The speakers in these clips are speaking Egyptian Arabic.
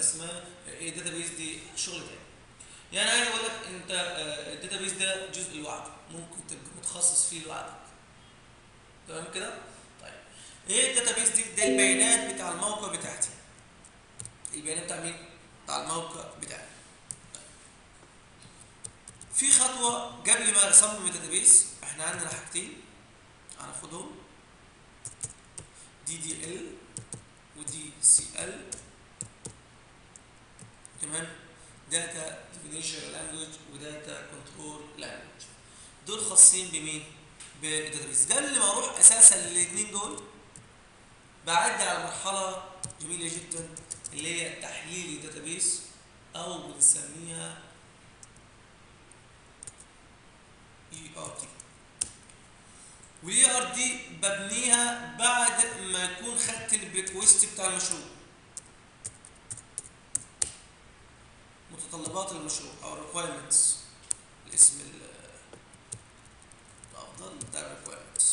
اسمها ايه داتابيز دي شغل تاني يعني عايز اقول لك انت الداتابيز ده جزء لوحده ممكن تبقى متخصص فيه لوحدك تمام كده طيب ايه الداتابيز دي ده البيانات بتاع الموقع بتاعتي البيانات بتاع مين بتاع الموقع بتاعي في خطوه قبل ما اصمم الداتابيز احنا عندنا حاجتين هناخدهم دي دي ال ودي سي ال تمام داتا ديفينيشن لانجوج وداتا كنترول لانجوج دول خاصين بمين بالداتابيز قبل ما اروح اساسا للاثنين دول بعدي على مرحله جميله جدا اللي هي تحليل الداتابيز او بنسميها اي ار تي والاي ار دي ببنيها بعد ما يكون خدت الريكوست بتاع المشروع متطلبات المشروع او requirements الاسم الافضل بتاع requirements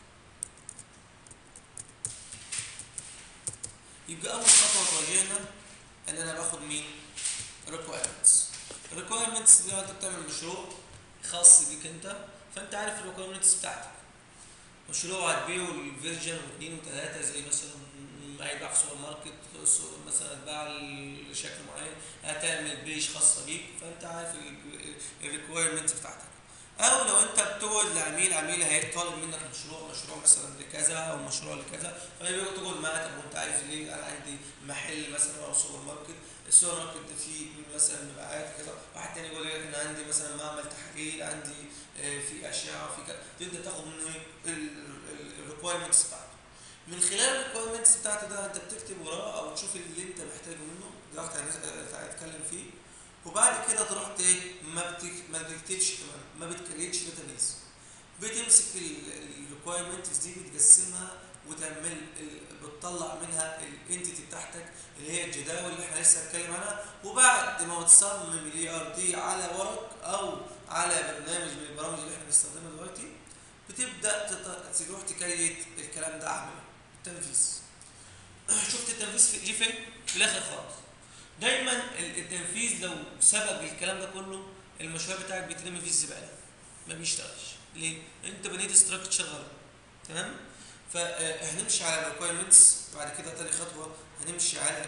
يبقى اول خطوه تواجهنا ان انا باخد مين requirements requirements دي انت بتعمل مشروع خاص بيك انت فانت عارف الريكويرمنتس بتاعتك مشروع هتبيعه الفيرجن واثنين وثلاثه زي مثلا هيتباع في سوبر ماركت مثلا هتباع لشكل معين هتعمل بيج خاصه بيك فانت عارف الريكويرمنت بتاعتك او لو انت بتقعد لعميل عميل هيطالب منك مشروع مشروع مثلا لكذا او مشروع لكذا فيبقى تقعد معاه طب وانت عارف ليه انا عندي محل مثلا او سوبر ماركت السوبر ماركت ده فيه مثلا مبيعات كذا واحد تاني يقول لك انا عندي مثلا معمل تحاليل عندي في اشعه في كذا تبدا تاخد منه الريكويرمنتس بتاعته من خلال الريكويرمنتس بتاعته ده انت بتكتب وراه او تشوف اللي انت محتاجه منه دلوقتي هنتكلم فيه وبعد كده تروح ايه ما بتك... ما بتكتبش كمان ما بتكريتش داتابيز بتمسك الريكويرمنتس دي بتقسمها وتعمل بتطلع منها الانتيتي بتاعتك اللي هي الجداول اللي احنا لسه هنتكلم عنها وبعد ما تصمم الاي ار دي على ورق او على برنامج من البرامج اللي احنا بنستخدمها دلوقتي بتبدا تروح تكريت الكلام ده اعمل التنفيذ شفت التنفيذ في جه فين في الاخر خالص دايما التنفيذ لو سبق الكلام ده كله المشروع بتاعك بيترمي في الزباله ما بيشتغلش ليه انت بنيت استراكشر غلط تمام فهنمشي على الريكويرمنتس بعد كده تاني خطوه هنمشي على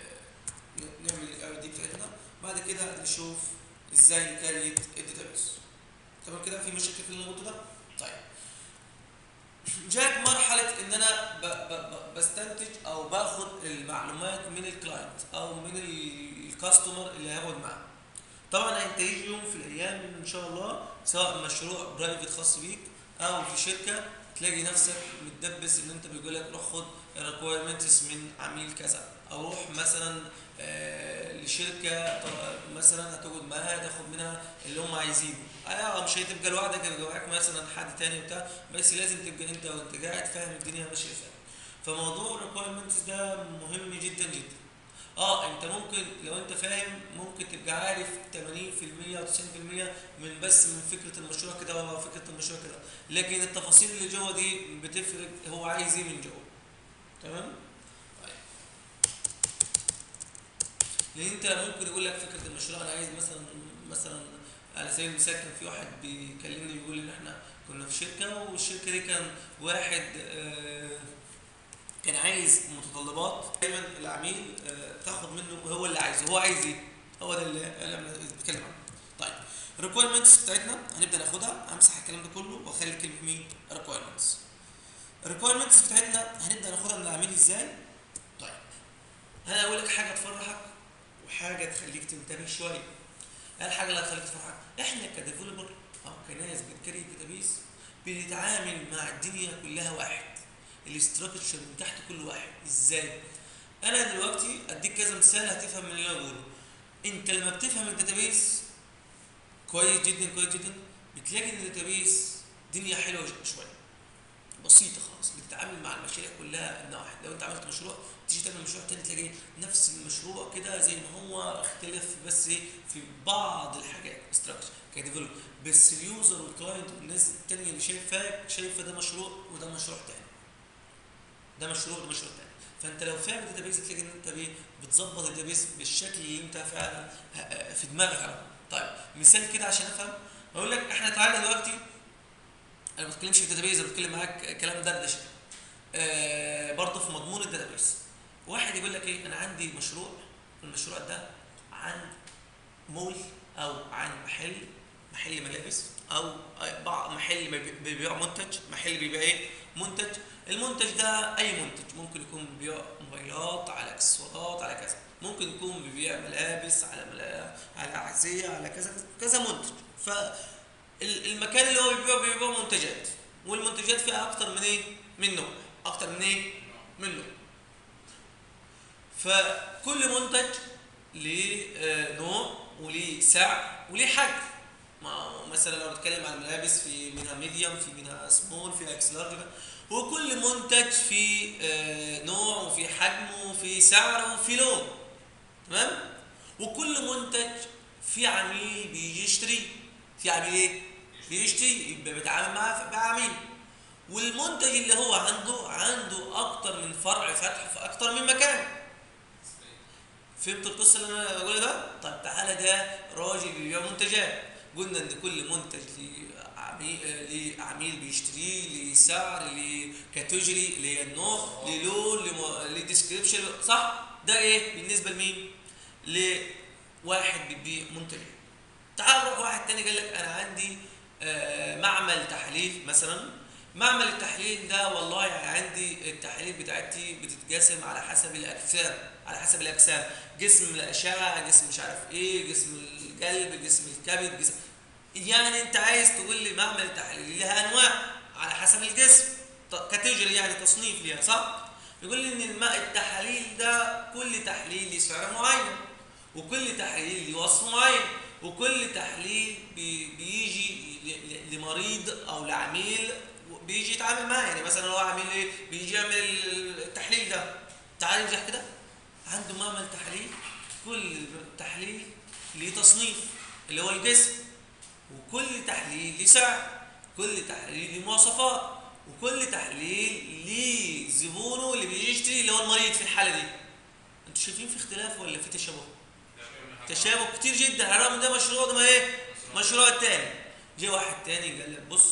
نعمل الاي دي بتاعتنا بعد كده نشوف ازاي نكريت الداتابيس تمام كده في مشاكل في اللي ده طيب جاك مرحلة إن أنا ب ب ب بستنتج أو باخد المعلومات من الكلاينت أو من الكاستمر اللي هاخد معاه. طبعا أنت يجي يوم في الأيام إن شاء الله سواء مشروع برايفت خاص بيك أو في شركة تلاقي نفسك متدبس إن أنت بيقول لك روح خد الريكويرمنتس من عميل كذا أو روح مثلا آه لشركة مثلا هتقعد معاها تاخد منها اللي هم عايزينه اه مش هتبقى لوحدك هيبقى معاك مثلا حد تاني وبتاع بس لازم تبقى انت وانت قاعد فاهم الدنيا ماشيه ازاي فموضوع الريكويرمنتس ده مهم جدا جدا اه انت ممكن لو انت فاهم ممكن تبقى عارف 80% او 90% من بس من فكره المشروع كده ولا فكره المشروع كده لكن التفاصيل اللي جوه دي بتفرق هو عايز ايه من جوه تمام لان انت ممكن يقول لك فكره المشروع انا عايز مثلا مثلا على سبيل المثال كان في واحد بيكلمني بيقول ان احنا كنا في شركه والشركه دي كان واحد آه كان عايز متطلبات دايما العميل آه تاخد منه هو اللي عايزه هو عايز ايه؟ هو ده اللي انا بتكلم عنه. طيب الريكويرمنتس بتاعتنا هنبدا ناخدها همسح الكلام ده كله واخلي كلمه مين؟ ريكويرمنتس. الريكويرمنتس بتاعتنا هنبدا ناخدها من العميل ازاي؟ طيب انا اقول لك حاجه تفرحك وحاجه تخليك تنتبه شويه. ايه الحاجه اللي هتخليك تفرحك؟ احنا كديفلوبر او كناس بنكري داتابيس بنتعامل مع الدنيا كلها واحد. الاستراكشر من تحت كل واحد ازاي انا دلوقتي اديك كذا مثال هتفهم من اللي انا بقوله انت لما بتفهم الداتابيس كويس جدا كويس جدا بتلاقي ان الداتابيس دنيا حلوه شويه بسيطه خالص بتتعامل مع المشاريع كلها انها واحد لو انت عملت مشروع تيجي تعمل مشروع تاني تلاقي نفس المشروع كده زي ما هو اختلف بس في بعض الحاجات استراكشر كديفلوب بس اليوزر والكلاينت والناس التانيه اللي شايفاك شايفه ده مشروع وده مشروع تاني ده مشروع وده مشروع تاني فانت لو فاهم الداتابيز تلاقي ان انت بيه بتظبط الداتابيز بالشكل اللي انت فعلا ه- في دماغك على طول. طيب مثال كده عشان افهم اقول لك احنا تعالى دلوقتي انا ما بتكلمش في الداتابيز انا بتكلم معاك كلام دردشه آه برضه في مضمون الداتابيز واحد يقول لك ايه انا عندي مشروع المشروع ده عن مول او عن محل محل ملابس او بعض محل بيبي- بيبيع منتج محل بيبيع ايه منتج المنتج ده اي منتج ممكن يكون بيبيع موبايلات على اكسسوارات على كذا ممكن يكون بيبيع ملابس على ملا... على احذيه على كذا كذا منتج فالمكان اللي هو بيبيع بيبيع منتجات والمنتجات فيها اكتر من ايه من نوع اكتر من ايه من نوع فكل منتج ليه آه، نوع وليه سعر وليه حجم ما- مثلا لو بتكلم عن الملابس في منها ميديوم في منها سمول في اكس لارج وكل منتج في آه، نوع وفي حجم وفي سعر وفي لون تمام وكل منتج في عميل بيجي يشتري في عميل ايه بيشتري يبقى بيتعامل مع مع عميل والمنتج اللي هو عنده عنده اكتر من فرع فتح في اكتر من مكان فهمت القصه اللي انا بقولها ده؟ طيب تعالى ده راجل بيبيع منتجات قلنا ان كل منتج ليه عميل ليه عميل بيشتريه ليه سعر ليه كاتيجوري ليه النوع ليه لون ليه- ليه ديسكريبشن صح؟ ده ايه بالنسبه لمين؟ لواحد بيبيع منتجات تعال نروح واحد تاني قال لك انا عندي آه، معمل تحليل مثلا معمل التحليل ده والله يعني عندي التحاليل بتاعتي بتتقسم على حسب الاجسام على حسب الاجسام جسم الاشعه جسم مش عارف ايه جسم القلب جسم الكبد جسم يعني انت عايز تقول لي معمل التحليل لها انواع على حسب الجسم ط- كاتيجوري يعني تصنيف ليها صح يقول لي ان الماء التحاليل ده كل تحليل ليه سعر معين وكل تحليل ليه وصف معين وكل تحليل بي- بيجي ل- ل- لمريض او لعميل بيجي يتعامل معاه يعني مثلا هو عميل ايه بيجي يعمل التحليل ده تعال نرجع كده عنده معمل تحليل كل تحليل ليه تصنيف اللي هو الجسم وكل تحليل ليه سعر كل تحليل ليه مواصفات وكل تحليل ليه زبونه اللي بيجي يشتري اللي هو المريض في الحاله دي انتوا شايفين في اختلاف ولا في تشابه تشابه كتير جدا على الرغم ان ده مشروع ده ما ايه مشروع التاني جه واحد تاني قال لك بص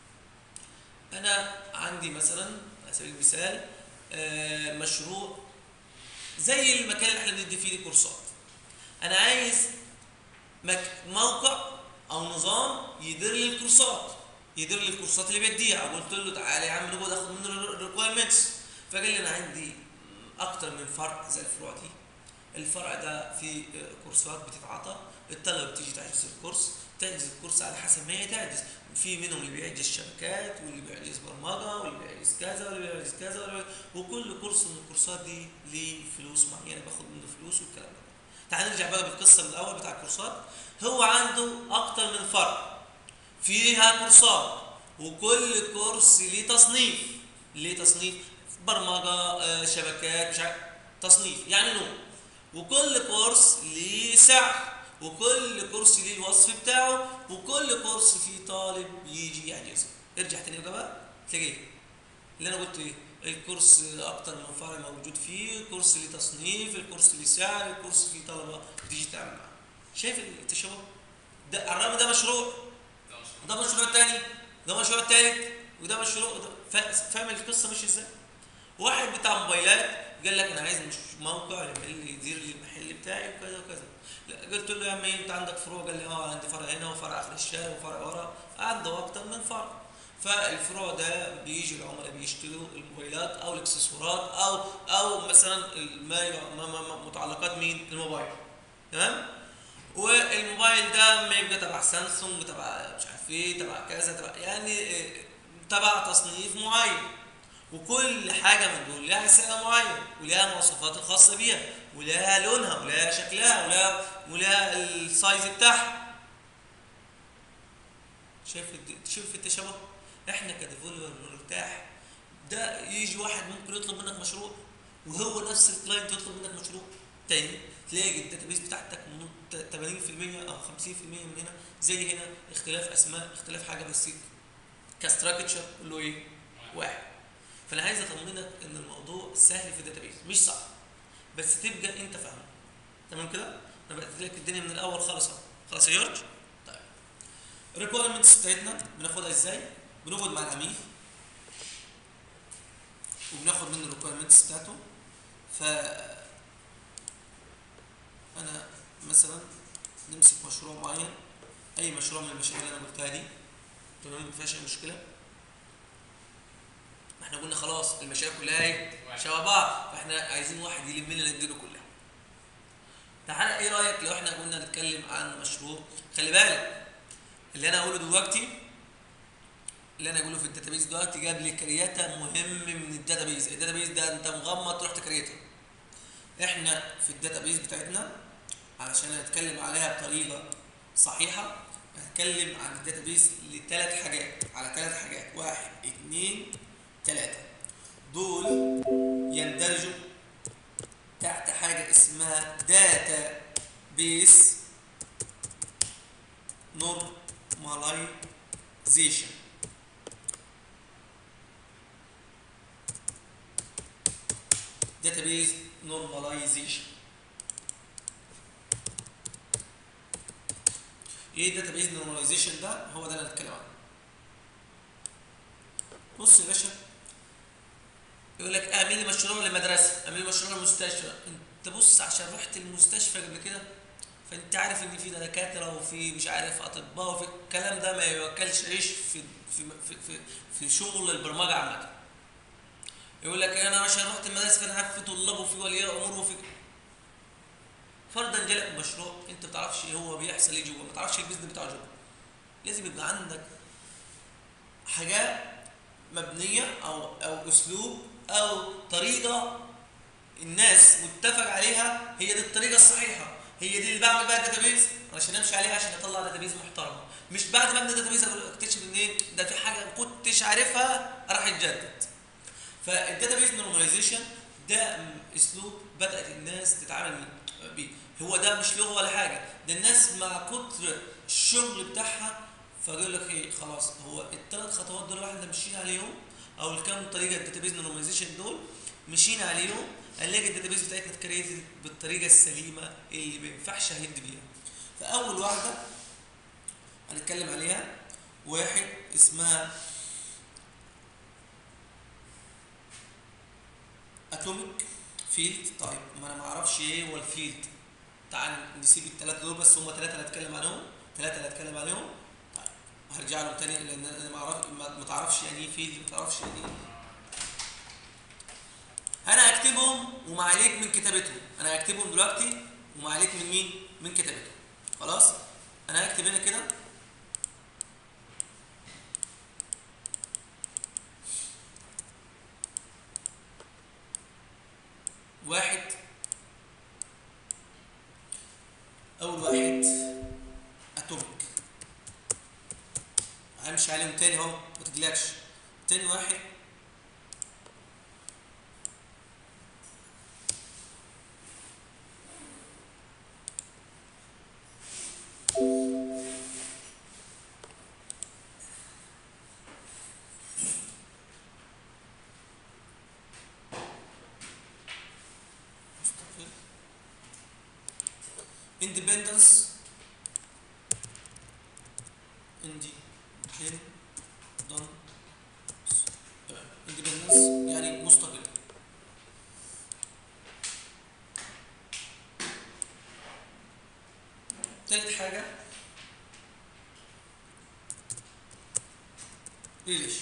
انا عندي مثلا على سبيل المثال آه، مشروع زي المكان اللي احنا بندي فيه كورسات انا عايز مك- موقع او نظام يدير لي الكورسات يدير لي الكورسات اللي بديها قلت له تعالى يا عم نقعد اخد منه الريكويرمنتس فقال لي انا عندي اكتر من فرع زي الفروع دي الفرع ده فيه كورسات بتتعطى الطلبه بتيجي تحجز الكورس تحجز الكورس على حسب ما هي تحجز في منهم اللي بيحجز شبكات واللي بيحجز برمجه واللي بيحجز كذا واللي بيحجز كذا واللي بيحجز وكل كورس من الكورسات دي ليه فلوس معينه باخد منه فلوس والكلام ده تعال نرجع بقى بالقصه من الاول بتاع الكورسات هو عنده اكتر من فرع فيها كورسات وكل كورس ليه تصنيف ليه تصنيف برمجه آه، شبكات مش عارف تصنيف يعني نوع وكل كورس ليه سعر وكل كورس ليه الوصف بتاعه وكل كورس فيه طالب يجي يحجزه ارجع تاني بقى تلاقيه اللي انا قلت ايه الكورس اكتر من فرع موجود فيه الكورس ليه تصنيف الكورس ليه سعر الكورس فيه طلبه بتيجي تتعامل معاه شايف التشابه ده على الرغم ده مشروع ده مشروع تاني ده مشروع تالت وده مشروع ده فا- فاهم القصه ماشيه ازاي واحد بتاع موبايلات قال لك انا عايز مش موقع يعمل لي يدير لي المحل بتاعي وكذا وكذا لا، قلت له يا عم إيه، انت عندك فروع قال لي اه عندي فرع هنا وفرع اخر الشارع وفرع ورا عنده اكتر من فرع فالفروع ده بيجي العملاء بيشتروا الموبايلات او الاكسسوارات او او مثلا ما ما- ما- ما- متعلقات مين الموبايل تمام والموبايل ده ما يبقى تبع سامسونج تبع مش عارف ايه تبع كذا تبع يعني إيه، تبع تصنيف معين وكل حاجة من دول لها سعر معين ولها المواصفات الخاصة بيها ولها لونها ولها شكلها ولها ولها السايز بتاعها شايف الد- شايف التشابه احنا كديفلوبر بنرتاح ده يجي واحد ممكن يطلب منك مشروع وهو نفس الكلاينت يطلب منك مشروع تاني تلاقي الداتابيس بتاعتك من 80% او 50% من هنا زي هنا اختلاف اسماء اختلاف حاجه بس كاستراكشر كله ايه؟ واحد فانا عايز اطمنك ان الموضوع سهل في الداتابيز مش صعب بس تبقى انت فاهمه تمام كده انا بقيت لك الدنيا من الاول خالص اهو خلاص يا جورج طيب الريكويرمنتس بتاعتنا بناخدها ازاي بنقعد مع العميل وبناخد منه الريكويرمنتس بتاعته ف انا مثلا نمسك مشروع معين اي مشروع من المشاريع اللي انا قلتها دي تمام ما فيهاش اي مشكله احنا قلنا خلاص المشاريع كلها ايه شبه بعض فاحنا عايزين واحد يلم لنا نديله كلها تعالى ايه رايك لو احنا قلنا نتكلم عن مشروع خلي بالك اللي انا اقوله دلوقتي اللي انا اقوله في الداتابيز دلوقتي جاب لي كرياتا مهم من الداتابيز الداتابيز ده انت مغمض تروح تكريته احنا في الداتابيز بتاعتنا علشان نتكلم عليها بطريقه صحيحه هنتكلم عن الداتابيز لثلاث حاجات على ثلاث حاجات واحد اثنين ثلاثه دول يندرجوا تحت حاجه اسمها داتا بيس نورماليزيشن database normalization ايه database normalization ده هو ده اللي هنتكلم عنه بص يا باشا يقول لك اعمل لي مشروع لمدرسه اعمل لي مشروع لمستشفى انت بص عشان رحت المستشفى قبل كده فانت عارف ان في دكاتره وفي مش عارف اطباء وفي الكلام ده ما يوكلش عيش في في في في, في شغل البرمجه عامه يقول لك انا عشان رحت المدرسه فانا عارف في طلاب وفي ولياء امور وفي فرضا جالك مشروع انت ما تعرفش ايه هو بيحصل ايه جوه ما تعرفش البيزنس بتاعه جوه لازم يبقى عندك حاجات مبنيه او او اسلوب او طريقه الناس متفق عليها هي دي الطريقه الصحيحه هي دي اللي بعمل بقى داتابيز علشان امشي عليها عشان اطلع داتابيز محترمه مش بعد ما ابني داتابيز اكتشف ان ايه ده في حاجه ما كنتش عارفها راح يتجدد فالداتابيز نورماليزيشن ده اسلوب بدات الناس تتعامل بيه هو ده مش لغه ولا حاجه ده الناس مع كتر الشغل بتاعها فيقول لك ايه خلاص هو الثلاث خطوات دول احنا ماشيين عليهم او الكام طريقه الداتابيز نورماليزيشن دول مشينا عليهم هنلاقي الداتابيز بتاعتنا اتكريتد بالطريقه السليمه اللي ما ينفعش اهد بيها فاول واحده هنتكلم عليها واحد اسمها اتوميك فيلد طيب ما انا ما اعرفش ايه هو الفيلد تعال نسيب الثلاثه دول بس هم ثلاثه اللي هتكلم عنهم ثلاثه اللي هتكلم عليهم طيب هرجع لهم تاني لان انا ما اعرف ما تعرفش يعني ايه فيلد ما تعرفش يعني ايه انا هكتبهم وما عليك من كتابتهم انا هكتبهم دلوقتي وما عليك من مين من كتابتهم خلاص انا هكتب هنا كده واحد اول واحد اتوميك همشي عليهم تاني اهو ما تقلقش تاني واحد independence independence independence يعني مستقل تالت حاجة ليش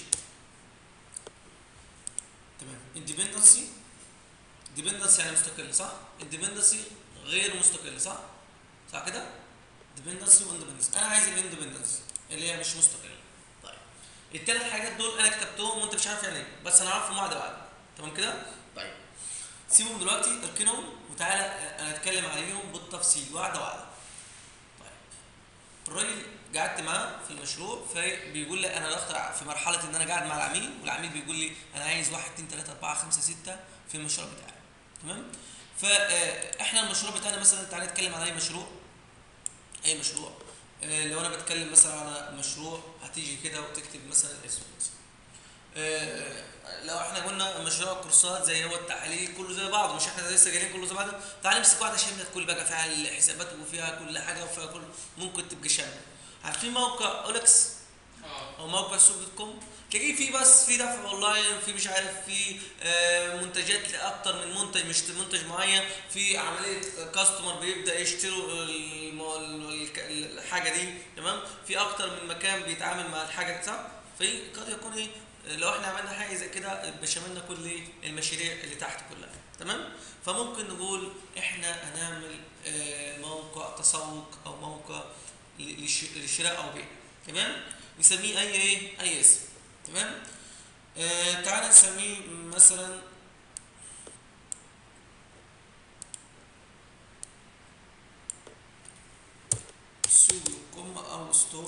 تمام independency dependency يعني مستقل صح independency غير مستقل صح صح كده ديبندنسي واندبندنسي انا عايز الاندبندنسي اللي هي مش مستقله طيب الثلاث حاجات دول انا كتبتهم وانت مش عارف يعني ايه بس انا عارفهم واحده واحده تمام كده طيب سيبهم دلوقتي اركنهم وتعالى انا اتكلم عليهم بالتفصيل واحده واحده طيب الراجل قعدت معاه في المشروع فبيقول لي انا دخلت في مرحله ان انا قاعد مع العميل والعميل بيقول لي انا عايز 1 2 3 4 5 6 في المشروع بتاعي تمام فاحنا المشروع بتاعنا مثلا تعالى نتكلم عن اي مشروع اي مشروع لو انا بتكلم مثلا على مشروع هتيجي كده وتكتب مثلا اسم آه، لو احنا قلنا مشروع كورسات زي هو التحليل كله زي بعضه مش احنا لسه جايين كله زي بعضه تعال نمسك واحده شامله كل بقى فيها الحسابات وفيها كل حاجه وفيها كل ممكن تبقى شامله عارفين موقع اولكس اه او موقع سوق دوت كوم تلاقيه فيه بس في دفع اونلاين في مش عارف في آه، منتجات لاكتر من منتج مش منتج معين في عمليه كاستمر بيبدا يشتروا الم- ال- ال- الحاجه دي تمام في اكتر من مكان بيتعامل مع الحاجه دي صح في قد يكون ايه لو احنا عملنا حاجه زي كده بشملنا كل ايه المشاريع اللي تحت كلها تمام فممكن نقول احنا هنعمل آه، موقع تسوق او موقع ل- للش- للشراء او بيع تمام نسميه اي ايه اي اسم تمام آه تعال نسميه مثلا سوق كوم او ستور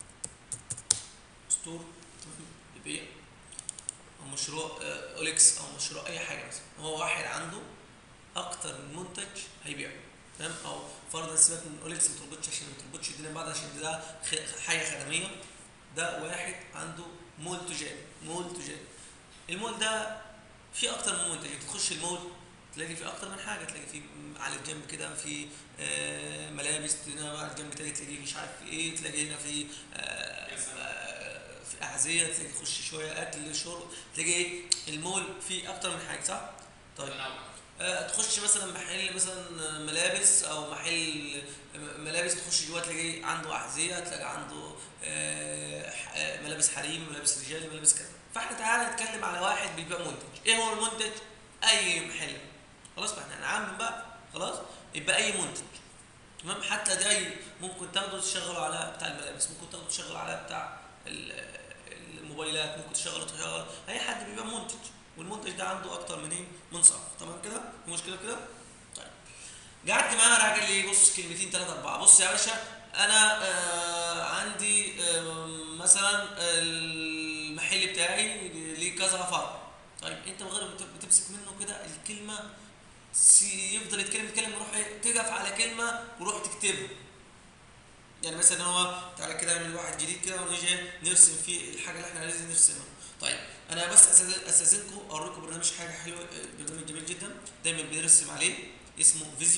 ستور لبيع او مشروع آه، اوليكس او مشروع اي حاجه مثلا هو واحد عنده اكتر من منتج هيبيعه تمام او فرضا سيبك من اوليكس ما تربطش عشان ما تربطش الدنيا ببعض عشان ده خ- حاجه خدميه ده واحد عنده مول تجاري مول تجاري المول ده فيه اكتر من منتج انت تخش المول تلاقي فيه اكتر من حاجه تلاقي فيه على الجنب كده في آه، ملابس هنا على الجنب تاني تلاقي مش عارف في ايه تلاقي هنا في آه، يا سلام. آه، في احذيه تلاقي تخش شويه اكل شرب تلاقي ايه المول فيه اكتر من حاجه صح؟ طيب تنوع آه، تخش مثلا محل مثلا ملابس او محل ملابس تخش جوه تلاقي عنده احذيه تلاقي عنده آه، ح- آه، ملابس حريمي ملابس رجالي ملابس كذا فاحنا تعالى نتكلم على واحد بيبيع منتج ايه هو المنتج اي محل خلاص بقى احنا هنعمم بقى خلاص يبقى اي منتج تمام حتى ده ي- ممكن تاخده تشغله على بتاع الملابس ممكن تاخده تشغله على بتاع ال- الموبايلات ممكن تشغله تشغل اي حد بيبيع منتج والمنتج ده عنده اكتر من ايه من صف تمام كده في مشكله كده طيب قعدت معاه راح قال لي بص كلمتين ثلاثه اربعه بص يا باشا انا آه عندي آه مثلا المحل بتاعي ليه كذا فرع طيب انت بغير بت- بتمسك منه كده الكلمه سي- يفضل يتكلم يتكلم يروح إيه؟ تقف على كلمه وروح تكتبها يعني مثلا هو تعالى كده نعمل واحد جديد كده ونيجي نرسم فيه الحاجه اللي احنا عايزين نرسمها طيب انا بس أستاذ- استاذنكم اوريكم برنامج حاجه حلوه آه، برنامج جميل جدا دايما بنرسم عليه اسمه فيزيو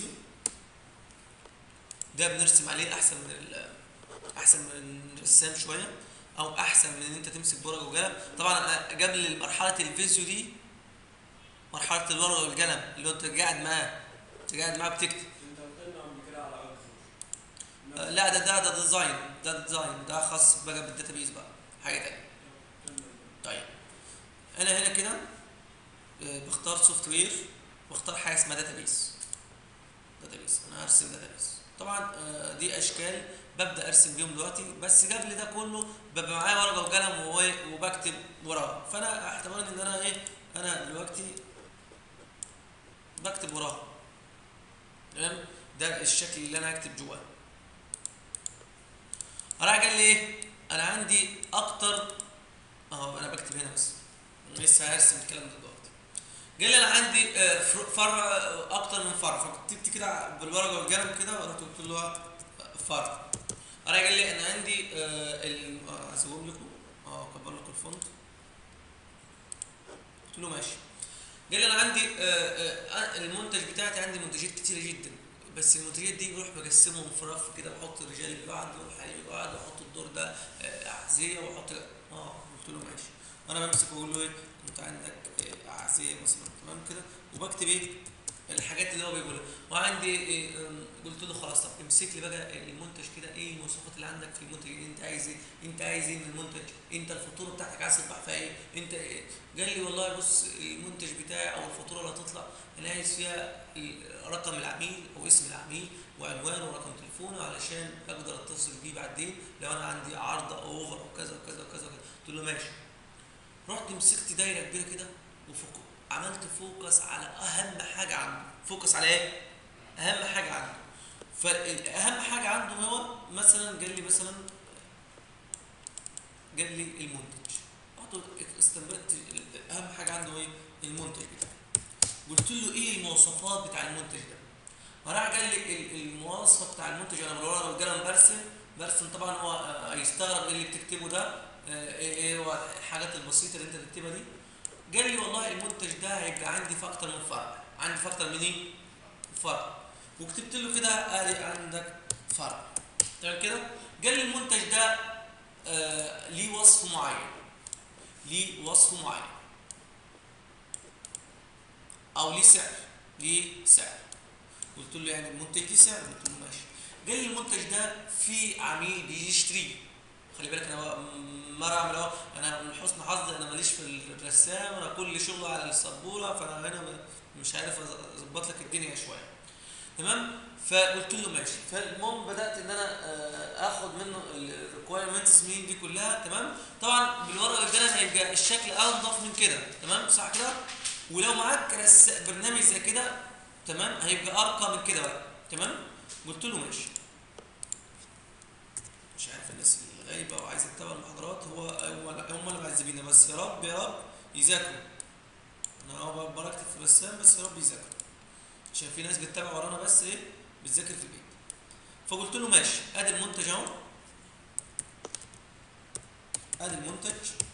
ده بنرسم عليه احسن من ال- احسن من الرسام شويه او احسن من ان انت تمسك ورقه وقلم طبعا أنا قبل مرحله الفيزيو دي مرحله الورقه والقلم اللي انت قاعد معاه انت قاعد معاه بتكتب انت قلنا قبل كده على ارض آه، لا ده ده ده ديزاين ده ديزاين ده خاص بقى بالداتابيز بقى حاجه تانية طيب انا هنا كده آه، بختار سوفت وير واختار حاجه اسمها داتابيز داتابيز انا هرسم داتابيز طبعا آه، دي اشكال ببدا ارسم بيهم دلوقتي بس قبل ده كله ببقى معايا ورقه وقلم وهو- وبكتب وراه فانا احتمال ان انا ايه انا دلوقتي بكتب وراه تمام ده الشكل اللي انا هكتب جواه راح قال لي ايه انا عندي اكتر اهو انا بكتب هنا بس أنا لسه هرسم الكلام ده دلوقتي قال لي انا عندي آه، فر- فرع آه، اكتر من فرع فكتبت كده بالورقه والقلم كده ورحت قلت له آه، فرع راح قال لي انا عندي آه، ال- آه، هسويهم لكم اه اكبر لكم الفونت قلت له ماشي قال لي انا عندي آه، آه، المنتج بتاعتي عندي منتجات كتيره جدا بس المنتجات دي بروح بقسمهم في رف كده بحط الرجال لوحده والحريم لوحده واحط الدور ده آه، احذيه واحط اه قلت له ماشي وانا بمسك واقول له ايه انت عندك آه، احذيه مثلا تمام كده وبكتب ايه الحاجات اللي هو بيقولها وعندي إيه آم، قلت له خلاص طب امسك لي بقى المنتج كده ايه المواصفات اللي عندك في المنتج انت عايز ايه انت عايز ايه من المنتج انت الفاتوره بتاعتك عايز تطبع فيها ايه انت إيه؟ قال لي والله بص المنتج بتاعي او الفاتوره اللي هتطلع انا عايز فيها ال- رقم العميل او اسم العميل وعنوانه ورقم تليفونه علشان اقدر اتصل بيه بعدين لو انا عندي عرض او اوفر او كذا وكذا وكذا وكذا قلت له ماشي رحت مسكت دايره كبيره كده وفوق عملت فوكس على اهم حاجه عنده فوكس على ايه اهم حاجه عنده فاهم حاجه عنده هو مثلا قال لي مثلا قال لي المنتج رحت استنبطت اهم حاجه عنده ايه المنتج بتاعه قلت له ايه المواصفات بتاع المنتج ده فراح قال لي ال- المواصفه بتاع المنتج انا بالورقه والقلم برسم برسم طبعا هو آه، هيستغرب ايه اللي بتكتبه ده آه، ايه ايه هو الحاجات البسيطه اللي انت تكتبها دي قال لي والله المنتج ده هيبقى عندي في اكتر من فرع عندي في اكتر من ايه فرع وكتبت له كده قال لي عندك فرع تمام كده قال لي المنتج ده آه ليه وصف معين ليه وصف معين او ليه سعر ليه سعر قلت له يعني المنتج ليه سعر قلت له ماشي قال لي المنتج ده في عميل بيجي يشتريه خلي بالك انا مره اعمل اهو انا من حسن حظي انا ماليش في الرسام انا كل شغلي على السبوره فانا هنا م- مش عارف اظبط لك الدنيا شويه تمام فقلت له ماشي فالمهم بدات ان انا آه، اخد منه الريكوايرمنتس مين دي كلها تمام طبعا بالورقه اللي قدامنا هيبقى الشكل انضف من كده تمام صح كده ولو معاك رس- برنامج زي كده تمام هيبقى ارقى من كده بقى تمام قلت له ماشي مش عارف الناس الغايبه وعايزه تتابع المحاضرات هو هم هم اللي معذبيننا بس يا رب يا رب يذاكروا انا هو بكتب في رسام بس يا رب يذاكروا عشان في ناس بتتابع ورانا بس ايه بتذاكر في البيت فقلت له ماشي ادي المنتج اهو ادي المنتج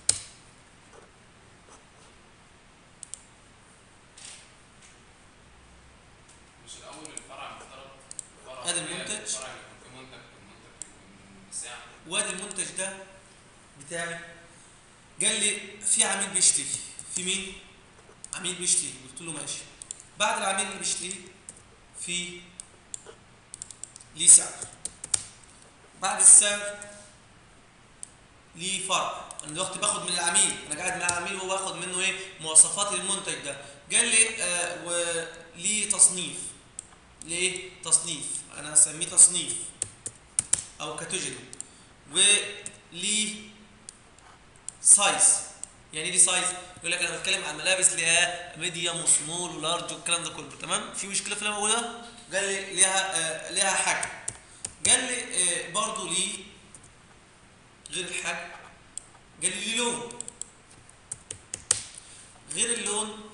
مش الاول الفرع مفترض فرع هذا فيه- المنتج. فرع يكون فيه منتج والمنتج يكون بسعر وادي المنتج ده بتاعي قال لي في عميل بيشتري في مين عميل بيشتري قلت له ماشي بعد العميل اللي بيشتري في ليه سعر بعد السعر ليه فرع انا دلوقتي باخد من العميل انا قاعد مع العميل وهو باخد منه ايه مواصفات المنتج ده قال لي آه وليه تصنيف ليه تصنيف انا هسميه تصنيف او كاتيجوري وليه سايز يعني ايه ليه سايز يقول لك انا بتكلم عن ملابس ليها ميديوم وسمول ولارج والكلام ده كله تمام في مشكله في اللي أنا بقوله ده قال لي ليها آه ليها حجم قال لي آه برضه ليه غير الحجم قال لي ليه لون غير اللون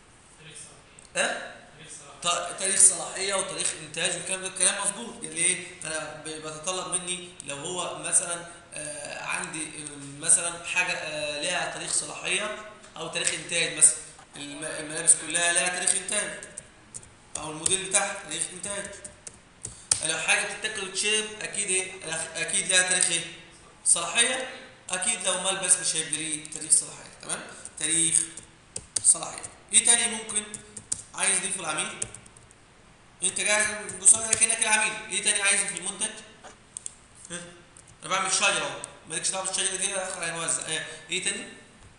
ها ط- تاريخ صلاحيه وتاريخ انتاج والكلام ده الكلام مظبوط يعني ايه انا ب- بتطلب مني لو هو مثلا آه عندي آه، مثلا حاجه آه لها تاريخ صلاحيه او تاريخ انتاج مثلا الم- الملابس كلها لها تاريخ انتاج او الموديل بتاعها تاريخ انتاج لو حاجه بتتاكل وتشرب اكيد ايه اكيد لها تاريخ ايه صلاحيه اكيد لو ملبس مش هيبقى ليه تاريخ صلاحيه تمام تاريخ صلاحيه ايه تاني ممكن عايز يضيفه العميل انت قاعد قصاد كانك العميل ايه تاني عايزه في المنتج ها؟ انا بعمل شجره اهو مالكش دعوه بالشجره دي اخر هنوزع اه، ايه تاني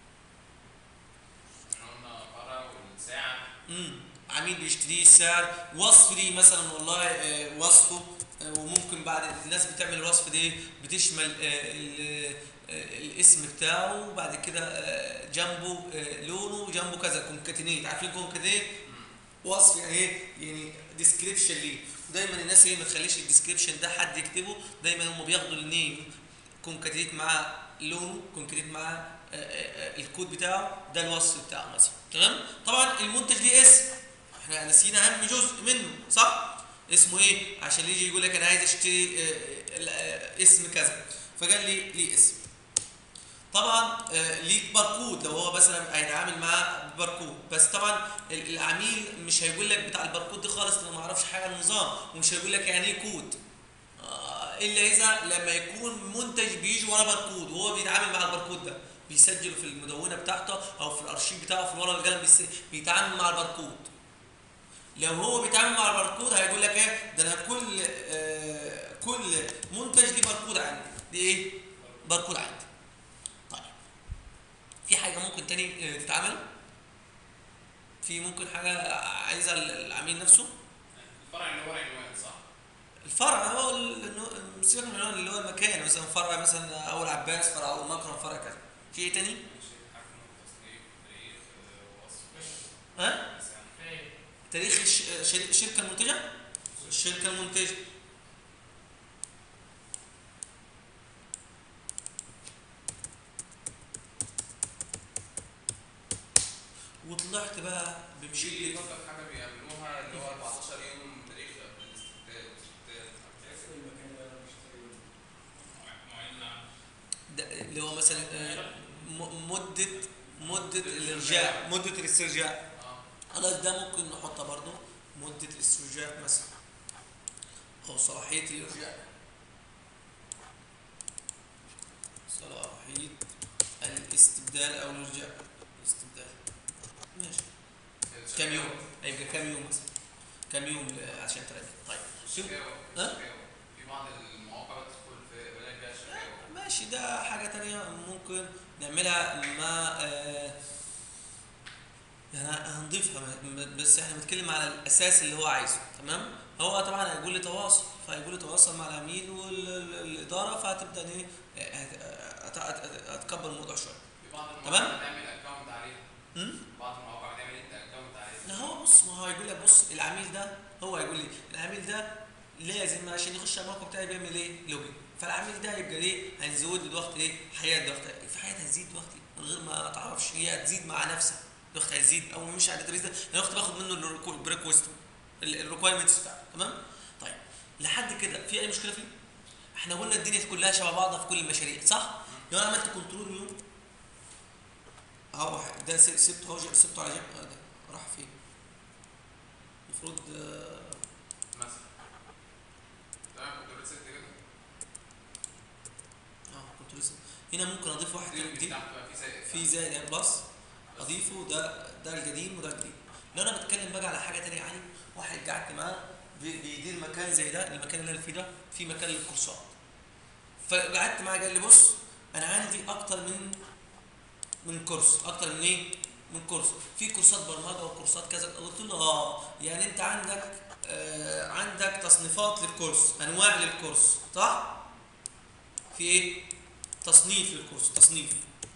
احنا قلنا فرع والسعر امم عميل بيشتريه السعر وصف ليه مثلا والله آه، وصفه آه، وممكن بعد الناس بتعمل الوصف ده بتشمل آه، ال- آه، الاسم بتاعه وبعد كده آه، جنبه آه، لونه جنبه كذا كونكاتينيت عارفين كونكاتينيت وصف يعني ايه يعني ديسكريبشن ليه ودايما الناس ايه ما تخليش الديسكريبشن ده حد يكتبه دايما هم بياخدوا النيم كونكاتينيت مع لونه كونكاتينيت مع آه، آه، آه، الكود بتاعه ده الوصف بتاعه مثلا تمام طبعا المنتج ليه اسم احنا نسينا اهم جزء منه صح اسمه ايه عشان اللي يجي يقول لك انا عايز اشتري آه، آه، آه، اسم كذا فقال لي ليه اسم طبعا آه، ليك باركود لو هو مثلا هيتعامل معاه بباركود بس طبعا ال- العميل مش هيقول لك بتاع الباركود دي خالص لانه ما يعرفش حاجه عن النظام ومش هيقول لك يعني ايه كود آه، الا اذا لما يكون منتج بيجي وراه باركود وهو بيتعامل مع الباركود ده بيسجله في المدونه بتاعته او في الارشيف بتاعه في الورقه القلم بيس- بيتعامل مع الباركود لو هو بيتعامل مع الباركود هيقول لك ايه ده انا كل آه كل منتج ليه باركود عندي دي ايه باركود عندي طيب في حاجه ممكن تاني آه، تتعمل في ممكن حاجه عايزها العميل نفسه الفرع اللي هو عنوان صح؟ الفرع هو ال- سيبك من العنوان اللي هو المكان مثلا فرع مثلا اول عباس فرع اول مكرم فرع كذا في ايه تاني ماشي حجم تصنيف تاريخ آه، وصف ها سعر. تاريخ الش- شر- الشركه المنتجه الشركه المنتجه وطلعت بقى في بمشي برضه حاجه بيعملوها اللي هو 14 يوم تاريخ قبل الاستفتاء والاستفتاء اسم المكان اللي انا بشتري منه معين ده اللي هو مثلا آه، م- مده مده الارجاع مده الاسترجاع اه خلاص ده ممكن نحطها برضو مده الاسترجاع مثلا او صلاحيه الارجاع صلاحيه الاستبدال او الارجاع الاستبدال ماشي كام يوم هيبقى كام يوم مثلا كام يوم ل- عشان تراجع طيب شوف شكاوى ها؟ شكاوى. في بعض المواقع بتدخل في بلاقي فيها شكاوى ماشي ده حاجة تانية ممكن نعملها مع آه، يعني هنضيفها م- م- بس احنا بنتكلم على الأساس اللي هو عايزه تمام هو طبعا هيقول لي تواصل فهيقول لي تواصل مع العميل والإدارة فهتبدأ إن إيه هت- هت- هت- هتكبر الموضوع شوية في بعض تمام؟ المواقع بتعمل اكونت عليها أمم؟ بعض المواقع بتعمل انت اكونت لا عليها هو بص ما هو هيقول لك بص العميل ده هو هيقول لي العميل ده لازم عشان يخش على الموقع بتاعي بيعمل ايه؟ لوجن فالعميل ده هيبقى ليه؟ هنزود له ضغط ايه؟ حياه ضغط في حياه هتزيد دلوقتي من غير ما تعرفش هي هتزيد مع نفسها الضغط هيزيد او مش على الداتابيز ده انا كنت باخد منه الريكوست الريكويرمنتس بتاعته تمام؟ طيب لحد كده في اي مشكله فيه؟ احنا قلنا الدنيا كلها شبه بعضها في كل المشاريع صح؟ لو انا عملت كنترول نيو اهو ده س- سبته اهو سبته على جنب آه ده راح فين؟ المفروض آه، مثلا تمام كنت ريست كده اه كنت لسه هنا ممكن اضيف واحد تاني في جديد تحت بقى في زائد في زائد يعني بلس اضيفه ده ده القديم وده الجديد لو انا بتكلم بقى على حاجه تانية يعني واحد قعدت معاه بي- بيدير مكان زي ده المكان اللي انا فيه ده في مكان للكورسات فقعدت معاه قال لي بص انا عندي اكتر من من كورس اكتر من ايه من كورس في كورسات برمجه وكورسات كذا قلت له اه يعني انت عندك آه عندك تصنيفات للكورس انواع للكورس صح في ايه تصنيف للكورس تصنيف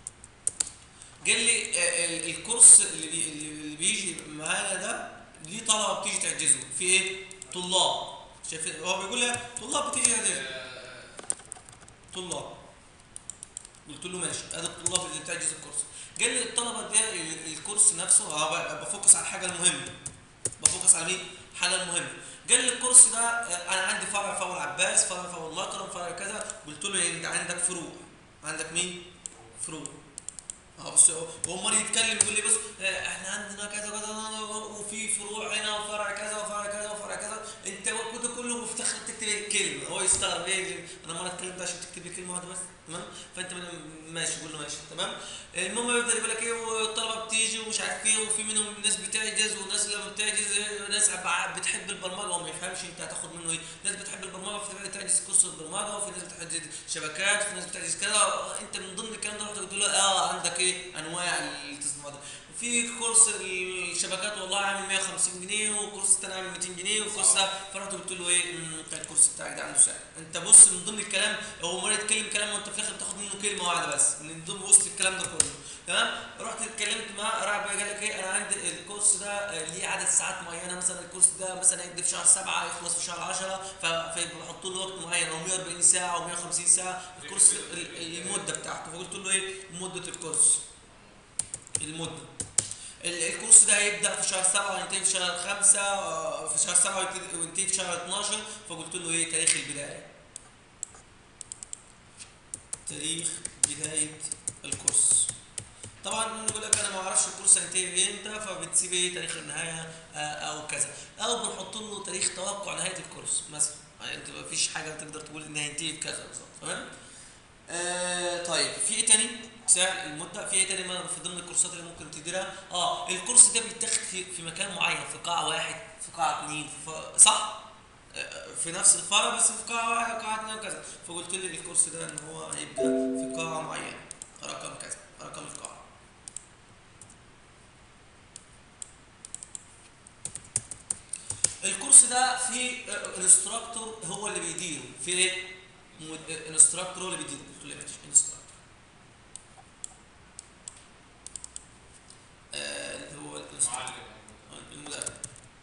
قال لي آه، ال- الكورس اللي, بي اللي بيجي معانا ده ليه طلبه بتيجي تعجزه في ايه طلاب شايف هو بيقول لي طلاب بتيجي تعجزه آه، طلاب قلت له ماشي ادي الطلاب اللي بتعجز الكورس قال لي الطلبه ده ال- الكورس نفسه اه ب- بفوكس على الحاجه المهمه بفوكس على مين الحاجه المهمه قال لي الكورس ده آه، انا عندي فرع فور عباس فرع فور الاكرم فرع كذا قلت له انت عندك فروع عندك مين فروع اه بص هو هو امال يتكلم يقول لي بص آه، احنا عندنا كذا كذا وفي فروع هنا وفرع كذا وفرع كذا وفرع كذا انت كده كله في الاخر تكتب ايه كلمه هو يستغرب ايه انا امال اتكلمت عشان تكتب لي كلمه واحده بس تمام فانت من- ماشي قول له ماشي تمام المهم يفضل يقول لك ايه والطلبه بتيجي ومش عارف ايه وفي منهم ناس بتعجز وناس لما بتعجز إيه، ناس ع- بتحب البرمجه وما يفهمش انت هتاخد منه ايه ناس بتحب البرمجه فتبدا تعجز كورس البرمجه وفي ناس بتعجز شبكات وفي ناس بتعجز كذا انت من ضمن الكلام ده رحت قلت له اه عندك ايه انواع التصميمات وفي كورس الشبكات والله عامل 150 جنيه وكورس الثاني عامل 200 جنيه وكورس ده فرحت قلت له ايه أمم، انت الكورس بتاعك ده عنده سعر انت بص من ضمن الكلام هو مره يتكلم كلام وانت في الاخر بتاخد منه كلمه واحده بس من ضمن وسط الكلام ده كله تمام رحت اتكلمت معاه راح بقى قال لك ايه انا عندي الكورس ده آه، ليه عدد ساعات معينه مثلا الكورس ده مثلا هيدي في شهر سبعه يخلص في شهر 10 فبحط له وقت معين او 140 ساعه او 150 ساعه الكورس ال- المده بتاعته فقلت له ايه مده الكورس المده ال- الكورس ده هيبدا في شهر 7 وينتهي في شهر 5 في شهر 7 ويبتدي- وينتهي في شهر 12 فقلت له ايه تاريخ البدايه تاريخ بدايه الكورس طبعا يقول لك انا ما اعرفش الكورس هينتهي امتى فبتسيب ايه تاريخ النهايه آه، او كذا او بنحط له تاريخ توقع نهايه الكورس مثلا يعني انت ما فيش حاجه تقدر تقول ان هينتهي بكذا بالظبط تمام آه طيب في ايه تاني سعر المده في ايه تاني ما- في ضمن الكورسات اللي ممكن تديرها اه الكورس ده بيتاخد في, في مكان معين في قاعه واحد في قاعه اثنين في ف- صح آه، في نفس الفرع بس في قاعه واحده قاعه اثنين وكذا فقلت لي الكورس ده ان هو هيبقى في قاعه معينه رقم كذا رقم القاعه الكورس ده في انستراكتور هو اللي بيديره في ايه انستراكتور هو اللي بيديره قلت له ماشي انستراكتور آه، اللي هو الانستراكتور معلم المدرب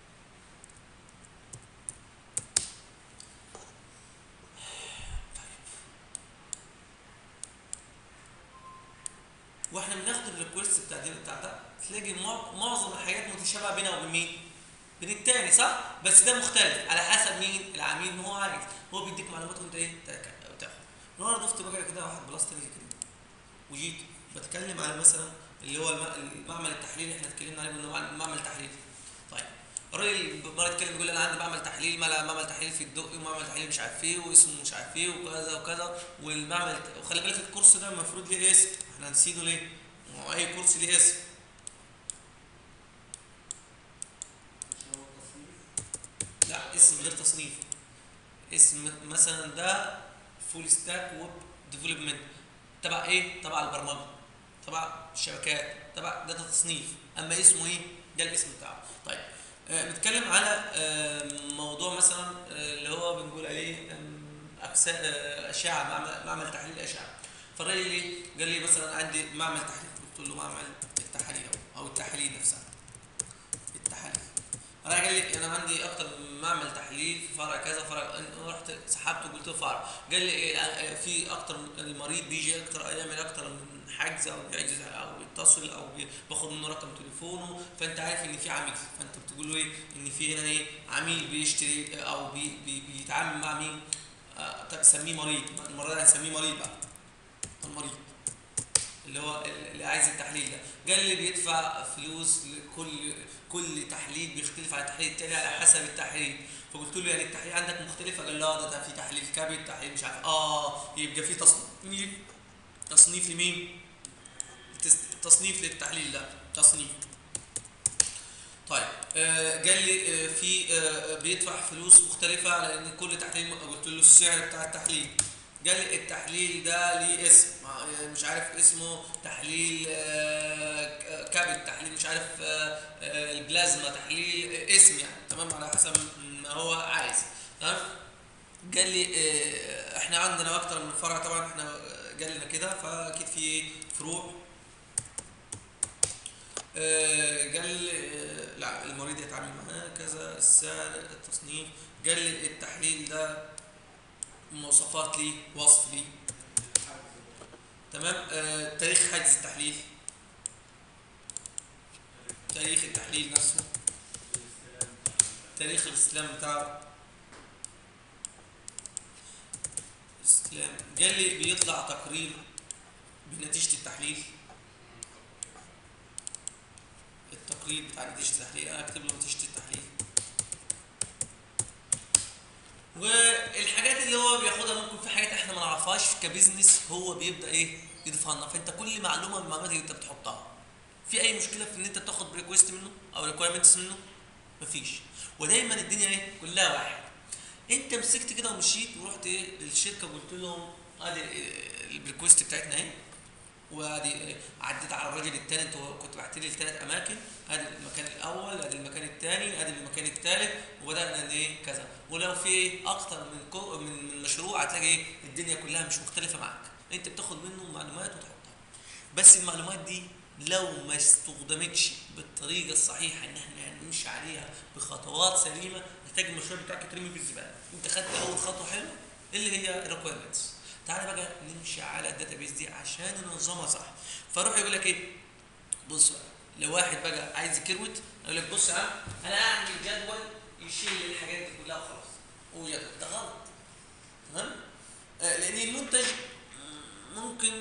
واحنا بناخد الريكوست بتاع دي بتاع ده تلاقي مع- معظم الحاجات متشابهه بينها وبين مين؟ بين التاني صح؟ بس ده مختلف على حسب مين العميل ما هو عايز هو بيديك معلومات وانت ايه تاك- تاخد لو انا ضفت بقى كده واحد بلس تاني كده وجيت بتكلم على مثلا اللي هو الم- المعمل التحليلي احنا اتكلمنا عليه انه مع- معمل تحليل طيب الراجل مره يتكلم يقول انا عندي معمل تحليل ملا- معمل تحليل في الدقي ومعمل تحليل مش عارف ايه واسمه مش عارف ايه وكذا وكذا والمعمل وخلي بالك الكورس ده المفروض ليه اسم احنا نسينه ليه؟ ما هو اي كورس ليه اسم مش هو التصنيف لا اسم غير تصنيف اسم مثلا ده فول ستاك ويب ديفلوبمنت تبع ايه؟ تبع البرمجه تبع الشبكات تبع ده تصنيف اما اسمه ايه؟ ده الاسم بتاعه طيب آه بنتكلم على آه موضوع مثلا آه اللي هو بنقول عليه آم، أكسا آه اشعه معمل, معمل تحليل اشعه فالراجل لي قال لي مثلا عندي معمل تحليل قلت له معمل التحاليل او التحاليل نفسها التحاليل راح قال لي انا عندي اكتر من معمل تحليل في فرع كذا فرع أنا رحت سحبته وقلت له فرع قال لي إيه آه، في اكتر من- المريض بيجي اكتر يعمل اكتر من حجز او بيعجز او بيتصل او بي- باخد منه رقم تليفونه فانت عارف ان في عميل فانت بتقول له ايه ان في هنا ايه عميل بيشتري او بي بي بيتعامل مع مين آه، طب سميه مريض المره دي هنسميه مريض بقى المريض اللي هو اللي عايز التحليل ده قال لي بيدفع فلوس لكل كل تحليل بيختلف عن التحليل التاني على حسب التحليل فقلت له يعني التحليل عندك مختلفه قال لا ده, ده في تحليل كبد تحليل مش عارف اه يبقى في تصنيف تصنيف لمين تس- تصنيف للتحليل ده تصنيف طيب آه قال لي آه في آه بيدفع فلوس مختلفه على ان كل تحليل قلت له السعر بتاع التحليل قال لي التحليل ده ليه اسم آه، مش عارف اسمه تحليل آه، ك- كبد تحليل مش عارف آه، آه، البلازما تحليل آه، اسم يعني تمام على حسب ما هو عايز تمام قال لي آه، احنا عندنا اكتر من فرع طبعا احنا آه، قال لنا كده فاكيد في فروع آه، قال لي آه، لا المريض يتعامل معاه كذا السعر التصنيف قال لي التحليل ده مواصفات ليه وصف ليه تمام آه، تاريخ حجز التحليل تاريخ التحليل نفسه تاريخ الاستلام بتاعه استلام قال لي بيطلع تقرير بنتيجة التحليل التقرير بتاع نتيجة التحليل انا اكتب له نتيجة التحليل والحاجات اللي هو بياخدها ممكن في حاجات احنا ما نعرفهاش كبزنس هو بيبدا ايه يضيفها لنا فانت كل معلومه من المعلومات اللي انت بتحطها في اي مشكله في ان انت تاخد ريكويست منه او ريكويرمنتس منه مفيش ودايما الدنيا ايه كلها واحد انت مسكت كده ومشيت ورحت ايه للشركه وقلت لهم ادي الريكويست بتاعتنا اهي وادي عديت على الراجل الثاني انت كنت بعت لي لثلاث اماكن ادي المكان الاول ادي المكان الثاني ادي المكان الثالث وبدانا ان ايه كذا ولو في ايه اكتر من كو من من مشروع هتلاقي ايه الدنيا كلها مش مختلفه معاك انت بتاخد منه معلومات وتحطها بس المعلومات دي لو ما استخدمتش بالطريقه الصحيحه ان احنا نمشي عليها بخطوات سليمه محتاج المشروع بتاعك يترمي في الزباله انت خدت اول خطوه حلوه اللي هي الريكويرمنتس تعالى بقى نمشي على الداتابيز دي عشان ننظمها صح فاروح يقول لك ايه بص بقى لو واحد بقى عايز يكروت يقول لك بص يا عم انا اعمل جدول يشيل الحاجات دي كلها وخلاص هو جدول ده غلط تمام آه لان المنتج ممكن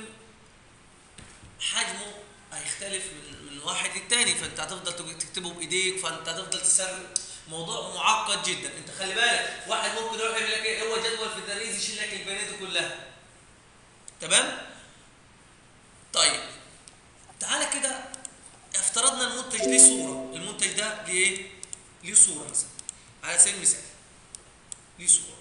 حجمه هيختلف من من واحد للتاني فانت هتفضل تكتبه بايديك فانت هتفضل تسرب موضوع معقد جدا انت خلي بالك واحد ممكن يروح يقول لك ايه هو جدول في الدريز يشيل لك البيانات دي كلها تمام طيب تعالى كده افترضنا المنتج ليه صوره المنتج ده ليه ايه ليه صوره مثلا على سبيل المثال ليه صوره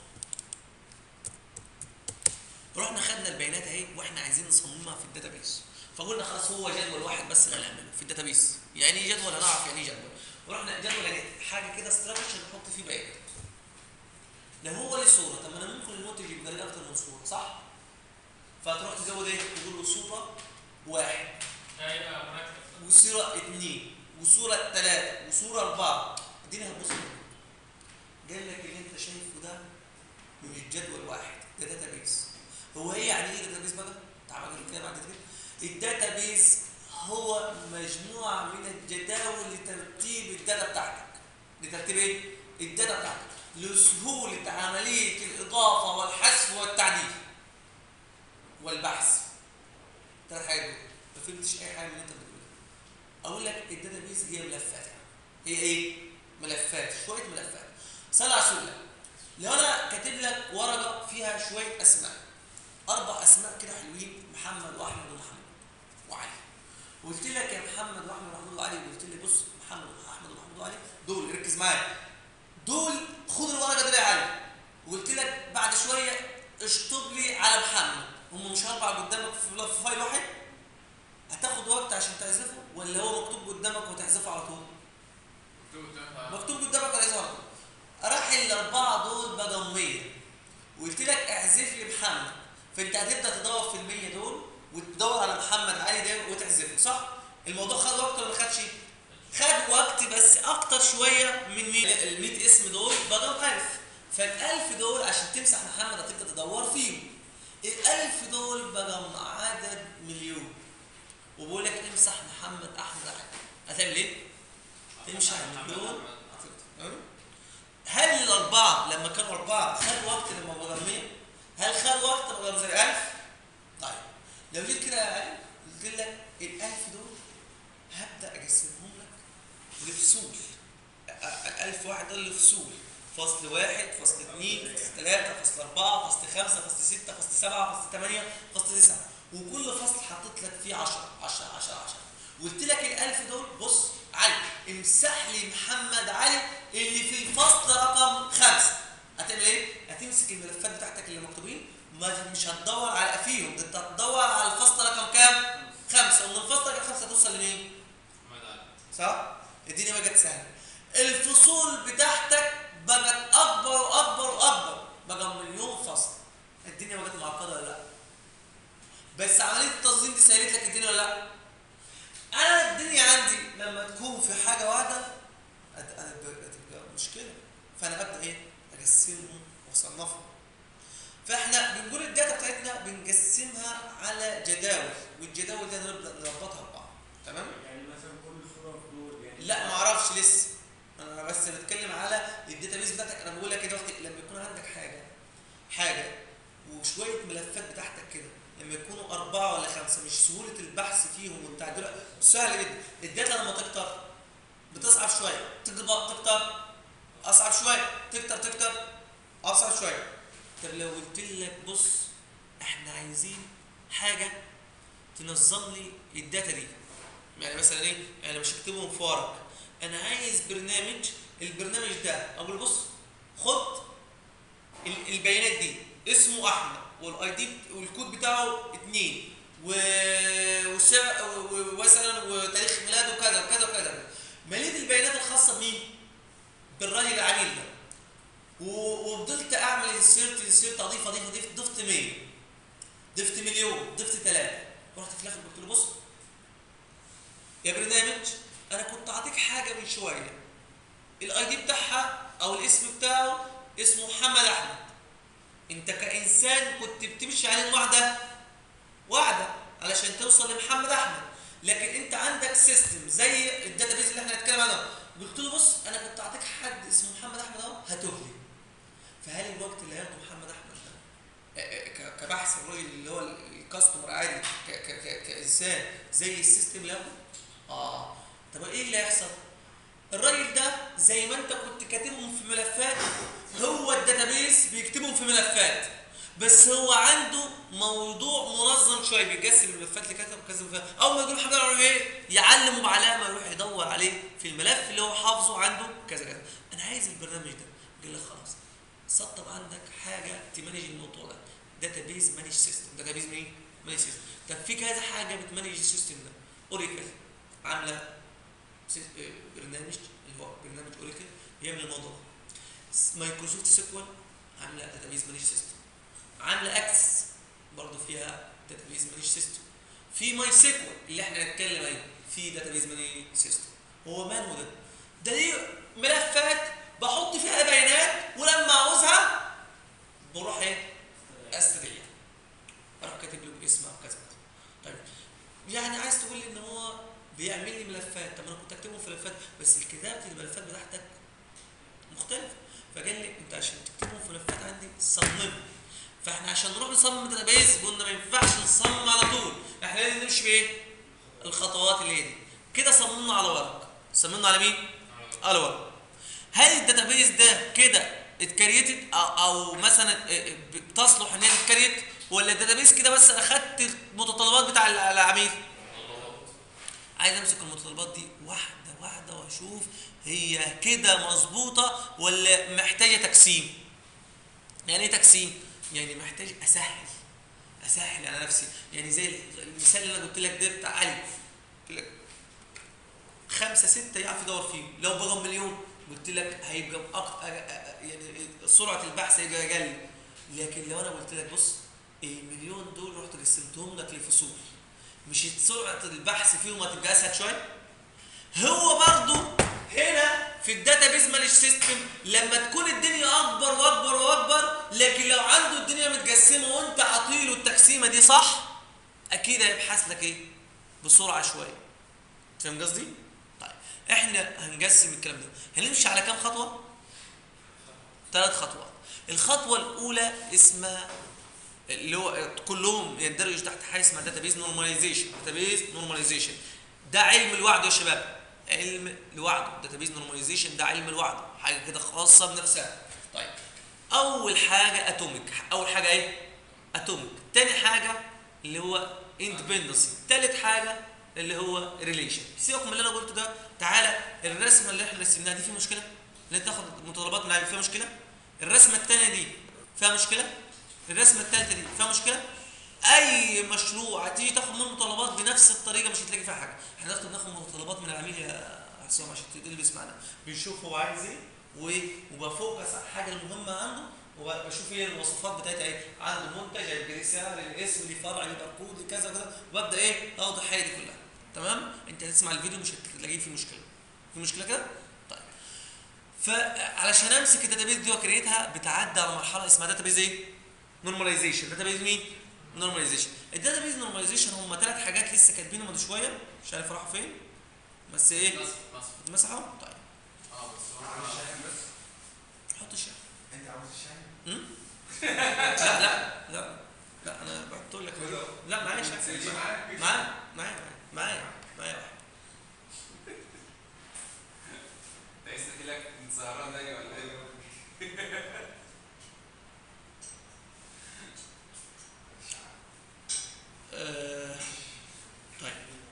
رحنا خدنا البيانات اهي واحنا عايزين نصممها في الداتابيس فقلنا خلاص هو جدول واحد بس اللي هنعمله في الداتابيس يعني ايه جدول هنعرف يعني ايه جدول ورحنا جدول يعني حاجه كده ستراكشر نحط فيه بيانات لو هو ليه صوره طب ما انا ممكن المنتج يبقى ليه اكتر من صوره صح فتروح تزود ايه تقول له صوره واحد ايوه مركب وصوره اثنين وصوره ثلاثه وصوره اربعه الدنيا هتبص قال لك اللي انت شايفه ده مش جدول واحد ده داتابيس هو ايه يعني ايه داتابيس بقى؟ تعال بقى نتكلم عن الداتابيس الداتابيس هو مجموعه من الجداول لترتيب الداتا بتاعتك لترتيب ايه؟ الداتا بتاعتك لسهوله عمليه الاضافه والحذف والتعديل والبحث ثلاث حاجات فهمتش اي حاجه من اللي انت بتقولها اقول لك الداتابيز هي ملفات هي ايه ملفات شويه ملفات صلى على رسول الله لو انا كاتب لك ورقه فيها شويه اسماء اربع اسماء كده حلوين محمد واحمد ومحمد وعلي وقلت لك يا محمد واحمد ومحمود وعلي وقلت لي بص محمد واحمد ومحمود وعلي دول ركز معايا دول خد الورقه دي يا علي وقلت لك بعد شويه اشطب لي على محمد هم مش اربع قدامك في في فايل واحد هتاخد وقت عشان تعزفه ولا هو مكتوب قدامك وتعزفه على طول مكتوب قدامها مكتوب قدامك وتعزفه على طول راح الاربعه دول بقوا 100 وقلت لك اعزف لي محمد فانت هتبدا تدور في ال 100 دول وتدور على محمد علي ده وتعزفه صح الموضوع خد وقت ولا ما خدش خد وقت بس اكتر شويه من مين ال 100 اسم دول بقوا 1000 فال1000 دول عشان تمسح محمد هتبدا تدور فيهم ال1000 دول بقوا عدد مليون وبقول لك امسح محمد احمد علي هتعمل ايه؟ تمشي على المليون هتكتب. هل الأربعة لما كانوا أربعة خد وقت لما بقوا 100 هل خد وقت لما بقوا زي 1000 طيب لو جيت كده يا علي قلت لك ال 1000 دول هبدأ أقسمهم لك لفصول ال 1000 واحد دول لفصول فصل واحد فصل اثنين فصل ثلاثة فصل أربعة فصل خمسة فصل ستة فصل سبعة فصل ثمانية فصل تسعة وكل فصل حطيت لك فيه 10 10 10 10 قلت لك ال 1000 دول بص علي امسح لي محمد علي اللي في الفصل رقم خمسة هتعمل ايه؟ هتمسك الملفات بتاعتك اللي مكتوبين ما مش هتدور على فيهم ده انت هتدور على الفصل رقم كام؟ خمسة ومن الفصل رقم خمسة توصل لمين؟ محمد علي صح؟ الدنيا بقت سهلة. الفصول بتاعتك بقت أكبر وأكبر وأكبر بقى مليون فصل. الدنيا بقت معقدة ولا لأ؟ بس عملية التنظيم دي سهلت لك الدنيا ولا لأ؟ أنا الدنيا عندي لما تكون في حاجة واحدة هت- هتبقى هتبقى مشكلة. فأنا أبدأ إيه؟ أقسمهم وأصنفهم. فاحنا بنقول الداتا بتاعتنا بنقسمها على جداول والجداول دي نبدا نربطها ببعض تمام يعني مثلا كل صورة في دول يعني لا ما اعرفش لسه انا بس بتكلم على الداتابيس بتاعتك انا بقول لك كده وقت لما يكون عندك حاجه حاجه وشويه ملفات بتاعتك كده لما يكونوا اربعه ولا خمسه مش سهوله البحث فيهم والتعديل سهل جدا الداتا لما تكتر بتصعب شويه تكبر تكتر اصعب شويه تكتر تكتر اصعب شويه طب لو قلت لك بص احنا عايزين حاجه تنظم لي الداتا دي يعني مثلا ايه انا مش هكتبهم في ورق انا عايز برنامج البرنامج ده اقول بص خد ال- البيانات دي اسمه احمد والاي دي والكود بتاعه اتنين و وسع- و- ومثلا وتاريخ ميلاده كذا وكذا وكذا مليت البيانات الخاصه بمين؟ بالراجل العميل ده و- وفضلت اعمل انسيرت انسيرت اضيف اضيف اضيف ضفت 100 ضفت مليون ضفت ثلاثه رحت في الاخر قلت له بص يا برنامج انا كنت اعطيك حاجه من شويه الاي دي بتاعها او الاسم بتاعه اسمه محمد احمد انت كانسان كنت بتمشي عليه واحده واحده علشان توصل لمحمد احمد لكن انت عندك سيستم زي الداتابيز اللي احنا هنتكلم عنها قلت له بص انا كنت اعطيك حد اسمه محمد احمد اهو هاته لي فهل الوقت اللي هياخده محمد احمد ده آه، آه، ك- كبحث الراجل اللي هو ال- الكاستمر عادي ك- ك- ك- كانسان زي السيستم اللي هياخده اه طب ايه اللي هيحصل الراجل ده زي ما انت كنت كاتبهم في ملفات هو الداتابيس بيكتبهم في ملفات بس هو عنده موضوع منظم شويه بيقسم الملفات لكذا وكذا وكذا اول ما يقول حاجه يروح ايه يعلمه بعلامه يروح يدور عليه في الملف اللي هو حافظه عنده كذا كذا انا عايز البرنامج ده يقول لك خلاص سطب عندك حاجه تمانج الموضوع ده داتابيز مانج سيستم داتابيز مين مانج سيستم طب في كذا حاجه بتمانج السيستم ده اوريكل عامله سي- آه، برنامج اللي هو برنامج اوريكل بيعمل الموضوع ده س- مايكروسوفت سيكوال عامله داتابيز مانج سيستم عامله اكسس برضه فيها داتابيز مانج سيستم في ماي سيكوال اللي احنا هنتكلم عليه في داتابيز مانج سيستم هو ماله ده ده دي ملفات بحط فيها بيانات ولما عاوزها بروح ايه استدعيها اروح كاتب له اسمها وكذا كذا طيب يعني عايز تقول لي ان هو بيعمل لي ملفات طب انا كنت اكتبهم في ملفات بس الكتابه الملفات بتاعتك مختلفه فقال لي انت عشان تكتبهم في ملفات عندي صممهم فاحنا عشان نروح نصمم داتابيز قلنا ما ينفعش نصمم على طول احنا لازم نمشي بايه؟ الخطوات اللي هي دي كده صممنا على ورق صممنا على مين على ورق هل الداتابيز ده كده اتكريتد او, أو مثلا اه، اه، بتصلح ان هي تتكريت ولا الداتابيز كده بس انا خدت المتطلبات بتاع الع- العميل عايز امسك المتطلبات دي واحده واحده واشوف هي كده مظبوطه ولا محتاجه تقسيم يعني ايه تقسيم يعني محتاج اسهل اسهل على نفسي يعني زي المثال اللي انا قلت لك ده بتاع علي قلت لك خمسة ستة يعرف يدور فيه لو بقى مليون قلت لك هيبقى أق... يعني سرعة البحث هيبقى أقل لكن لو أنا قلت لك بص المليون دول رحت قسمتهم لك لفصول مش سرعة البحث فيهم هتبقى أسهل شوية هو برضو هنا في الداتابيز مانج سيستم لما تكون الدنيا اكبر واكبر واكبر لكن لو عنده الدنيا متقسمه وانت عاطيله التقسيمه دي صح اكيد هيبحث لك ايه بسرعه شويه فاهم قصدي طيب احنا هنقسم الكلام ده هنمشي على كام خطوه ثلاث خطوات الخطوه الاولى اسمها اللي هو كلهم يندرجوا تحت حاجه اسمها داتابيز نورماليزيشن داتابيز نورماليزيشن ده علم الوعد يا شباب علم الوعد داتابيز نورماليزيشن ده علم الوعد حاجه كده خاصه بنفسها طيب اول حاجه اتوميك اول حاجه ايه اتوميك تاني حاجه اللي هو اندبندنسي تالت حاجه اللي هو ريليشن سيبك من اللي انا قلته ده تعالى الرسمه اللي احنا رسمناها دي فيها مشكله اللي تاخد متطلبات من العميل فيها مشكله الرسمه الثانيه دي فيها مشكله الرسمه الثالثه دي فيها مشكله اي مشروع هتيجي تاخد منه متطلبات بنفس الطريقه مش هتلاقي فيها حاجه احنا ناخد ناخد متطلبات من العميل يا حسام عشان تلبس معانا بنشوف هو عايز ايه و- وبفوكس على الحاجه المهمه عنده وبشوف ايه الوصفات بتاعتها ايه عنده منتج هيبقى ليه سعر ليه اسم ليه فرع ليه باركود ليه كذا وكذا وابدا ايه اخد الحاجه دي كلها تمام انت هتسمع الفيديو مش هتلاقيه فيه مشكله في مشكله كده طيب فعلشان امسك الداتابيز دي واكريتها بتعدي على مرحله اسمها داتابيز ايه نورماليزيشن داتابيز مين نورماليزيشن الداتابيز نورماليزيشن هم ثلاث حاجات لسه كاتبينهم من شويه مش عارف راحوا فين بس ايه نصف نصف مسحوا طيب اه بس هو عاوز الشاحن بس حط الشاحن انت عاوز الشاحن أمم؟ لا لا لا لا انا بحط لك لا معايا شاحن تيجي معاك معايا معايا معايا معايا واحد انت عايز تحكي لك انت سهران تاني ولا ايه؟ آه، طيب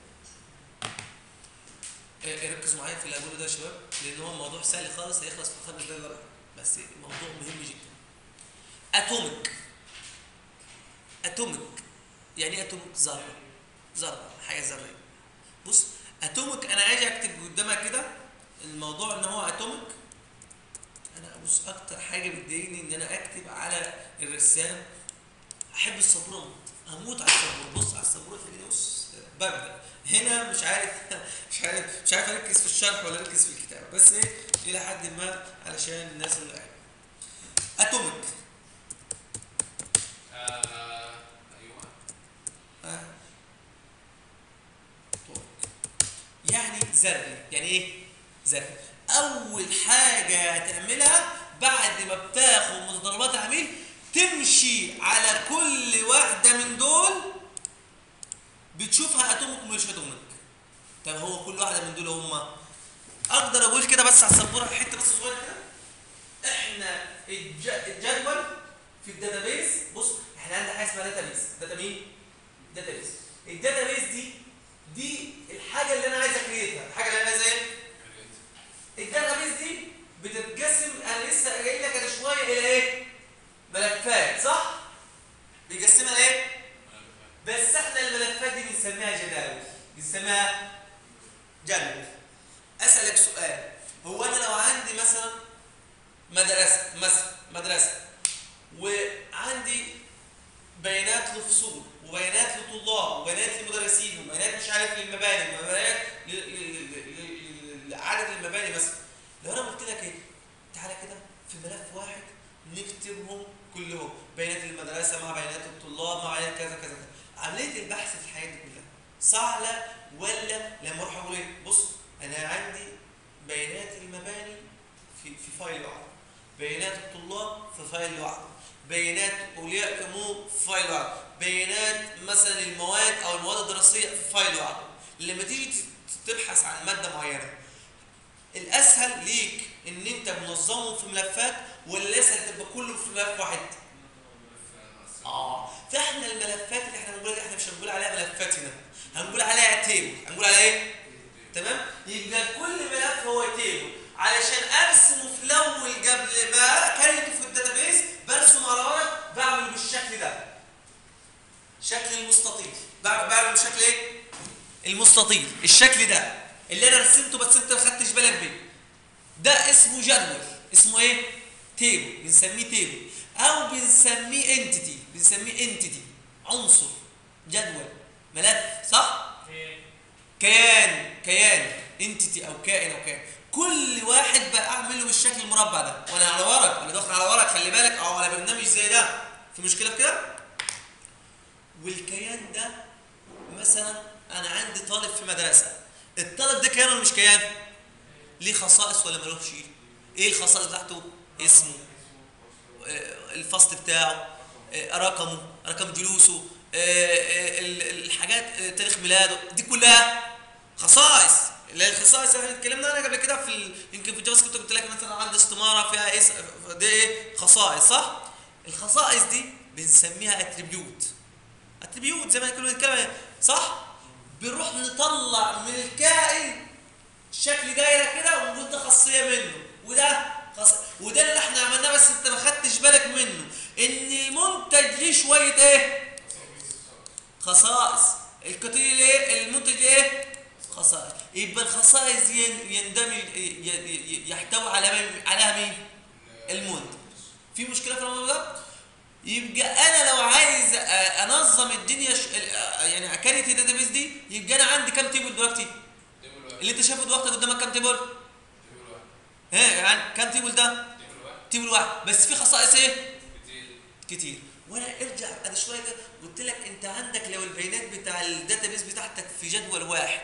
آه، ركزوا معايا في اللي هقوله ده يا شباب لان هو موضوع سهل خالص هيخلص في خمس دقايق ولا حاجة. بس موضوع مهم جدا اتوميك اتوميك يعني ايه اتوميك ذره ذره حاجه ذريه بص اتوميك انا عايز اكتب قدامك كده الموضوع ان هو اتوميك انا بص اكتر حاجه بتضايقني ان انا اكتب على الرسام احب السبوره موت هموت على السبوره بص على السبوره تلاقيني بص ببدا هنا مش عارف مش عارف مش عارف اركز في الشرح ولا اركز في الكتابه بس ايه الى حد ما علشان الناس اللي قاعده اتوميك آه، ايوه آه. اتوميك يعني ذري يعني ايه ذري اول حاجه هتعملها بعد ما بتاخد متطلبات العميل تمشي على كل واحده من دول بتشوفها اتوميك ومش اتوميك طب هو كل واحده من دول هما اقدر اقول كده بس على السبوره حته بس صغيره كده احنا الج- الجدول في الداتابيز بص احنا عندنا حاجه اسمها داتابيز داتا مين داتابيز الداتابيز دي دي الحاجه اللي انا عايز اكريتها الحاجه اللي انا عايز ايه الداتابيز دي بتتقسم انا لسه قايل لك انا شويه الى ايه ملفات صح بيقسمها لايه بس احنا الملفات دي بنسميها جداول بنسميها جدول اسالك سؤال هو انا لو عندي مثلا مدرسه مثلا مدرسه وعندي بيانات لفصول وبيانات لطلاب وبيانات لمدرسين وبيانات مش عارف للمباني وبيانات ل- ل- ل- ل- لعدد المباني مثلا لو انا قلت لك ايه تعالى كده في ملف واحد نكتبهم كلهم بيانات المدرسه مع بيانات الطلاب مع بيانات كذا كذا كذا عمليه البحث في الحاجات دي كلها سهله ولا لما اروح اقول ايه بص انا عندي بيانات المباني في في فايل واحد بيانات الطلاب في فايل واحد بيانات اولياء الامور في فايل واحد بيانات مثلا المواد او المواد الدراسيه في فايل واحد لما تيجي ت- تبحث عن ماده معينه الاسهل ليك ان انت منظمه في ملفات ولا الاسهل تبقى كله في ملف واحد اه فاحنا الملفات اللي احنا بنقول احنا مش هنقول عليها ملفات هنا هنقول عليها تيبل هنقول عليها ايه تمام يبقى كل ملف هو تيبل علشان ارسمه في الاول قبل ما كريته في الداتابيس برسم على ورق بعمله بالشكل ده شكل المستطيل بعمل بعمل بالشكل ايه المستطيل الشكل ده اللي انا رسمته بس انت ما خدتش بالك بيه ده اسمه جدول اسمه ايه تيبل بنسميه تيبل او بنسميه انتيتي بنسميه انتيتي عنصر جدول ملف صح كيان كيان انتيتي او كائن او كائن كل واحد بقى اعمله بالشكل المربع ده وانا على ورق انا داخل على ورق خلي بالك او على برنامج زي ده في مشكله في كده والكيان ده مثلا انا عندي طالب في مدرسه الطالب ده كيان ولا مش كيان ليه خصائص ولا ملوش ايه الخصائص بتاعته اسمه آه، الفصل بتاعه آه، رقمه رقم جلوسه آه، آه، ال- الحاجات آه، تاريخ ميلاده دي كلها خصائص اللي هي الخصائص اللي احنا اتكلمنا عنها قبل كده في ال... يمكن في الجافا سكريبت قلت لك مثلا عندي استماره فيها ايه دي ايه خصائص صح الخصائص دي بنسميها اتريبيوت اتريبيوت زي ما كنا بنتكلم صح بنروح نطلع من الكائن شكل دايره كده ونقول ده خاصيه منه وده خاص وده اللي احنا عملناه بس انت ما خدتش بالك منه ان المنتج ليه شويه ايه خصائص الكتير ايه المنتج ليه ايه خصائص يبقى الخصائص دي ين- يندمج ي- ي- يحتوي على مين عليها مين المنتج في مشكله في الموضوع ده يبقى انا لو عايز أ- انظم الدنيا ش... ال- يعني اكريت الداتابيس دي يبقى انا عندي كام تيبل دلوقتي تيبل واحد اللي انت شايفه دلوقتي قدامك كام تيبل تيبل واحد ها يعني كام تيبل ده تيبل واحد تيبل واحد بس في خصائص ايه كتير كتير وانا ارجع بعد شويه كده قلت لك انت عندك لو البيانات بتاع الداتابيس بتاعتك في جدول واحد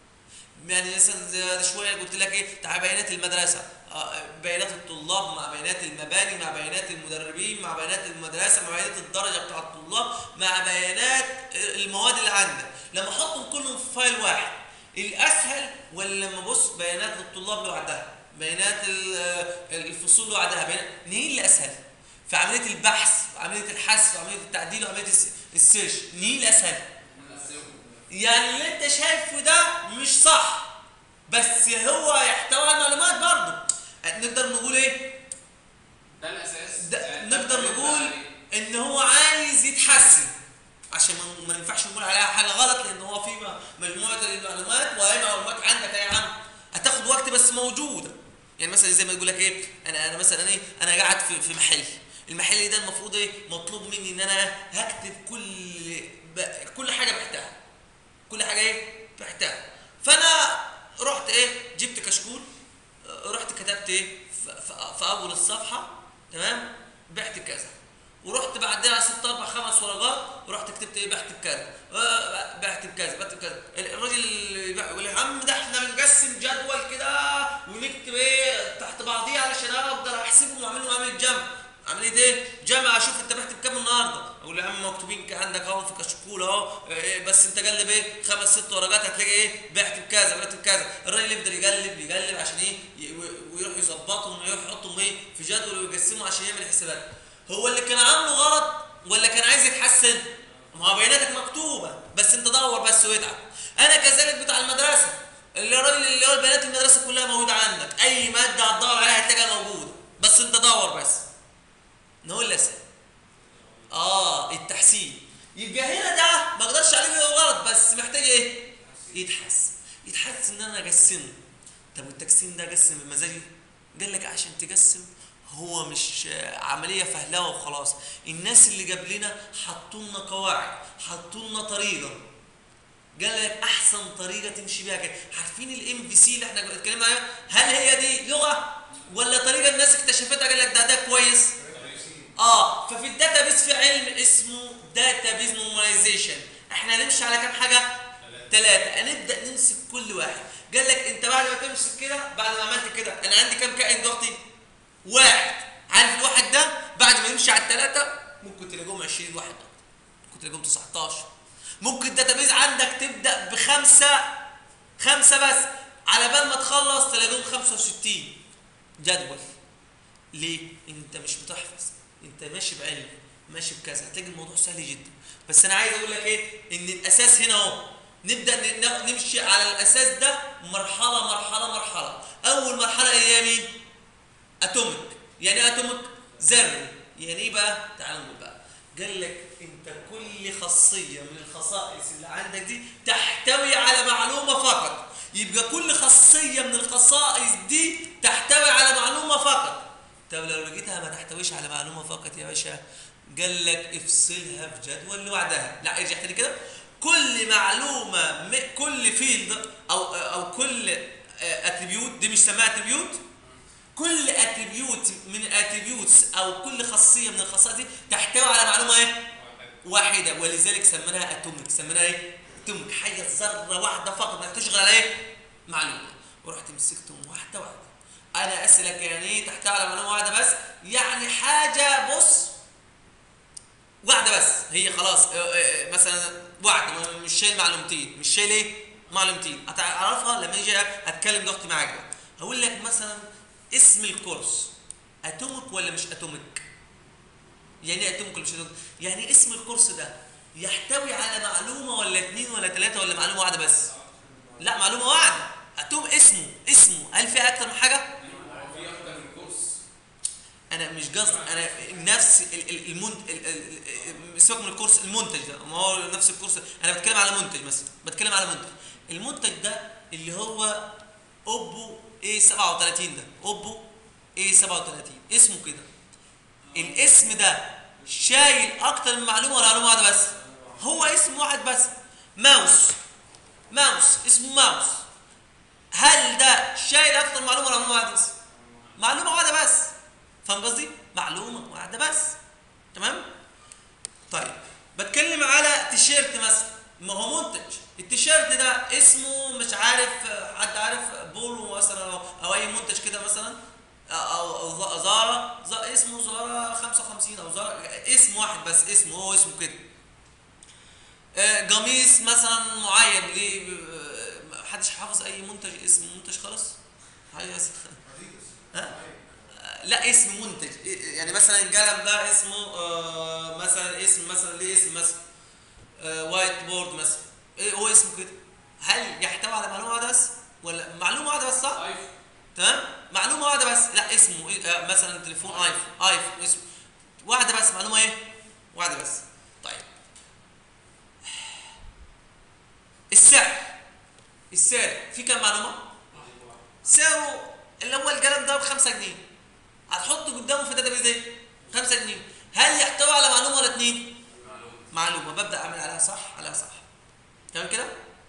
يعني مثلا زي شويه قلت لك ايه تعال بيانات المدرسه آه، بيانات الطلاب مع بيانات المباني مع بيانات المدربين مع بيانات المدرسه مع بيانات الدرجه بتاع الطلاب مع بيانات المواد اللي عندك لما احطهم كلهم في فايل واحد الاسهل ولا لما ابص بيانات الطلاب لوحدها بيانات ال- الفصول لوحدها بيانات مين اللي اسهل في عمليه البحث وعمليه الحذف وعمليه التعديل وعمليه الس- السيرش مين اللي اسهل نقسمهم يعني اللي انت شايفه ده مش صح بس هو يحتوي على معلومات برضه نقدر نقول ايه ده الاساس ده يعني نقدر ده نقول عليه. ان هو عايز يتحسن عشان ما- ما ينفعش نقول عليها حاجه غلط لان هو في م- مجموعه المعلومات وهي معلومات عندك يا عم هتاخد وقت بس موجوده يعني مثلا زي ما يقول لك ايه انا انا مثلا ايه انا قاعد في في محل المحل ده المفروض ايه مطلوب مني ان انا هكتب كل ب... كل حاجه بحتاجها كل حاجه ايه بحتاجها فانا رحت ايه جبت كشكول آه، رحت كتبت ايه في, في- في اول الصفحه تمام بعت كذا ورحت بعدها ست اربع خمس ورقات ورحت كتبت ايه بعت بكذا آه، بعت بكذا بعت بكذا الراجل اللي بيع- يقول لي يا عم ده احنا بنقسم جدول كده ونكتب ايه تحت بعضيه علشان انا اقدر احسبهم واعمل لهم عمليه جمع عمليه ايه؟ جمع اشوف انت بعت بكام النهارده اقول له يا عم مكتوبين ك- عندك اهو في كشكول اهو إيه بس انت قلب ايه خمس ست ورقات هتلاقي ايه بعت بكذا بعت بكذا الراجل يفضل يقلب يقلب عشان ايه ي- و- ويروح يظبطهم ويروح يحطهم ايه في جدول ويقسمهم عشان يعمل حسابات هو اللي كان عامله غلط ولا كان عايز يتحسن ما هو بياناتك مكتوبه بس انت دور بس واتعب انا كذلك بتاع المدرسه اللي الراجل اللي هو البيانات المدرسه كلها موجوده عندك اي ماده هتدور عليها هتلاقيها موجوده بس انت دور بس نقول لسه اه التحسين يبقى هنا ده ما اقدرش عليه إنه غلط بس محتاج ايه يتحسن يتحسن ان انا اقسمه طب والتقسيم ده اقسم بمزاجي قال لك عشان تقسم هو مش آه، عمليه فهلوه وخلاص الناس اللي جاب لنا حطوا لنا قواعد حطوا لنا طريقه قال لك احسن طريقه تمشي بيها كده عارفين الام في سي اللي احنا اتكلمنا عليها هل هي دي لغه ولا طريقه الناس اكتشفتها قال لك ده ده كويس اه ففي الداتابيس في علم اسمه داتابيس نورماليزيشن احنا هنمشي على كام حاجه ثلاثه هنبدا نمسك كل واحد قال لك انت بعد ما تمسك كده بعد ما عملت كده انا عندي كام كائن دلوقتي واحد عارف الواحد ده بعد ما يمشي على الثلاثه ممكن تلاقيهم 20 واحد ممكن تلاقيهم 19 ممكن الداتابيز عندك تبدا بخمسه خمسه بس على بال ما تخلص تلاقيهم 65 جدول ليه؟ انت مش بتحفظ انت ماشي بعلم ماشي بكذا هتلاقي الموضوع سهل جدا بس انا عايز اقول لك ايه ان الاساس هنا اهو نبدا ن- ن- نمشي على الاساس ده مرحله مرحله مرحله اول مرحله هي مين اتوميك يعني ايه اتوميك ذري يعني ايه بقى تعال نقول بقى قال لك انت كل خاصيه من الخصائص اللي عندك دي تحتوي على معلومه فقط يبقى كل خاصيه من الخصائص دي تحتوي على معلومه فقط طب لو لقيتها ما تحتويش على معلومه فقط يا باشا قال لك افصلها في جدول لوحدها لا ارجع تاني كده كل معلومه م- كل فيلد او او كل اتريبيوت دي مش سماها اتريبيوت كل اتريبيوت من الاتريبيوتس او كل خاصيه من الخصائص دي تحتوي على معلومه ايه واحده ولذلك سميناها اتوميك سميناها ايه اتوميك حاجه ذره واحده فقط ما تشغل على ايه معلومه ورحت مسكتهم واحده واحده انا اسالك يعني ايه تحتوي على معلومه واحده بس يعني حاجه بص واحده بس هي خلاص اه، اه، مثلا واحده مش شايل معلومتين مش شايل ايه معلومتين هتعرفها لما اجي اتكلم دلوقتي معاك بقى. هقول لك مثلا اسم الكورس اتوميك ولا مش اتوميك يعني ايه اتوميك ولا مش اتوميك يعني اسم الكورس ده يحتوي على معلومه ولا اتنين ولا تلاته ولا معلومه واحده بس لا معلومه واحده اتوم اسمه اسمه هل فيها اكتر من حاجه في اكتر من كورس انا مش قصدي انا نفس ال- ال- المنت ال- ال- ال- سيبك من الكورس المنتج ده ما هو نفس الكورس انا بتكلم على منتج مثلا بتكلم على منتج المنتج ده اللي هو اوبو اي 37 ده اوبو اي 37 اسمه كده الاسم ده شايل اكتر من معلومه ولا معلومه واحده بس هو اسم واحد بس ماوس ماوس اسمه ماوس هل ده شايل اكتر من معلومه ولا معلومه واحده بس معلومه واحده بس فاهم قصدي معلومه واحده بس تمام طيب بتكلم على تيشيرت مثلا ما هو منتج التيشيرت ده اسمه مش عارف حد عارف بولو مثلا او, أو اي منتج كده مثلا او او ز- زارا ز- اسمه زارا 55 او زارا اسم واحد بس اسمه هو اسمه كده آه، قميص مثلا معين ليه آه، محدش حافظ اي منتج اسم منتج خالص حاجه بس ها لا اسم منتج يعني مثلا القلم ده اسمه آه مثلا اسم مثلا ليه اسم مثلا آه وايت بورد مثلا ايه هو اسمه كده هل يحتوي على معلومه واحده بس ولا معلومه واحده بس صح ايفون تمام معلومه واحده بس لا اسمه إيه؟ آه مثلا تليفون ايفون ايفون اسمه واحده بس معلومه ايه واحده بس طيب السعر السعر في كم معلومه سعره اللي هو القلم ده ب 5 جنيه هتحطه قدامه في الداتابيز ايه 5 جنيه هل يحتوي على معلومه ولا اتنين معلومه معلومه ببدا اعمل عليها صح عليها صح تمام كده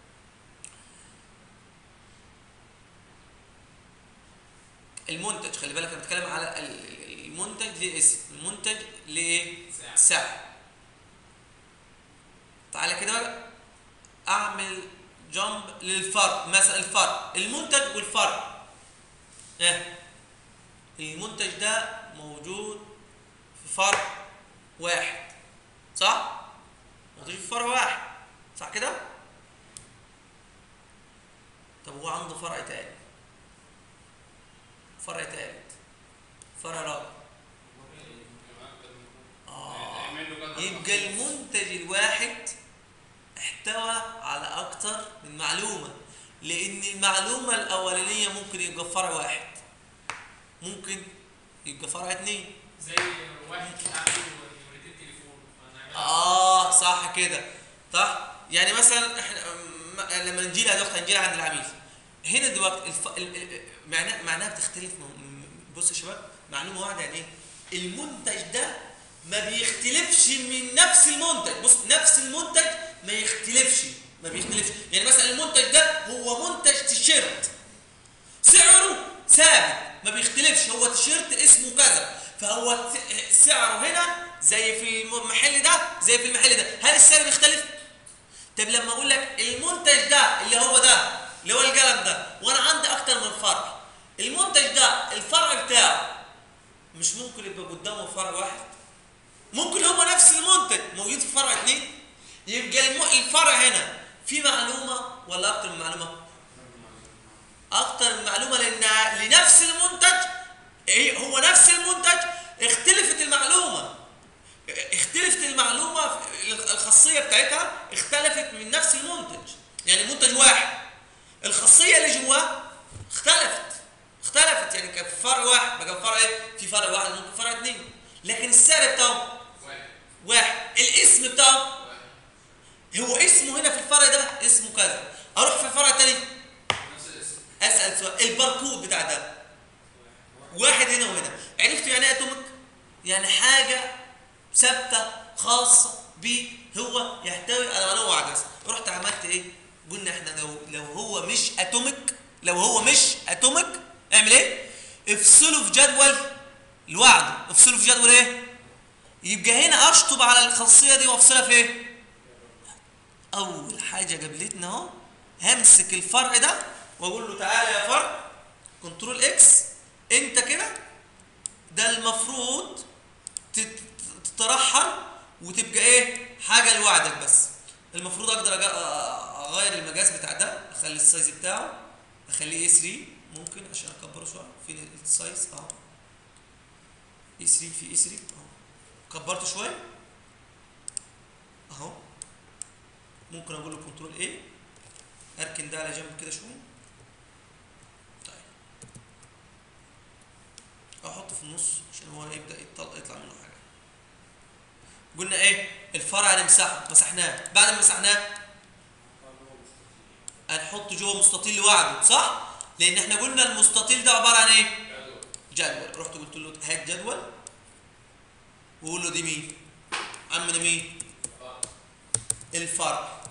المنتج خلي بالك انا بتكلم على ال- ال- المنتج ليه اسم المنتج ليه ساعة. سعر تعالى كده بقى اعمل جامب للفرق مثلا الفرق المنتج والفرق ايه المنتج ده موجود في فرع واحد صح موجود في فرع واحد صح كده طب هو عنده فرع تاني فرع تالت فرع رابع اه اعمل له قدر يبقى مخصوص. المنتج الواحد احتوى على اكتر من معلومه لان المعلومه الاولانيه ممكن يبقى في فرع واحد ممكن يبقى فرع اتنين زي واحد عنده نمرتين تليفون فنعملها اه صح كده صح يعني مثلا احنا م- لما نجي لها دلوقتي هنجي لها عند العميل هنا دلوقتي الف... ال... ال... معناها معناها بتختلف م- م- بص يا شباب معلومه واحده يعني ايه المنتج ده ما بيختلفش من نفس المنتج بص نفس المنتج ما يختلفش ما بيختلفش يعني مثلا المنتج ده هو منتج تيشيرت سعره ثابت ما بيختلفش هو تيشيرت اسمه كذا فهو ت- سعره هنا زي في المحل ده زي في المحل ده هل السعر بيختلف طب لما اقول لك المنتج ده اللي هو ده اللي هو القلم ده وانا عندي اكتر من فرع المنتج ده الفرع بتاعه مش ممكن يبقى قدامه فرع واحد ممكن هو نفس المنتج موجود في فرع اتنين يبقى الم- الفرع هنا في معلومه ولا اكتر من معلومه اكتر من معلومه لان لنفس المنتج إيه هو نفس المنتج اختلفت المعلومه اختلفت المعلومه في- الخاصيه بتاعتها اختلفت من نفس المنتج يعني منتج واحد الخاصيه اللي جواه اختلفت اختلفت يعني كان في فرع واحد ما كان فرع ايه في فرع واحد ممكن فرع اثنين لكن السعر بتاعه واحد واحد الاسم بتاعه واحد هو اسمه هنا في الفرع ده اسمه كذا اروح في الفرع الثاني نفس الاسم اسال سؤال الباركود بتاع ده واحد هنا وهنا عرفت يعني ايه اتوميك يعني حاجه ثابته خاصه بيه هو يحتوي على معلومه واحده بس رحت عملت ايه قلنا احنا لو لو هو مش اتوميك لو هو مش اتوميك اعمل ايه افصله في جدول لوحده افصله في جدول ايه يبقى هنا اشطب على الخاصيه دي وافصلها في ايه اول حاجه قابلتنا اهو همسك الفرع ده واقول له تعالى يا فرع كنترول اكس انت كده ده المفروض تت- تترحل وتبقى ايه حاجه لوحدك بس المفروض اقدر أج- أ- اغير المقاس بتاع ده اخلي السايز بتاعه اخليه اي 3 ممكن عشان اكبره شويه فين السايز اهو اي 3 في اي 3 اهو كبرته شويه اهو ممكن اقول له كنترول ايه اركن ده على جنب كده شويه طيب احطه في النص عشان هو يبدا يطلع يطلع منه حاجه قلنا ايه الفرع نمسحه مسحناه بعد ما مسحناه هنحطه جوه مستطيل لوحده صح لان احنا قلنا المستطيل ده عباره عن ايه جدول جدول رحت قلت له هات جدول وقول له دي مين عمنا مين اه الفرع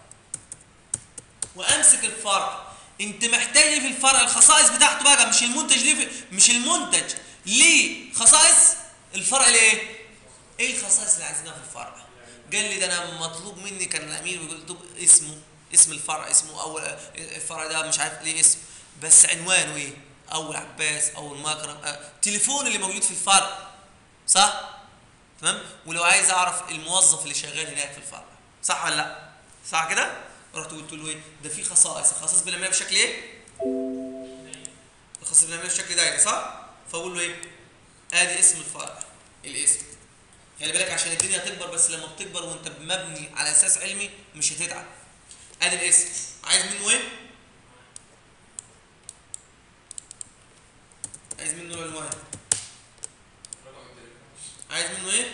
وامسك الفرع انت محتاج ايه في الفرع الخصائص بتاعته بقى مش المنتج ليه في مش المنتج ليه خصائص الفرع ليه ايه الخصائص اللي عايزينها في الفرع قال لي ده انا مطلوب مني كان الامير بيقول طب اسمه اسم الفرع اسمه اول الفرع ده مش عارف ليه اسم بس عنوانه ايه اول عباس اول مكرم آه، تليفون اللي موجود في الفرع صح تمام ولو عايز اعرف الموظف اللي شغال هناك في الفرع صح ولا لا صح كده رحت قلت له ايه ده في خصائص الخصائص بنعملها بشكل ايه الخصائص بنعملها بشكل دايري صح فاقول له ايه ادي اسم الفرع الاسم خلي بالك عشان الدنيا تكبر بس لما بتكبر وانت مبني على اساس علمي مش هتتعب ادي الاسم عايز منه ايه عايز منه العنوان رقم التليفون عايز منه ايه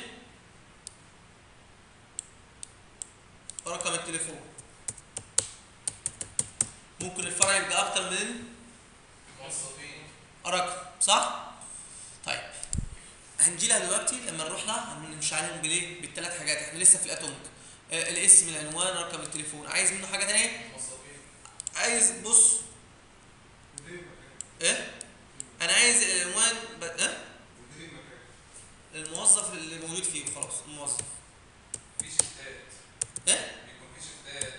رقم التليفون ممكن الفرع يبقى اكتر من موظفين رقم صح طيب هنجي لها دلوقتي لما نروح لها هنمشي عليهم بالايه بالثلاث حاجات احنا لسه في الاتوميك آه الاسم العنوان رقم التليفون عايز منه حاجه ثانيه موظفين عايز بص مدير مكان ايه انا عايز العنوان ب... إيه؟ مدير مكان الموظف اللي موجود فيه خلاص الموظف في شفتات ايه بيكون في شفتات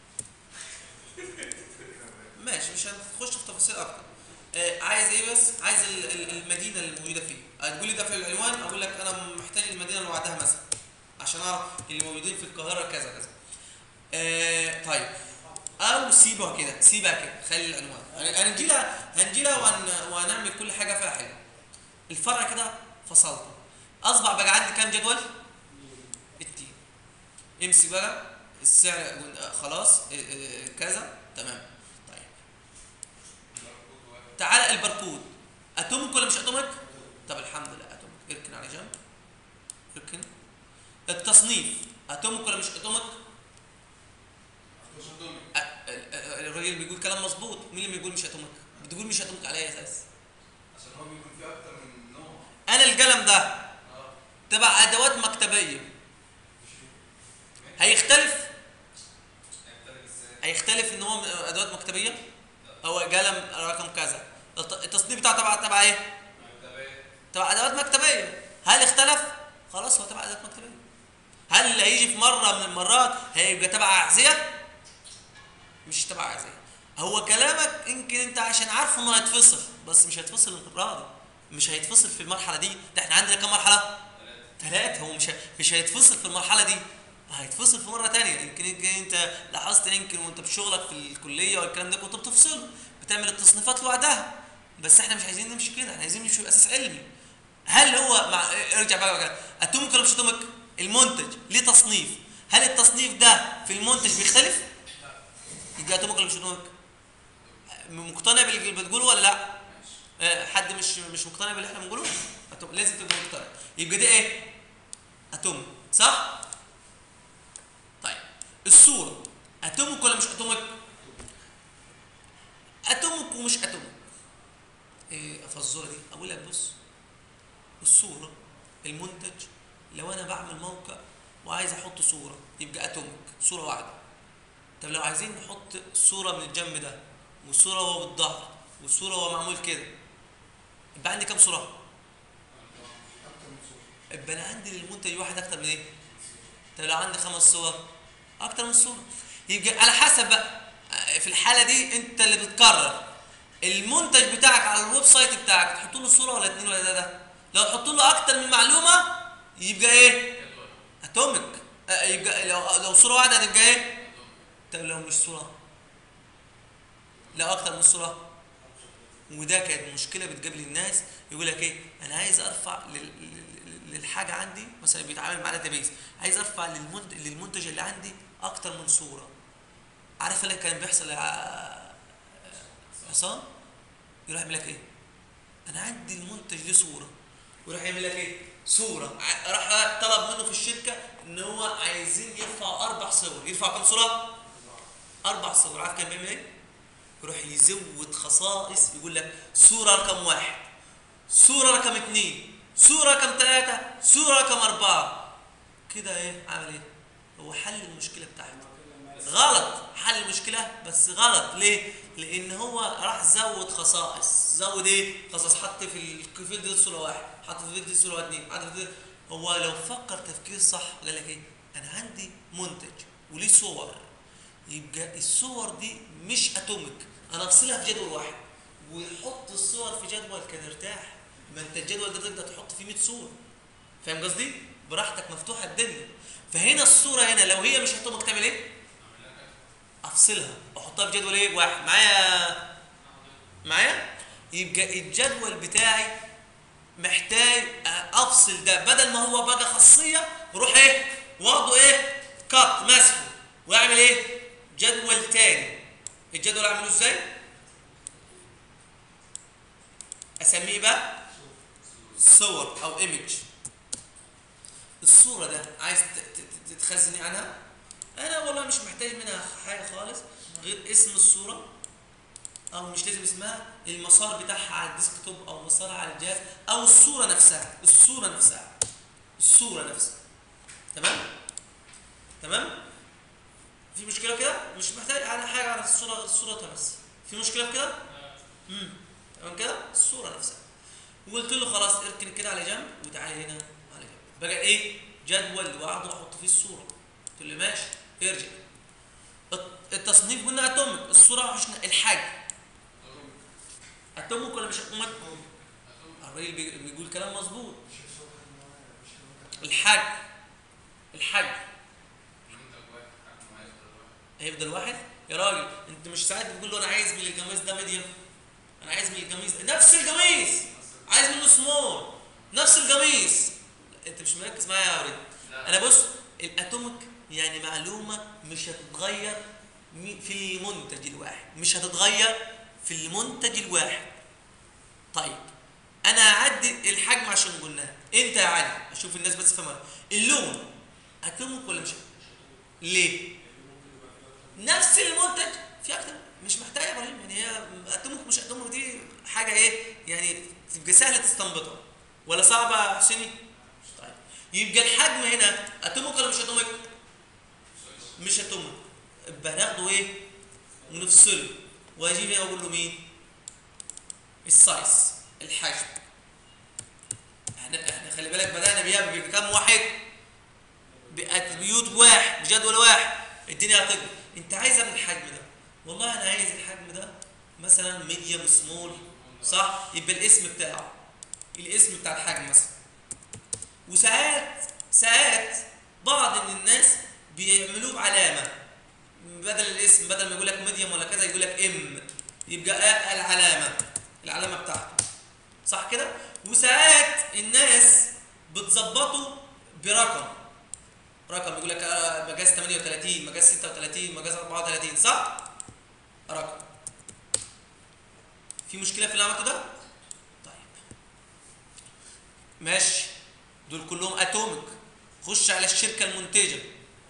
ماشي مش هنخش في تفاصيل اكتر آه عايز ايه بس عايز ال- ال- المدينه اللي موجوده فيه هتقول لي ده في العنوان اقول لك انا محتاج المدينه اللي بعدها مثلا عشان اعرف اللي موجودين في القاهره كذا كذا آه طيب او سيبها كده سيبها كده خلي العنوان هن- هنجي لها هنجي لها وهن- وهنعمل كل حاجه فيها حلو الفرع كده فصلته اصبح بقى عندي كام جدول اتنين امسك بقى السعر آه، خلاص آه، آه، كذا تمام طيب مربوط واحد تعال الباركود اتوميك ولا مش اتوميك طب الحمد لله اتوميك اركن على جنب اركن التصنيف اتوميك ولا مش اتوميك مش اتوميك أ- ال- ال- الراجل بيقول كلام مظبوط مين اللي بيقول مش اتوميك بتقول مش اتوميك على اي اساس عشان هو بيكون فيه اكتر من نوع انا القلم ده اه تبع ادوات مكتبيه هيختلف هيختلف ازاي؟ هيختلف ان هو ادوات مكتبيه هو قلم رقم كذا الت- التصنيف بتاعه تبع تبع ايه مكتبات تبع ادوات مكتبيه هل اختلف خلاص هو تبع ادوات مكتبيه هل اللي هيجي في مره من المرات هيبقى تبع احذيه مش تبع احذيه هو كلامك يمكن انت عشان عارفه انه هيتفصل بس مش هيتفصل المره دي مش هيتفصل في المرحله دي ده احنا عندنا كم مرحله ثلاثة ثلاثة هو مش مش هيتفصل في المرحلة دي هيتفصل في مرة تانية يمكن يمكن انت لاحظت يمكن وانت في شغلك في الكلية والكلام ده كنت بتفصله تعمل التصنيفات لوحدها بس احنا مش عايزين نمشي كده احنا عايزين نمشي باساس علمي هل هو مع ارجع بقى بقى اتوميك ولا مش اتوميك المنتج ليه تصنيف هل التصنيف ده في المنتج بيختلف يبقى اتوميك ولا مش اتوميك مقتنع باللي بتقوله ولا لا ماشي آه، حد مش مش مقتنع باللي احنا بنقوله أتوم. لازم تبقى مقتنع يبقى ده ايه اتوم صح طيب الصوره اتوميك ولا مش اتوميك اتوميك ومش اتوميك ايه الفزوره دي اقول لك بص الصوره المنتج لو انا بعمل موقع وعايز احط صوره يبقى اتوميك صوره واحده طب لو عايزين نحط صوره من الجنب ده والصوره وهو بالظهر والصوره وهو معمول كده يبقى عندي كام صوره اكتر من صوره يبقى انا عندي للمنتج واحد اكتر من ايه طب لو عندي خمس صور اكتر من صوره يبقى على حسب بقى في الحاله دي انت اللي بتقرر المنتج بتاعك على الويب سايت بتاعك تحط له صوره ولا اتنين ولا ده ده لو تحط له اكتر من معلومه يبقى ايه جدول اتوميك آه، يبقى لو لو صوره واحده هتبقى ايه جدول طب لو مش صوره لو اكتر من صوره وده كانت مشكله بتقابل الناس يقول لك ايه انا عايز ارفع لل- لل- للحاجه عندي مثلا بيتعامل مع داتابيز عايز ارفع للمنتج للمنتج اللي عندي اكتر من صوره عارف اللي كان بيحصل يا عصام يروح يعمل لك ايه انا عندي المنتج ليه صوره ويروح يعمل لك ايه صوره ع- راح طلب منه في الشركه ان هو عايزين يرفع اربع صور يرفع كم صوره اربع صور عارف كان بيعمل ايه يروح يزود خصائص يقول لك صوره رقم واحد صوره رقم اثنين صوره رقم ثلاثه صوره رقم اربعه كده ايه عمل ايه هو حل المشكله بتاعته غلط حل المشكله بس غلط ليه لان هو راح زود خصائص زود ايه خصائص حط في الفيلد دي صوره واحد حط في الفيلد دي صوره اثنين حط في الفيلد هو لو فكر تفكير صح قال لك ايه انا عندي منتج وليه صور يبقى الصور دي مش اتوميك انا افصلها في جدول واحد ويحط الصور في جدول كان ارتاح ما انت الجدول ده تقدر تحط فيه 100 صوره فاهم قصدي براحتك مفتوحه الدنيا فهنا الصوره هنا لو هي مش اتوميك تعمل ايه اعمل لك افصلها واحطها في جدول ايه واحد معايا معايا يبقى الجدول بتاعي محتاج افصل ده بدل ما هو بقى خاصيه روح ايه واخده ايه كات مسحه واعمل ايه جدول تاني الجدول اعمله ازاي اسميه إيه بقى صور او ايمج الصوره ده عايز ت- ت- ت- تتخزني عنها انا والله مش محتاج منها حاجه خالص غير اسم الصوره او مش لازم اسمها المسار بتاعها على الديسك توب او مسارها على الجهاز او الصوره نفسها الصوره نفسها الصوره نفسها تمام تمام في مشكله كده مش محتاج على حاجه على الصوره غير صورتها بس في مشكله في كده امم تمام كده الصوره نفسها وقلت له خلاص اركن كده على جنب وتعالى هنا على جنب بقى ايه جدول لوحده احط فيه الصوره قلت له ماشي ارجع الت- التصنيف قلنا اتوميك الصوره وحشنا الحجم اتوميك ولا مش اتوميك الراجل بي- بيقول كلام مظبوط مش الصوره حجمها مش الوقت. الحجم الحجم منتج واحد حجمه ما يفضل واحد هيفضل واحد يا راجل انت مش ساعات بتقول له انا عايز من القميص ده ميديوم انا عايز من القميص ده نفس القميص عايز منه سمول نفس القميص انت مش مركز معايا يا ولد لا انا بص الاتوميك يعني معلومه مش هتتغير مي- في المنتج الواحد مش هتتغير في المنتج الواحد طيب انا هعدي الحجم عشان قلناها انت يا علي اشوف الناس بس فاهمه اللون اتوميك ولا مش ليه نفس المنتج في اكتر مش محتاج يا ابراهيم يعني هي اتوميك مش اتوميك دي حاجه ايه يعني تبقى سهله تستنبطها ولا صعبه يا حسيني طيب يبقى الحجم هنا اتوميك ولا مش اتوميك مش اتوميك يبقى ناخده ايه ونفصله واجي هنا اقول له مين السايز الحجم احنا احنا خلي بالك بدانا بيها بكام واحد باتريبيوت واحد بجدول واحد الدنيا هتكبر انت عايز من الحجم ده والله انا عايز الحجم ده مثلا ميديوم سمول صح يبقى الاسم بتاعه الاسم بتاع الحجم مثلا وساعات ساعات بعض من الناس بيعملوه بعلامه بدل الاسم بدل ما يقول لك ميديوم ولا كذا يقول لك ام يبقى آه العلامه العلامه بتاعته صح كده وساعات الناس بتظبطه برقم رقم يقول لك آه، مقاس 38 مقاس 36 مقاس 34 صح رقم في مشكله في اللي عملته ده طيب ماشي دول كلهم اتوميك خش على الشركه المنتجه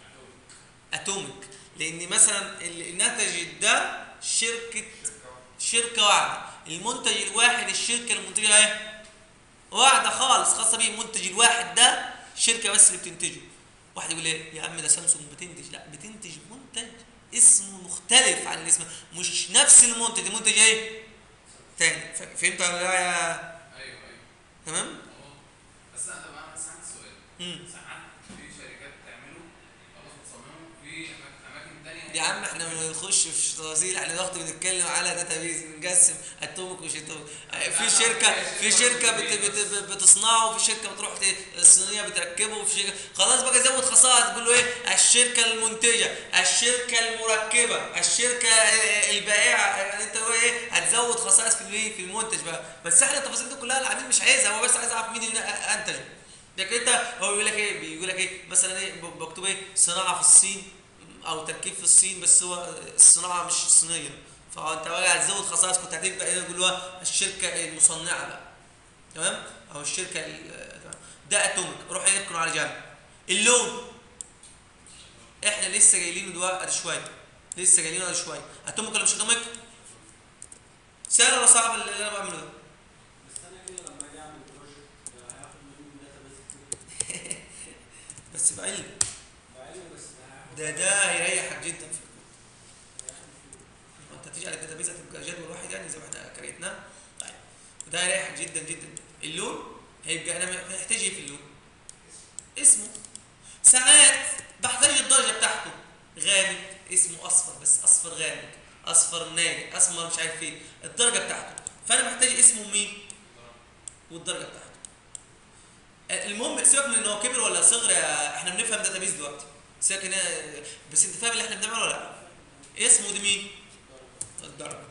اتوميك لان مثلا ال- الناتج ده شركه شركه واحده المنتج الواحد الشركه المنتجه ايه واحده خالص خاصه بيه المنتج الواحد ده شركه بس اللي بتنتجه واحد يقول ايه يا عم ده سامسونج بتنتج لا بتنتج منتج اسمه مختلف عن الاسم مش نفس المنتج المنتج ايه تاني ف- فهمت ولا لا يا ايوه ايوه تمام اه بس انا طبعا بس عندي سؤال امم ساعات في شركات تعمله خلاص بتصممه في أماك- اماكن تانية يا عم احنا بنخش في تفاصيل احنا دلوقتي بنتكلم على داتابيز بنقسم اتومك ومش اتومك في شركه في شركه بت بت بتصنعه وفي شركه بتروح ت- الصينيه بتركبه وفي شركه خلاص بقى زود خصائص تقول له ايه الشركه المنتجه الشركه المركبه الشركه البائعه يعني انت هو ايه هتزود خصائص في الايه في المنتج بقى بس احنا التفاصيل دي كلها العميل مش عايزها هو بس عايز يعرف مين اللي انتجه لكن انت هو بيقول لك ايه بيقول لك ايه مثلا ايه ب- مكتوب ايه صناعه في الصين او تركيب في الصين بس هو الصناعه مش صينيه فانت بقى هتزود خصائص كنت هتبدا ايه يقولوها الشركه المصنعه بقى تمام او الشركه ال- تمام. ده اتوميك روح يركن على جنب اللون احنا لسه جايلينه دلوقتي شويه لسه جايلينه بعد شويه اتوميك ولا مش اتوميك سهل ولا صعب اللي انا بعمله ده بس انا كده لما اجي اعمل بروجكت هياخد مني داتا بيز بس بعلم بعلم بس ده هياخد ده ده هيريحك جدا في هياخد فيه. انت تيجي على الداتابيز هتبقى جدول واحد يعني زي ما احنا كريتناه طيب وده هيريحك جدا جدا اللون هيبقى انا محتاج ايه في اللون اسمه ساعات بحتاج الدرجه بتاعته غامق اسمه اصفر بس اصفر غامق اصفر ناجي اسمر مش عارف ايه الدرجه بتاعته فانا محتاج اسمه مين والدرجه بتاعته آه، المهم سيبك من ان هو كبر ولا صغر يا احنا بنفهم داتابيز دلوقتي سيبك ان بس انت فاهم اللي احنا بنعمله ولا لا اسمه دي مين الضرب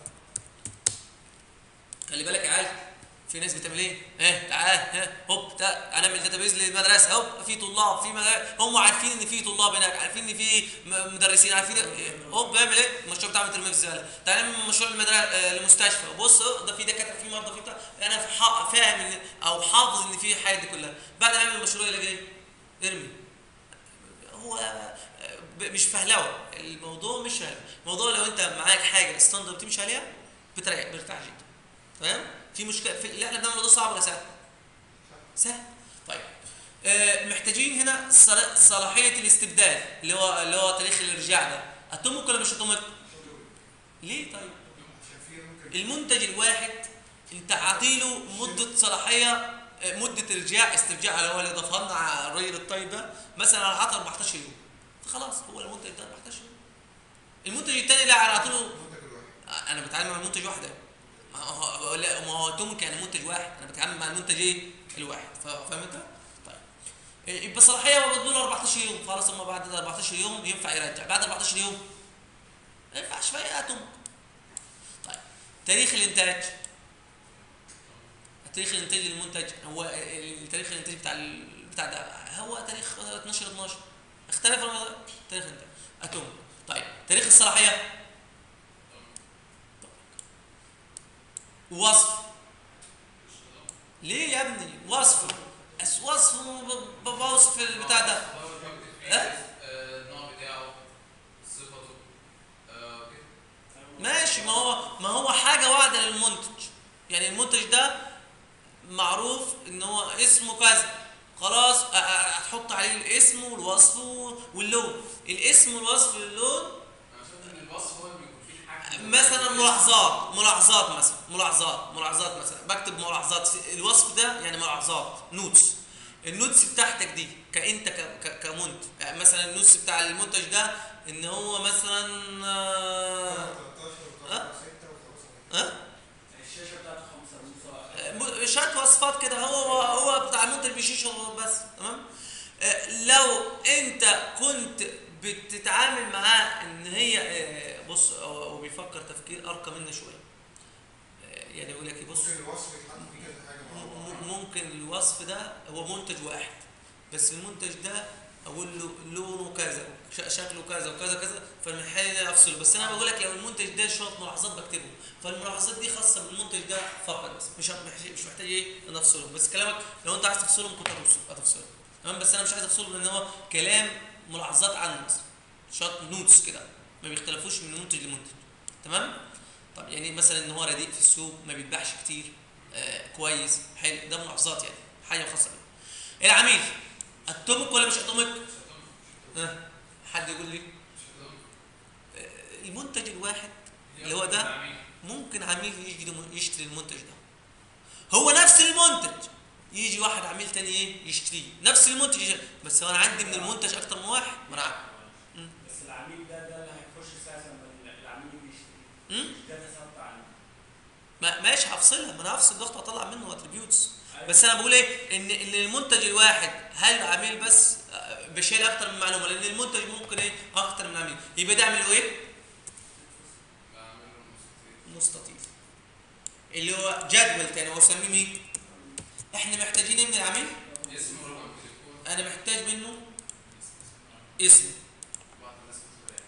خلي بالك يا عيال في ناس بتعمل ايه؟ ها تعال ها هوب تا هنعمل داتابيز للمدرسه هوب في طلاب في مدرسة. هم عارفين ان في طلاب هناك عارفين ان في م- مدرسين عارفين هوب بيعمل ايه؟ المشروع بتاع ترميه في الزباله تعال نعمل مشروع المدرسه المستشفى بص اه، ده في دكاتره في مرضى في بتاع انا في حق- فاهم ان او حافظ ان في الحاجات دي كلها بعد ما اعمل المشروع يلاقي ايه؟ ارمي هو ب- مش فهلوه الموضوع مش فهلوه الموضوع لو انت معاك حاجه ستاندرد بتمشي عليها بتريح برتاح جدا تمام في مشكله في اللي احنا بنعمله ده صعب ولا سهل سهل طيب آه محتاجين هنا صلا- صلاحيه الاستبدال اللي هو اللي هو تاريخ الارجاع ده اتومك ولا مش اتومك ليه طيب عشان في ممكن المنتج الواحد انت عاطيله مده صلاحيه آه، مده ارجاع استرجاع اللي هو اللي ضافها لنا على الراجل الطيب ده مثلا على عطى 14 يوم فخلاص هو المنتج ده 14 يوم المنتج الثاني لا انا عاطيله المنتج الواحد انا بتعامل مع منتج واحد أهو. ما هو لا ما هو تومك يعني منتج واحد انا بتعامل مع المنتج ايه الواحد ف- فاهم انت طيب إيه، يبقى صلاحيه بدوا له 14 يوم خلاص هم بعد ال 14 يوم ينفع يرجع بعد 14 يوم ما ينفعش بقى يا تومك طيب تاريخ الانتاج تاريخ الانتاج للمنتج هو ال- تاريخ الانتاج بتاع ال- بتاع ده هو تاريخ 12 12 اختلف ولا ما اختلف؟ تاريخ الانتاج اتوم طيب تاريخ الصلاحيه وصف ليه يا ابني وصف أس- وصف ب- ب- بوصف البتاع ده ها؟ النوع بتاعه صفته آه، كده ماشي ما هو ما هو حاجه واحده للمنتج يعني المنتج ده معروف ان هو اسمه كذا خلاص أ- أ- هتحط عليه الاسم والوصف واللون الاسم والوصف واللون انا شايف ان الوصف هو اللي بيكون فيه حاجه مثلا ملاحظات ملاحظات مثلا ملاحظات ملاحظات مثلا بكتب ملاحظات في الوصف ده يعني ملاحظات نوتس النوتس بتاعتك دي كانت ك- ك- كمنتج يعني مثلا النوتس بتاع المنتج ده ان هو مثلا آه، 13 ها؟ و6 و5 ها الشاشه بتاعته 5 بوصه م- شويه وصفات كده هو هو بتاع المنتج بيشيشه بس تمام آه، لو انت كنت بتتعامل معاه ان هي آه، بص هو هو بيفكر تفكير ارقى منا شويه يعني يقول لك بص ممكن الوصف يتحط فيه كذا حاجه مع بعض. م- ممكن الوصف ده هو منتج واحد بس المنتج ده اقول له لونه كذا ش- شكله كذا وكذا كذا فالمحل ده افصله بس انا بقول لك لو المنتج ده شويه ملاحظات بكتبه فالملاحظات دي خاصه بالمنتج ده فقط بس مش مش مش محتاج ايه ان افصله بس كلامك لو انت عايز تفصله ممكن هتفصله هتفصله تمام بس انا مش عايز افصله لان هو كلام ملاحظات عنه بس شويه نوتس كده ما بيختلفوش من منتج لمنتج تمام طب يعني مثلا ان هو رديء في السوق ما بيتباعش كتير آه كويس حلو ده ملاحظات يعني حاجه خاصه بيه العميل اتوميك ولا مش اتوميك ها حد يقول لي آه، المنتج الواحد اللي هو ده ممكن عميل يجي يشتري المنتج ده هو نفس المنتج يجي واحد عميل تاني ايه يشتريه نفس المنتج يشتري. بس هو انا عندي من المنتج اكتر من واحد ما انا عارف. بس العميل ده ده اللي هيخش اساسا لما العميل يجي يشتري مم؟ ده ده ثابت عنه ما ماشي هفصلها ما انا هفصل الضغط واطلع منه اتريبيوتس بس انا بقول ايه ان ان المنتج الواحد هل عميل بس آه، بشيل اكتر من معلومه لان المنتج ممكن ايه اكتر من عميل يبقى ده اعمل له ايه بعمله مستطيل مستطيل اللي هو جدول تاني هو سميه مين احنا محتاجين ايه من العميل اسم ورقم تليفون انا محتاج منه اسمه بعض الناس بتقول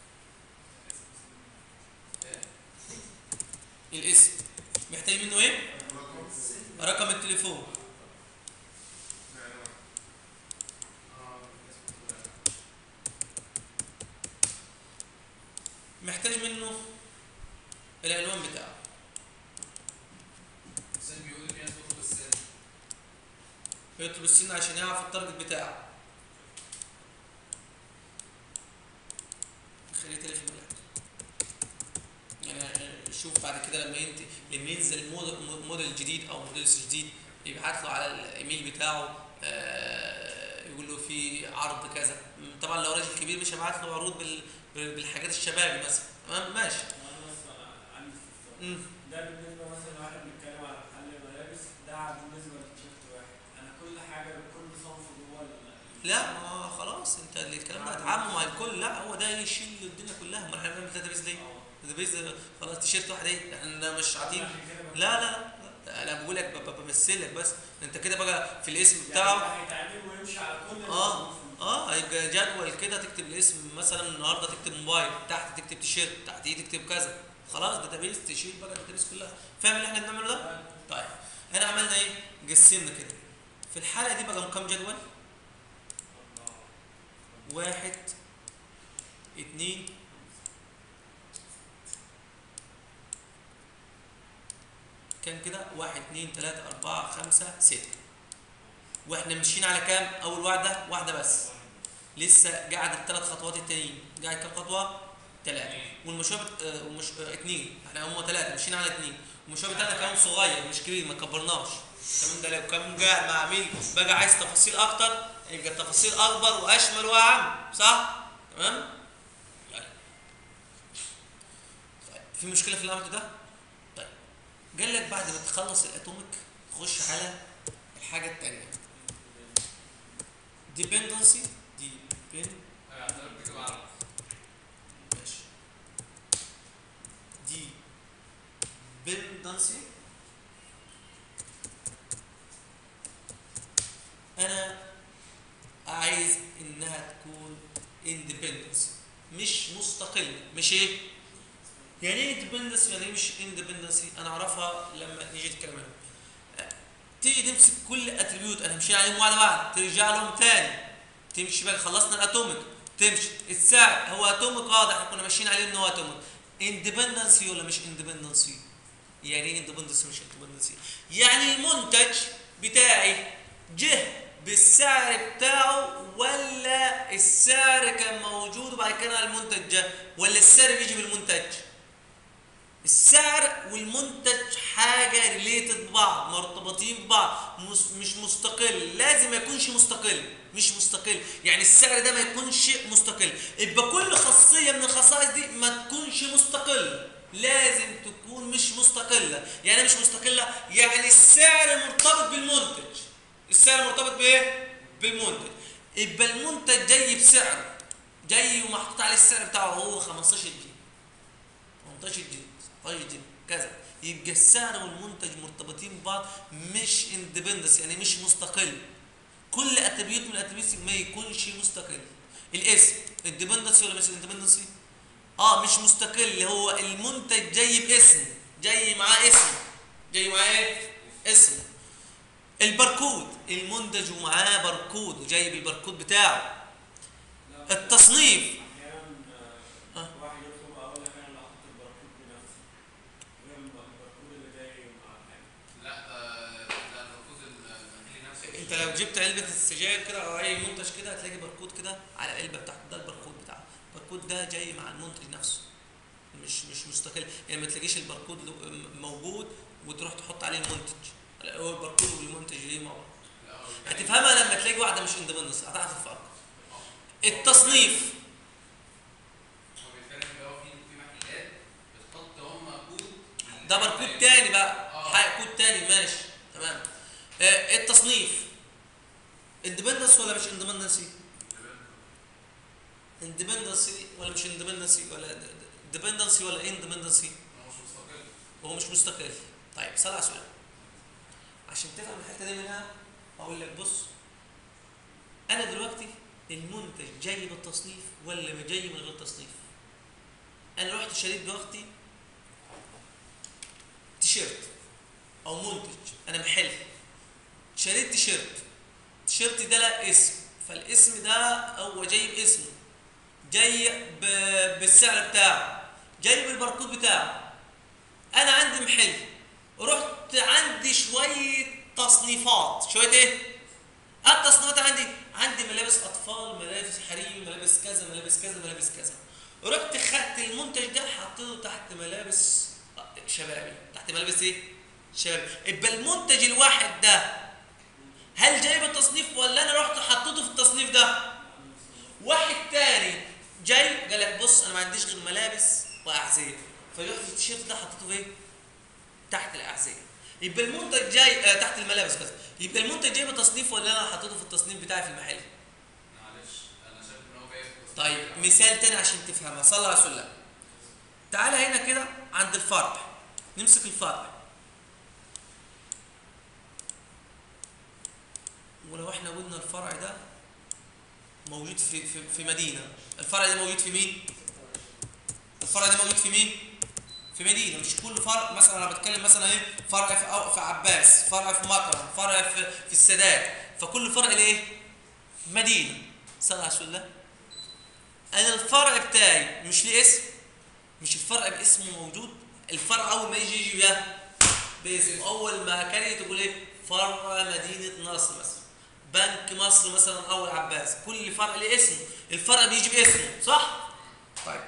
ايه الاسم محتاج منه ايه رقم رقم التليفون العنوان. اه الناس بتقول محتاج منه العنوان بتاعه السن بيقول في ناس بتطلب السن يطلب السن عشان يعرف التارجت بتاعه خليه تاريخ الميلاد يعني شوف بعد كده لما انت لما ينزل مود- موديل جديد او موديل جديد يبعت له على الايميل بتاعه آه، يقول له في عرض كذا طبعا لو راجل كبير مش هبعت له عروض بال- بالحاجات الشبابي مثلا تمام ماشي انا بس أنا عندي استفسار. مم. ده بالنسبه مثلا لو احنا بنتكلم على محل ملابس ده بالنسبه للتيشيرت واحد انا كل حاجه كل صنف جوه ال- لا ما خلاص انت اللي الكلام ده هتعامله مع الكل لا هو ده يشيل الدنيا كلها ما احنا بنعمل داتابيز ليه؟ اه. داتابيز خلاص تيشيرت واحد ايه احنا مش عاطين عشان كده بقول- لا لا لا لا، انا بقول لك ب- ب- بمثلك بس انت كده بقى في الاسم يعني بتاعه ده هيتعمل ويمشي على كل اه الصنوف. اه هيبقى جدول كده تكتب الاسم مثلا النهارده تكتب موبايل تحت تكتب تيشيرت تحتيه تكتب كذا خلاص داتابيز تشيل بقى الداتابيز كلها فاهم اللي احنا بنعمله ده؟ طيب احنا عملنا ايه؟ قسمنا كده في الحاله دي بقى كام جدول؟ واحد اتنين كام كده؟ واحد اتنين تلاتة أربعة خمسة ستة واحنا ماشيين على كام؟ أول واحدة واحدة بس لسه قاعد الثلاث خطوات التانيين قاعد كام خطوة؟ ثلاثة والمشروع بت... آه، والمش... آه، اتنين احنا هم ثلاثة ماشيين على اتنين والمشروع بتاعنا كمان صغير مش كبير ما كبرناش كمان ده لو كان قاعد مع عميل بقى عايز تفاصيل أكتر يبقى التفاصيل أكبر وأشمل وأعم صح؟ تمام؟ طيب. طيب في مشكلة في اللي عملته ده؟ طيب قال لك بعد ما تخلص الأتوميك تخش على الحاجة التانية dependency depend انا بكتب عربي ماشي dependency انا عايز انها تكون independence مش مستقلة مش ايه يعني ايه independence يعني ايه مش independence انا اعرفها لما نيجي نتكلم عنها أه، تيجي تمسك كل اتريبيوت انا مشينا عليهم واحده واحده ترجع لهم تاني تمشي بقى خلصنا الاتوميك تمشي السعر هو اتوميك واضح احنا كنا ماشيين عليه ان هو اتوميك اندبندنسي ولا مش اندبندنسي يعني ايه اندبندنسي مش اندبندنسي يعني المنتج بتاعي جه بالسعر بتاعه ولا السعر كان موجود وبعد كده المنتج جه ولا السعر بيجي بالمنتج السعر والمنتج حاجه ريليتد ببعض مرتبطين ببعض مس مش مستقل لازم ما يكونش مستقل مش مستقل يعني السعر ده ما يكونش مستقل يبقى كل خاصيه من الخصائص دي ما تكونش مستقله لازم تكون مش مستقله يعني مش مستقله يعني السعر مرتبط بالمنتج السعر مرتبط بايه بالمنتج يبقى المنتج جاي بسعر جاي ومحطوط عليه السعر بتاعه هو 15 جنيه 18 جنيه 18 جنيه كذا يبقى السعر والمنتج مرتبطين ببعض مش اندبندنس يعني مش مستقل كل اتريبيوت من الاتريبيوتس ما يكونش مستقل الاسم اندبندنسي ولا مش اندبندنسي اه مش مستقل هو المنتج جاي باسم جاي معاه اسم جاي معاه ايه اسم الباركود المنتج ومعاه باركود جاي بالباركود بتاعه لا، التصنيف احيانا آه. آه، واحد يطلب اقول لك انا اللي احط الباركود بنفسي غير الب- الباركود اللي جاي مع الحاجه لا آه، لا المفروض المحل نفسه انت لو جبت علبه السجاير كده او اي منتج كده هتلاقي باركود كده على العلبه بتاعته ده الباركود بتاعه الباركود ده جاي مع المنتج نفسه مش مش مستقل يعني ما تلاقيش الباركود لو- م- موجود وتروح تحط عليه المنتج لا، هو الباركود والمنتج جاي مع بعض لا، هو بيتكلم- هتفهمها لما تلاقي واحده مش اندبندنس هتعرف الفرق آه. التصنيف هو بيتكلم اللي هو في في محلات بتحط هم كود ده باركود تاني بقى آه. حق كود تاني ماشي تمام آه، التصنيف اندبندنس ولا مش اندبندنسي اندبندنسي ولا مش اندبندنسي ولا ديبندنسي ولا اندبندنسي هو مش مستقل وهو مش مستقل طيب سأل على سؤال عشان تفهم الحته دي منها اقول لك بص انا دلوقتي المنتج جاي بالتصنيف ولا جاي من غير تصنيف انا رحت شريت دلوقتي تيشيرت او منتج انا محل شريت تيشيرت التيشيرت ده له اسم فالاسم ده هو جاي باسمه جاي ب- بالسعر بتاعه جاي بالباركود بتاعه انا عندي محل رحت عندي شويه تصنيفات شويه ايه التصنيفات عندي عندي ملابس اطفال ملابس حريمي ملابس كذا ملابس كذا ملابس كذا رحت خدت المنتج ده حطيته تحت ملابس شبابي تحت ملابس ايه شبابي يبقى المنتج الواحد ده هل جاي بالتصنيف ولا انا رحت حطيته في التصنيف ده واحد تاني جاي قال لك بص انا ما عنديش غير ملابس واحذيه فرحت التيشيرت ده حطيته فين تحت الاحذيه يبقى المنتج جاي آه تحت الملابس بس يبقى المنتج جاي بتصنيف ولا انا حطيته في التصنيف بتاعي في المحل معلش انا شايف ان هو جاي في التصنيف طيب بتاعه. مثال تاني عشان تفهمها صلى على رسول الله تعالى هنا كده عند الفرع نمسك الفرع ولو احنا قلنا الفرع ده موجود في في, في مدينه الفرع ده موجود في مين الفرع ده موجود في مين في مدينه مش كل فرع مثلا انا بتكلم مثلا ايه فرع في أو في عباس فرع في مكرم فرع في في السادات فكل فرع لايه مدينه صلى على رسول الله انا الفرع بتاعي مش ليه اسم مش الفرع باسمه موجود الفرع اول ما يجي يجي ده باسم اول ما كان تقول ايه فرع مدينه نصر مثلا بنك مصر مثلا اول عباس كل فرع ليه اسمه الفرع بيجي باسمه صح طيب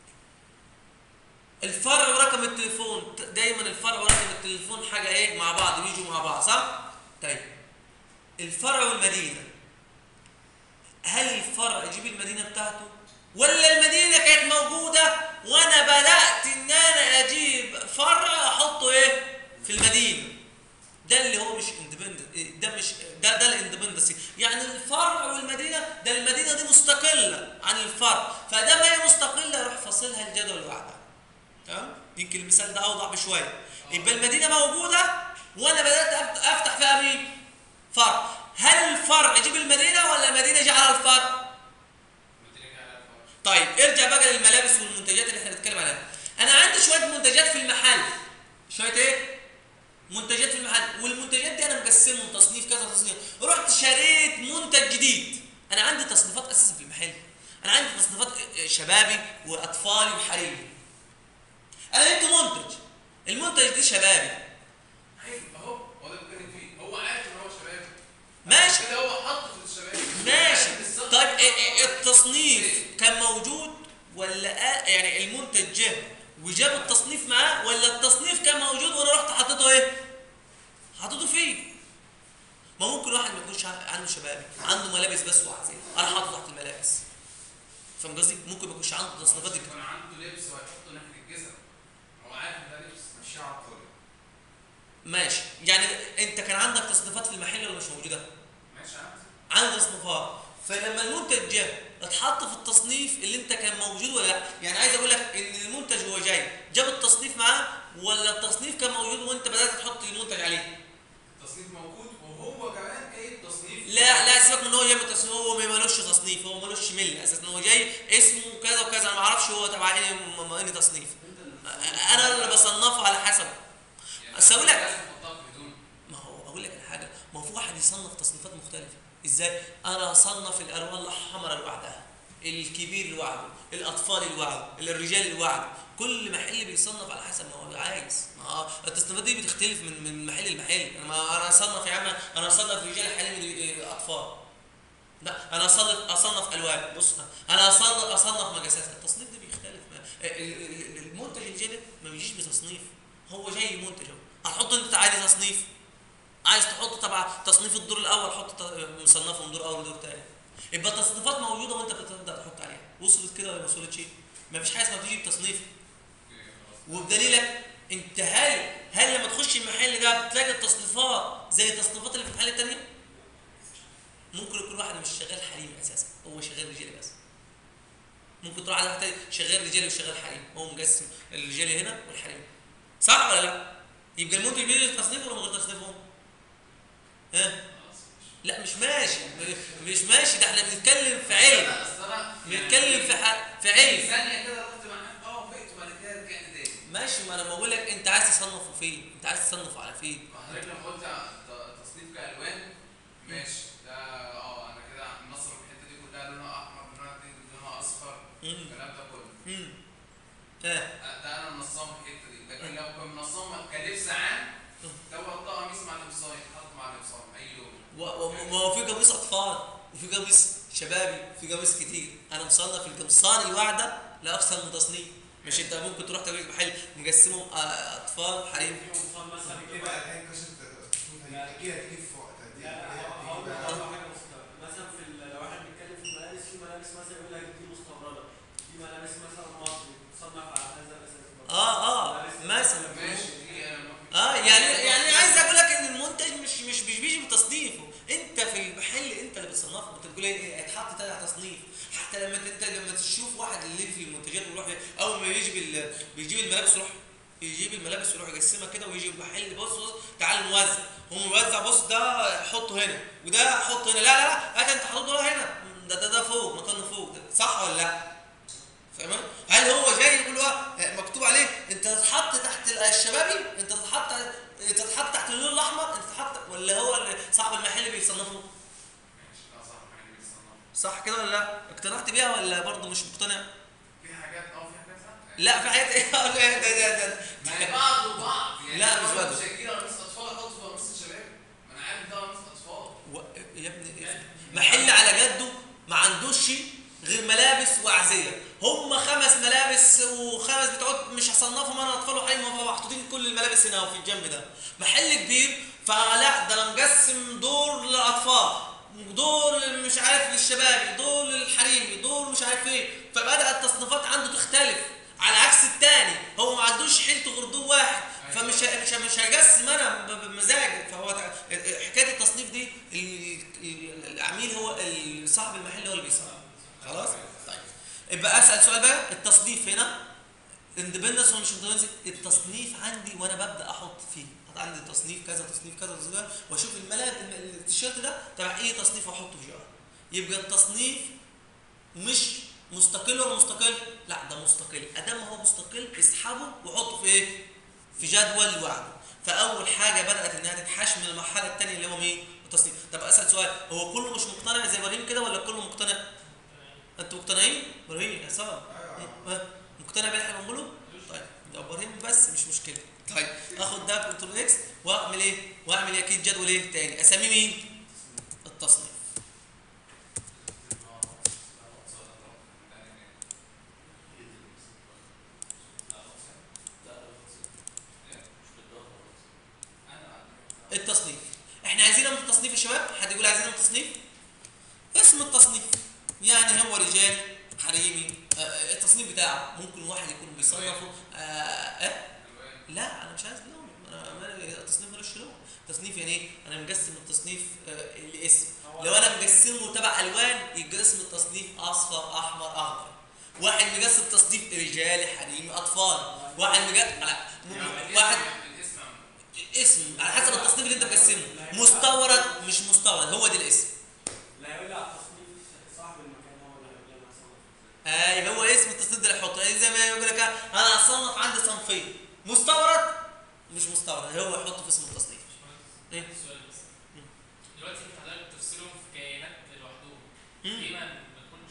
الفرع ورقم التليفون دايما الفرع ورقم التليفون حاجه ايه مع بعض بيجوا مع بعض صح طيب الفرع والمدينه هل الفرع يجيب المدينه بتاعته ولا المدينه كانت موجوده وانا بدات ان انا اجيب فرع احطه ايه في المدينه ده اللي هو مش اندبندنت ده مش ده ده الاندبندنسي يعني الفرع والمدينه ده المدينه دي مستقله عن الفرع فده ما هي مستقله اروح فاصلها الجدول لوحدها تمام يمكن المثال ده اوضح بشويه يبقى المدينه موجوده وانا بدات أفت- افتح فيها مين فرع هل الفرع يجيب المدينه ولا المدينه يجي على الفرع المدينة جاية على الفرش. طيب ارجع بقى للملابس والمنتجات اللي احنا بنتكلم عليها انا عندي شويه منتجات في المحل شويه ايه منتجات في المحل والمنتجات دي انا مقسمهم تصنيف كذا تصنيف رحت شريت منتج جديد انا عندي تصنيفات اساسا في المحل انا عندي تصنيفات شبابي واطفالي وحريمي انا جبت منتج المنتج ده شبابي عارف اهو هو ده بيتكلم فيه هو عارف ان هو شباب ماشي كده هو حطه في الشباب ماشي بالظبط. طيب إيه- إيه التصنيف كان موجود ولا آه يعني المنتج جه وجاب التصنيف معاه ولا التصنيف كان موجود وانا رحت حطيته ايه؟ حطيته فيه ما ممكن واحد ما يكونش عنده شبابي عنده ملابس بس وعزيز انا حاطه تحت الملابس فاهم قصدي؟ ممكن ما يكونش عنده تصنيفات دي كان عنده لبس وهيحطه ناحية الجزم هو عارف ان ده لبس مش عبقري ماشي يعني انت كان عندك تصنيفات في المحل ولا مش موجوده؟ ماشي عارف عندي تصنيفات فلما المنتج جه اتحط في التصنيف اللي انت كان موجود ولا لا يعني عايز اقول لك ان المنتج هو جاي جاب التصنيف معاه ولا التصنيف كان موجود وانت بدات تحط المنتج عليه التصنيف موجود وهو كمان جاي تصنيف لا لا سيبك من ان هو جاي من التصنيف هو ما مالوش تصنيف هو مالوش مل اساسا هو جاي اسمه كذا وكذا انا ما اعرفش هو تبع ايه م- م- انهي تصنيف انت اللي انا اللي بصنفه على حسب يعني بس أقول لك- لازم تحطها في هدوم ما هو اقول لك على حاجه ما هو في واحد يصنف تصنيفات مختلفه ازاي انا اصنف الالوان الحمراء لوحدها الكبير لوحده الاطفال لوحده الرجال لوحده كل محل بيصنف على حسب ما هو عايز ما هو التصنيفات دي بتختلف من من محل لمحل أنا ما انا اصنف يا عم انا اصنف رجال حاليا اطفال لا انا اصنف اصنف الوان بص انا اصنف اصنف مقاسات التصنيف ده بيختلف ما- ال- ال- المنتج الجديد ما بيجيش بتصنيف هو جاي منتج اهو هتحط انت عايز تصنيف عايز تحط تبع تصنيف الدور الاول حط ت- مصنفه من دور اول ودور ثاني يبقى التصنيفات موجوده وانت بتبدا تحط عليها وصلت كده ولا ما وصلتش ما فيش حاجه اسمها تيجي بتصنيف وبدليلك انت هل هل لما تخش المحل ده بتلاقي التصنيفات زي التصنيفات اللي في المحل التانية؟ ممكن يكون واحد مش شغال حريمي اساسا هو شغال رجالي بس ممكن تروح على واحد تاني شغال رجالي وشغال حريمي هو مقسم الرجالي هنا والحريمي صح ولا لا؟ يبقى المنتج بيجي تصنيف ولا من غير تصنيف هو؟ ها؟ لا مش ماشي مش ماشي ده احنا بنتكلم في علم لا، أصل أنا بنتكلم في ح- في يعني علم ثانية كده رحت مع اه وقفت وبعد كده رجعت تاني ماشي ما انا بقول لك انت عايز تصنفه فين؟ انت عايز تصنفه على فين؟ حضرتك لما قلت ت- تصنيف كالوان ماشي ده اه انا كده مصر الحته دي كلها لونها احمر لونها دي لونها اصفر مم. الكلام ده كله مم. ها ده انا منظم الحته دي لكن لو كان منظم كلبس عام ده هو الطقم مع القمصان يتحط مع القمصان اي لون و- و- ما هو في قميص اطفال وفي قميص شبابي وفي قميص كتير انا مصنف القمصان الواحده لاكثر من تصنيف مش انت ممكن تروح تلاقي محل مقسمهم آه، اطفال حريم في قمصان مثلا كده كده الحين كشف تصنيفها دي كده تجيب في وقتها دي لا لا هي هقول بتيجي لك بقى- هقول لك حاجه مستغربه مثلا في ال- لو احنا بنتكلم في الملابس في ملابس مثلا يقول لك دي مستورده دي ملابس مثلا مصري تصنف على هذا الاساس برضه. اه اه ملابس مثلا ماشي دي انا ما في- اه يعني يعني عايز اقول لك ان المنتج مش مش مش بيجي بتصنيفه انت في المحل انت اللي بتصنفه انت بتقول ايه هيتحط تحت تصنيف حتى لما انت لما تشوف واحد اللي في المنتجات ويروح اول ما يجي بال- بيجيب الملابس يروح يجيب الملابس ويروح يقسمها كده ويجي المحل بص بص تعال نوزع هم موزع بص ده حطه هنا وده حطه هنا لا لا لا هات انت حطه ده هنا ده ده ده فوق مكانه فوق ده صح ولا لا؟ فاهم هل هو جاي يقول له مكتوب عليه انت تتحط تحت الشبابي انت تتحط انت تتحط تحت اللون الاحمر انت تتحط ولا هو اللي صاحب المحل بيصنفه ماشي لا صح حاجه بيتصنف صح كده ولا لا اقتنعت بيها ولا برضه مش مقتنع في حاجات اه في حاجات صح لا في حاجات ايه اقول ايه ده ده ده ما هي بعض وبعض يعني لا، مش أنا بعض. شاكيرا قميص اطفال احطه في قميص الشباب ما انا عارف ده قميص اطفال و... يا ابني إيه؟ محل على جده ما عندوش غير ملابس واعزيه هم خمس ملابس وخمس بتوع مش هصنفهم انا اطفال وحريم هم محطوطين كل الملابس هنا وفي الجنب ده محل كبير فلا ده انا مقسم دور للاطفال دور مش عارف للشباب دور للحريمي دور مش عارف ايه فبدا التصنيفات عنده تختلف على عكس التاني هو ما عندوش حيلته غير دور واحد فمش مش مش هجسم انا ب- بمزاجي فهو تع- حكايه التصنيف دي ال- ال- العميل هو ال- صاحب المحل هو اللي بيصنف خلاص طيب يبقى اسال سؤال بقى التصنيف هنا اندبندنس ولا مش اندبندنس التصنيف عندي وانا ببدا احط فيه عندي تصنيف كذا تصنيف كذا تصنيف كذا واشوف الملاك التيشيرت ده تبع ايه تصنيف احطه فيه يبقى التصنيف مش مستقل ولا مستقل؟ لا ده مستقل، ادام هو مستقل اسحبه وحطه في ايه؟ في جدول لوحده. فاول حاجه بدات انها تتحاش من المرحله الثانيه اللي هو مين؟ التصنيف. طب اسال سؤال هو كله مش مقتنع زي ابراهيم كده ولا كله مقتنع؟ انتوا مقتنعين؟ ابراهيم يا سلام ايوه مقتنع باللي احنا بنقوله؟ طيب ده ابراهيم بس مش مشكله. طيب اخد ده كنترول اكس واعمل ايه؟ واعمل إيه؟ اكيد جدول ايه تاني؟ اسميه مين؟ التصنيف. التصنيف احنا عايزينها من التصنيف يا شباب حد يقول عايزينها من التصنيف اسم التصنيف يعني هو رجالي حريمي آه، آه، التصنيف بتاعه ممكن واحد يكون بيصنفه آه آه لا انا مش عايز لون انا ما- التصنيف ملوش لون تصنيف يعني ايه انا مقسم التصنيف آه، لاسم هو لو انا مقسمه تبع الوان يبقى اسم التصنيف اصفر احمر اخضر واحد مقسم تصنيف رجالي حريمي اطفال واحد مقسم على يعني واحد الاسم اسم على حسب التصنيف اللي انت مقسمه مستورد مش مستورد هو ده الاسم لا يقول لي على التصنيف صاحب المكان هو اللي هيقول لي انا هصنف ازاي اي هو اسم التصنيف ده اللي يحطه يعني زي ما يقول لك انا هصنف عندي صنفين مستورد مش مستورد هو يحطه في اسم التصنيف إيه؟ سؤال بس مم. دلوقتي انت حضرتك بتفصلهم في كيانات لوحدهم مم. ليه ما ما نكونش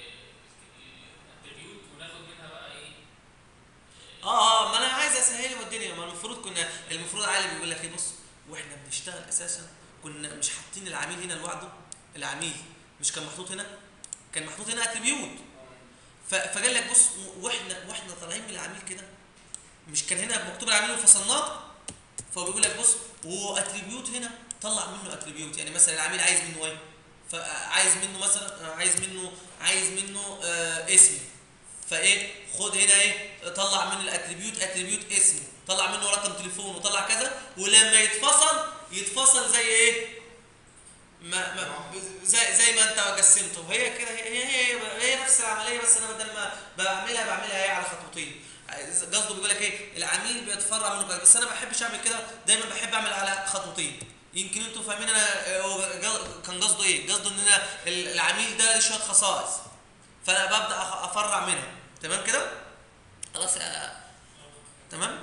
اتريبيوت وناخد منها بقى ايه اه اه ما انا عايز اسهل الدنيا ما المفروض كنا المفروض عالم بيقول لك ايه بص واحنا بنشتغل اساسا كنا مش حاطين العميل هنا لوحده العميل مش كان محطوط هنا كان محطوط هنا اتريبيوت ف- فقال لك بص و- واحنا واحنا طالعين من العميل كده مش كان هنا مكتوب العميل وفصلناه فهو بيقول لك بص واتريبيوت هنا طلع منه اتريبيوت يعني مثلا العميل عايز منه ايه فعايز منه مثلا آه، عايز منه عايز منه آه اسمه فايه خد هنا ايه طلع من الاتريبيوت اتريبيوت اسمه طلع منه رقم تليفون وطلع كذا ولما يتفصل يتفصل زي ايه ما ما زي زي ما انت قسمته هي كده هي هي, هي, هي نفس العمليه بس انا بدل ما بعملها بعملها هي على خطوتين قصده بيقول لك ايه العميل بيتفرع منه كذا بس انا ما بحبش اعمل كده دايما بحب اعمل على خطوتين يمكن انتوا فاهمين انا هو جا- كان قصده ايه قصده ان انا ال- العميل ده له شويه خصائص فانا ببدا أخ- افرع منها تمام كده خلاص آه، تمام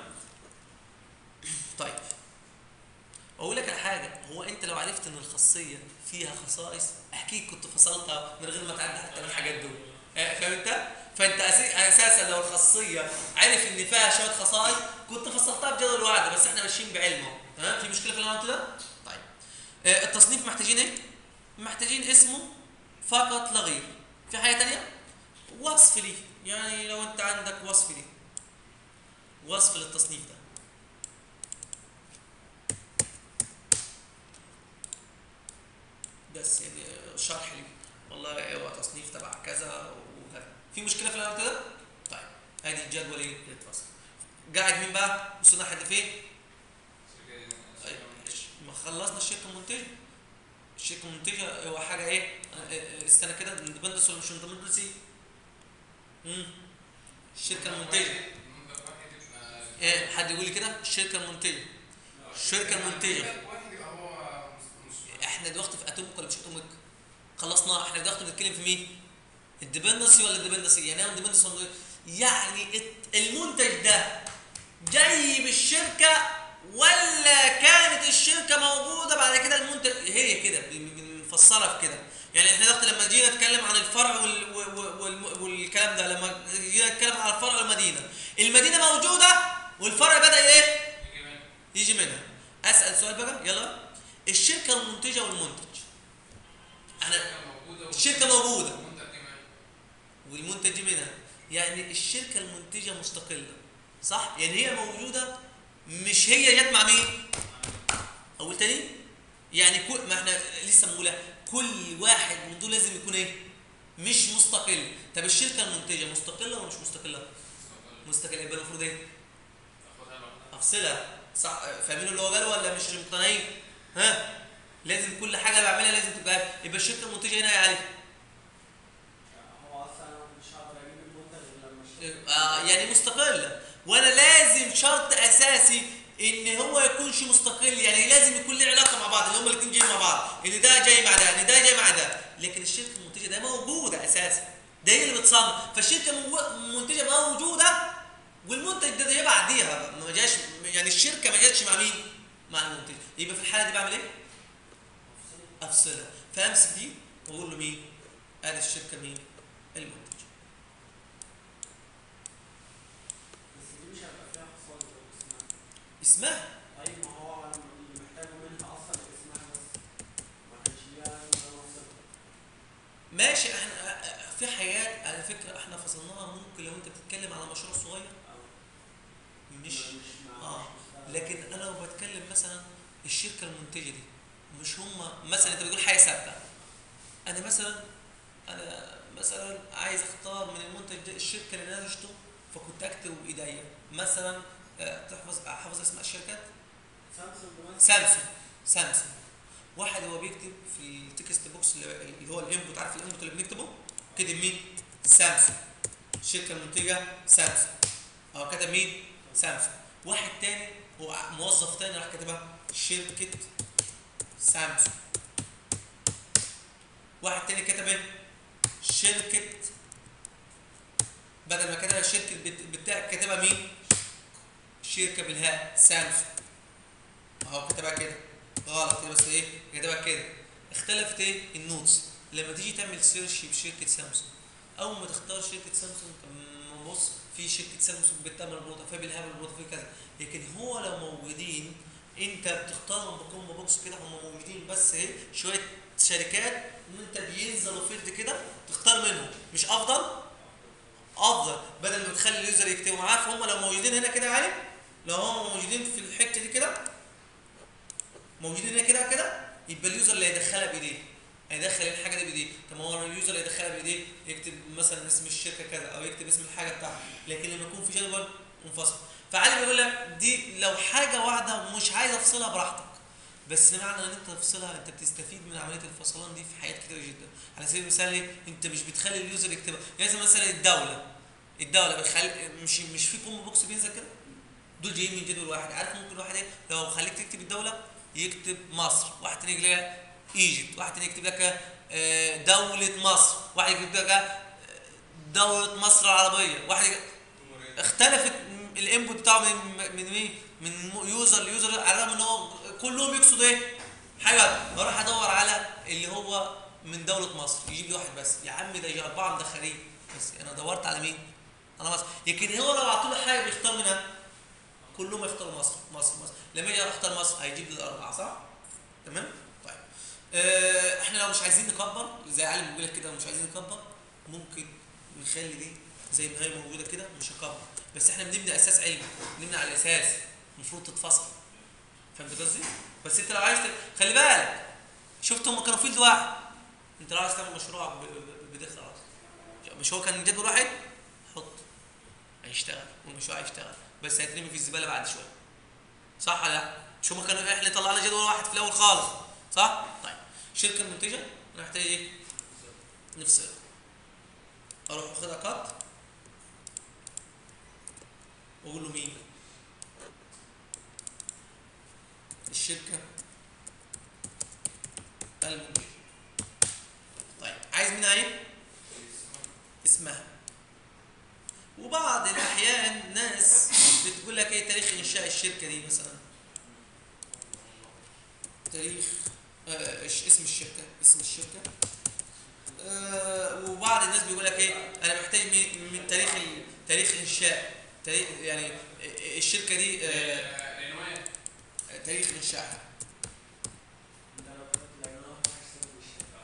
طيب اقول لك على حاجه هو انت لو عرفت ان الخاصيه فيها خصائص اكيد كنت فصلتها من غير ما تعدي حتى من الحاجات دول آه، فاهم انت فانت أسي- اساسا لو الخاصيه عارف ان فيها شويه خصائص كنت فصلتها بجدول واحده بس احنا ماشيين بعلم اهو تمام في مشكله في اللي انا قلته ده طيب آه، التصنيف محتاجين ايه محتاجين اسمه فقط لا غير في حاجه تانية وصف ليه يعني لو انت عندك وصف ليه وصف للتصنيف ده بس يعني شرح لي والله هو تصنيف تبع كذا وكذا في مشكله في اللي أنا قلته ده طيب ادي الجدول ايه يتفصل قاعد مين بقى وصلنا لحد فين أي- ما خلصنا الشركه المنتجه الشركه المنتجه هو حاجه ايه آه، آه، استنى كده اندبندس ولا مش اندبندس امم الشركه المنتجه منتج واحد يبقى ايه حد يقول لي كده الشركه المنتجه الشركه المنتجه واحد يبقى هو مش مش احنا دلوقتي في اتوميك ولا مش اتوميك خلصنا احنا دلوقتي بنتكلم في مين الديبندنسي ولا الديبندنسي يعني ايه الديبندنسي ولا يعني الت- المنتج ده جاي بالشركه ولا كانت الشركه موجوده بعد كده المنتج هي كده بن- بنفسرها في كده يعني احنا دلوقتي لما جينا نتكلم عن الفرع وال... وال... وال... والكلام ده لما جينا نتكلم عن الفرع والمدينه المدينه موجوده والفرع بدا ايه يجي منها اسال سؤال بقى يلا بقى. الشركه المنتجه والمنتج احنا موجوده الشركه موجوده والمنتج كمان والمنتج منها يعني الشركه المنتجه مستقله صح يعني هي موجوده مش هي جت مع مين اول تاني يعني كل ما احنا لسه بنقولها كل واحد من دول لازم يكون ايه مش مستقل طب الشركه المنتجه مستقله ولا مش مستقله مستقله يبقى المفروض ايه اخدها لوحدها افصلها صح فاهمين اللي هو قاله ولا مش مقتنعين ها لازم كل حاجه بعملها لازم تبقى عارف. يبقى الشركه المنتجه هنا يا علي هو اصلا انا مش هقدر اجيب المنتج غير لما اشتري آه يعني مستقله وانا لازم شرط اساسي ان هو يكونش مستقل يعني لازم يكون له علاقه مع بعض ان هما الاثنين جايين مع بعض ان ده جاي مع ده ان ده جاي مع ده لكن الشركه المنتجه ده موجوده اساسا ده هي اللي بتصنع فالشركه مو- المنتجه موجوده والمنتج ده جاي بعديها ما جاش يعني الشركه ما جاتش مع مين مع المنتج يبقى في الحاله دي بعمل ايه افصلها فامسك دي واقول له مين ادي الشركه مين المنتج بس دي مش هيبقى فيها خساره اسمها اسمها طيب ما هو أنا اللي محتاجه منها اصلا اسمها بس ما كانش ليها انا وصلت ماشي احنا في حاجات على فكره احنا فصلناها ممكن لو انت بتتكلم على مشروع صغير مش مع اه مش لكن انا لو بتكلم مثلا الشركه المنتجه دي مش هم مثلا انت بتقول حاجه ثابته انا مثلا انا مثلا عايز اختار من المنتج ده الشركه اللي نتجته فكنت اكتب بايديا مثلا آه، تحفظ احفظ اسماء الشركات سامسونج مثلا سامسونج سامسونج واحد هو بيكتب في التكست بوكس اللي اللي هو الانبوت عارف الانبوت اللي بنكتبه كتب مين سامسونج الشركه المنتجه سامسونج او كتب مين سامسونج واحد تاني هو موظف تاني راح كاتبها شركه سامسونج واحد تاني كتب ايه شركه بدل ما كتبها شركه بت- بتاع كتبها مين شركه بالهاء سامسونج اهو كتبها كده غلط كده بس ايه كتبها كده اختلفت ايه النوتس لما تيجي تعمل سيرش بشركه سامسونج اول ما تختار شركه سامسونج طب بص في شركه سامسونج بالتاء مربوطه في بالهاء مربوطه في كذا لكن هو لو موجودين انت بتختارهم بكومبو بوكس كده هم موجودين بس ايه شويه شركات ان انت بينزلوا فيلد كده تختار منهم مش افضل افضل بدل ما تخلي اليوزر يكتبوا معاه فهم لو موجودين هنا كده عادي لو هم موجودين في الحته دي كده موجودين هنا كده كده يبقى اليوزر اللي هيدخلها بايديه هيدخل الحاجه دي بايديه طب ما هو اليوزر اللي هيدخلها بايديه يكتب مثلا اسم الشركه كذا او يكتب اسم الحاجه بتاعته لكن لما يكون في جدول منفصل فعلي بيقول لك دي لو حاجه واحده مش عايز افصلها براحتك بس معنى ان انت تفصلها انت بتستفيد من عمليه الفصلان دي في حاجات كتير جدا على سبيل المثال ايه انت مش بتخلي اليوزر يكتبها يعني مثلا الدوله الدوله بتخلي مش مش في كومبو بوكس بينزل كده دول جايين من جدول واحد عارف ممكن واحد ايه لو خليك تكتب الدوله يكتب مصر واحد تاني يكتب لك ايجيبت واحد تاني يكتب لك آه، دولة مصر واحد يكتب لك آه، دولة مصر العربية واحد يكتب اختلفت م- الانبوت بتاعه من من مين من م- يوزر ليوزر على الرغم ان هو كلهم يقصدوا ايه حاجه بروح ادور على اللي هو من دوله مصر يجيب لي واحد بس يا عم ده يجي اربعه مدخلين بس انا دورت على مين انا مصر لكن هو لو اعطوا له حاجه بيختار منها كلهم يختاروا مصر مصر مصر لما يجي اختار مصر هيجيب لي الاربعه صح تمام طيب آه احنا لو مش عايزين نكبر زي علي بيقول لك كده مش عايزين نكبر ممكن نخلي دي زي ما هي موجوده كده مش هكبر بس احنا بنبني اساس علمي بنبني على اساس المفروض تتفصل فهمت قصدي بس انت لو عايز ت- خلي بالك شفت هم كانوا فيلد واحد انت لو عايز تعمل مشروع ب- ب- بدقه خلاص مش هو كان جدول واحد حط هيشتغل والمشروع هيشتغل بس هيترمي في الزباله بعد شويه صح ولا لا مش هم كانوا احنا طلعنا جدول واحد في الاول خالص صح طيب الشركه المنتجه نحتاج ايه نفصل اروح واخدها كات واقول له مين الشركه المنتجه طيب عايز منها ايه اسمها وبعض الاحيان ناس بتقول لك ايه تاريخ انشاء الشركه دي مثلا تاريخ آه إيش اسم الشركه اسم الشركه آه وبعض الناس بيقول لك ايه انا محتاج من, من تاريخ ال- تاريخ انشاء تاريخ يعني الشركه دي آه العنوان تاريخ انشائها انت لو كتبت العنوان هتحسب بالشركه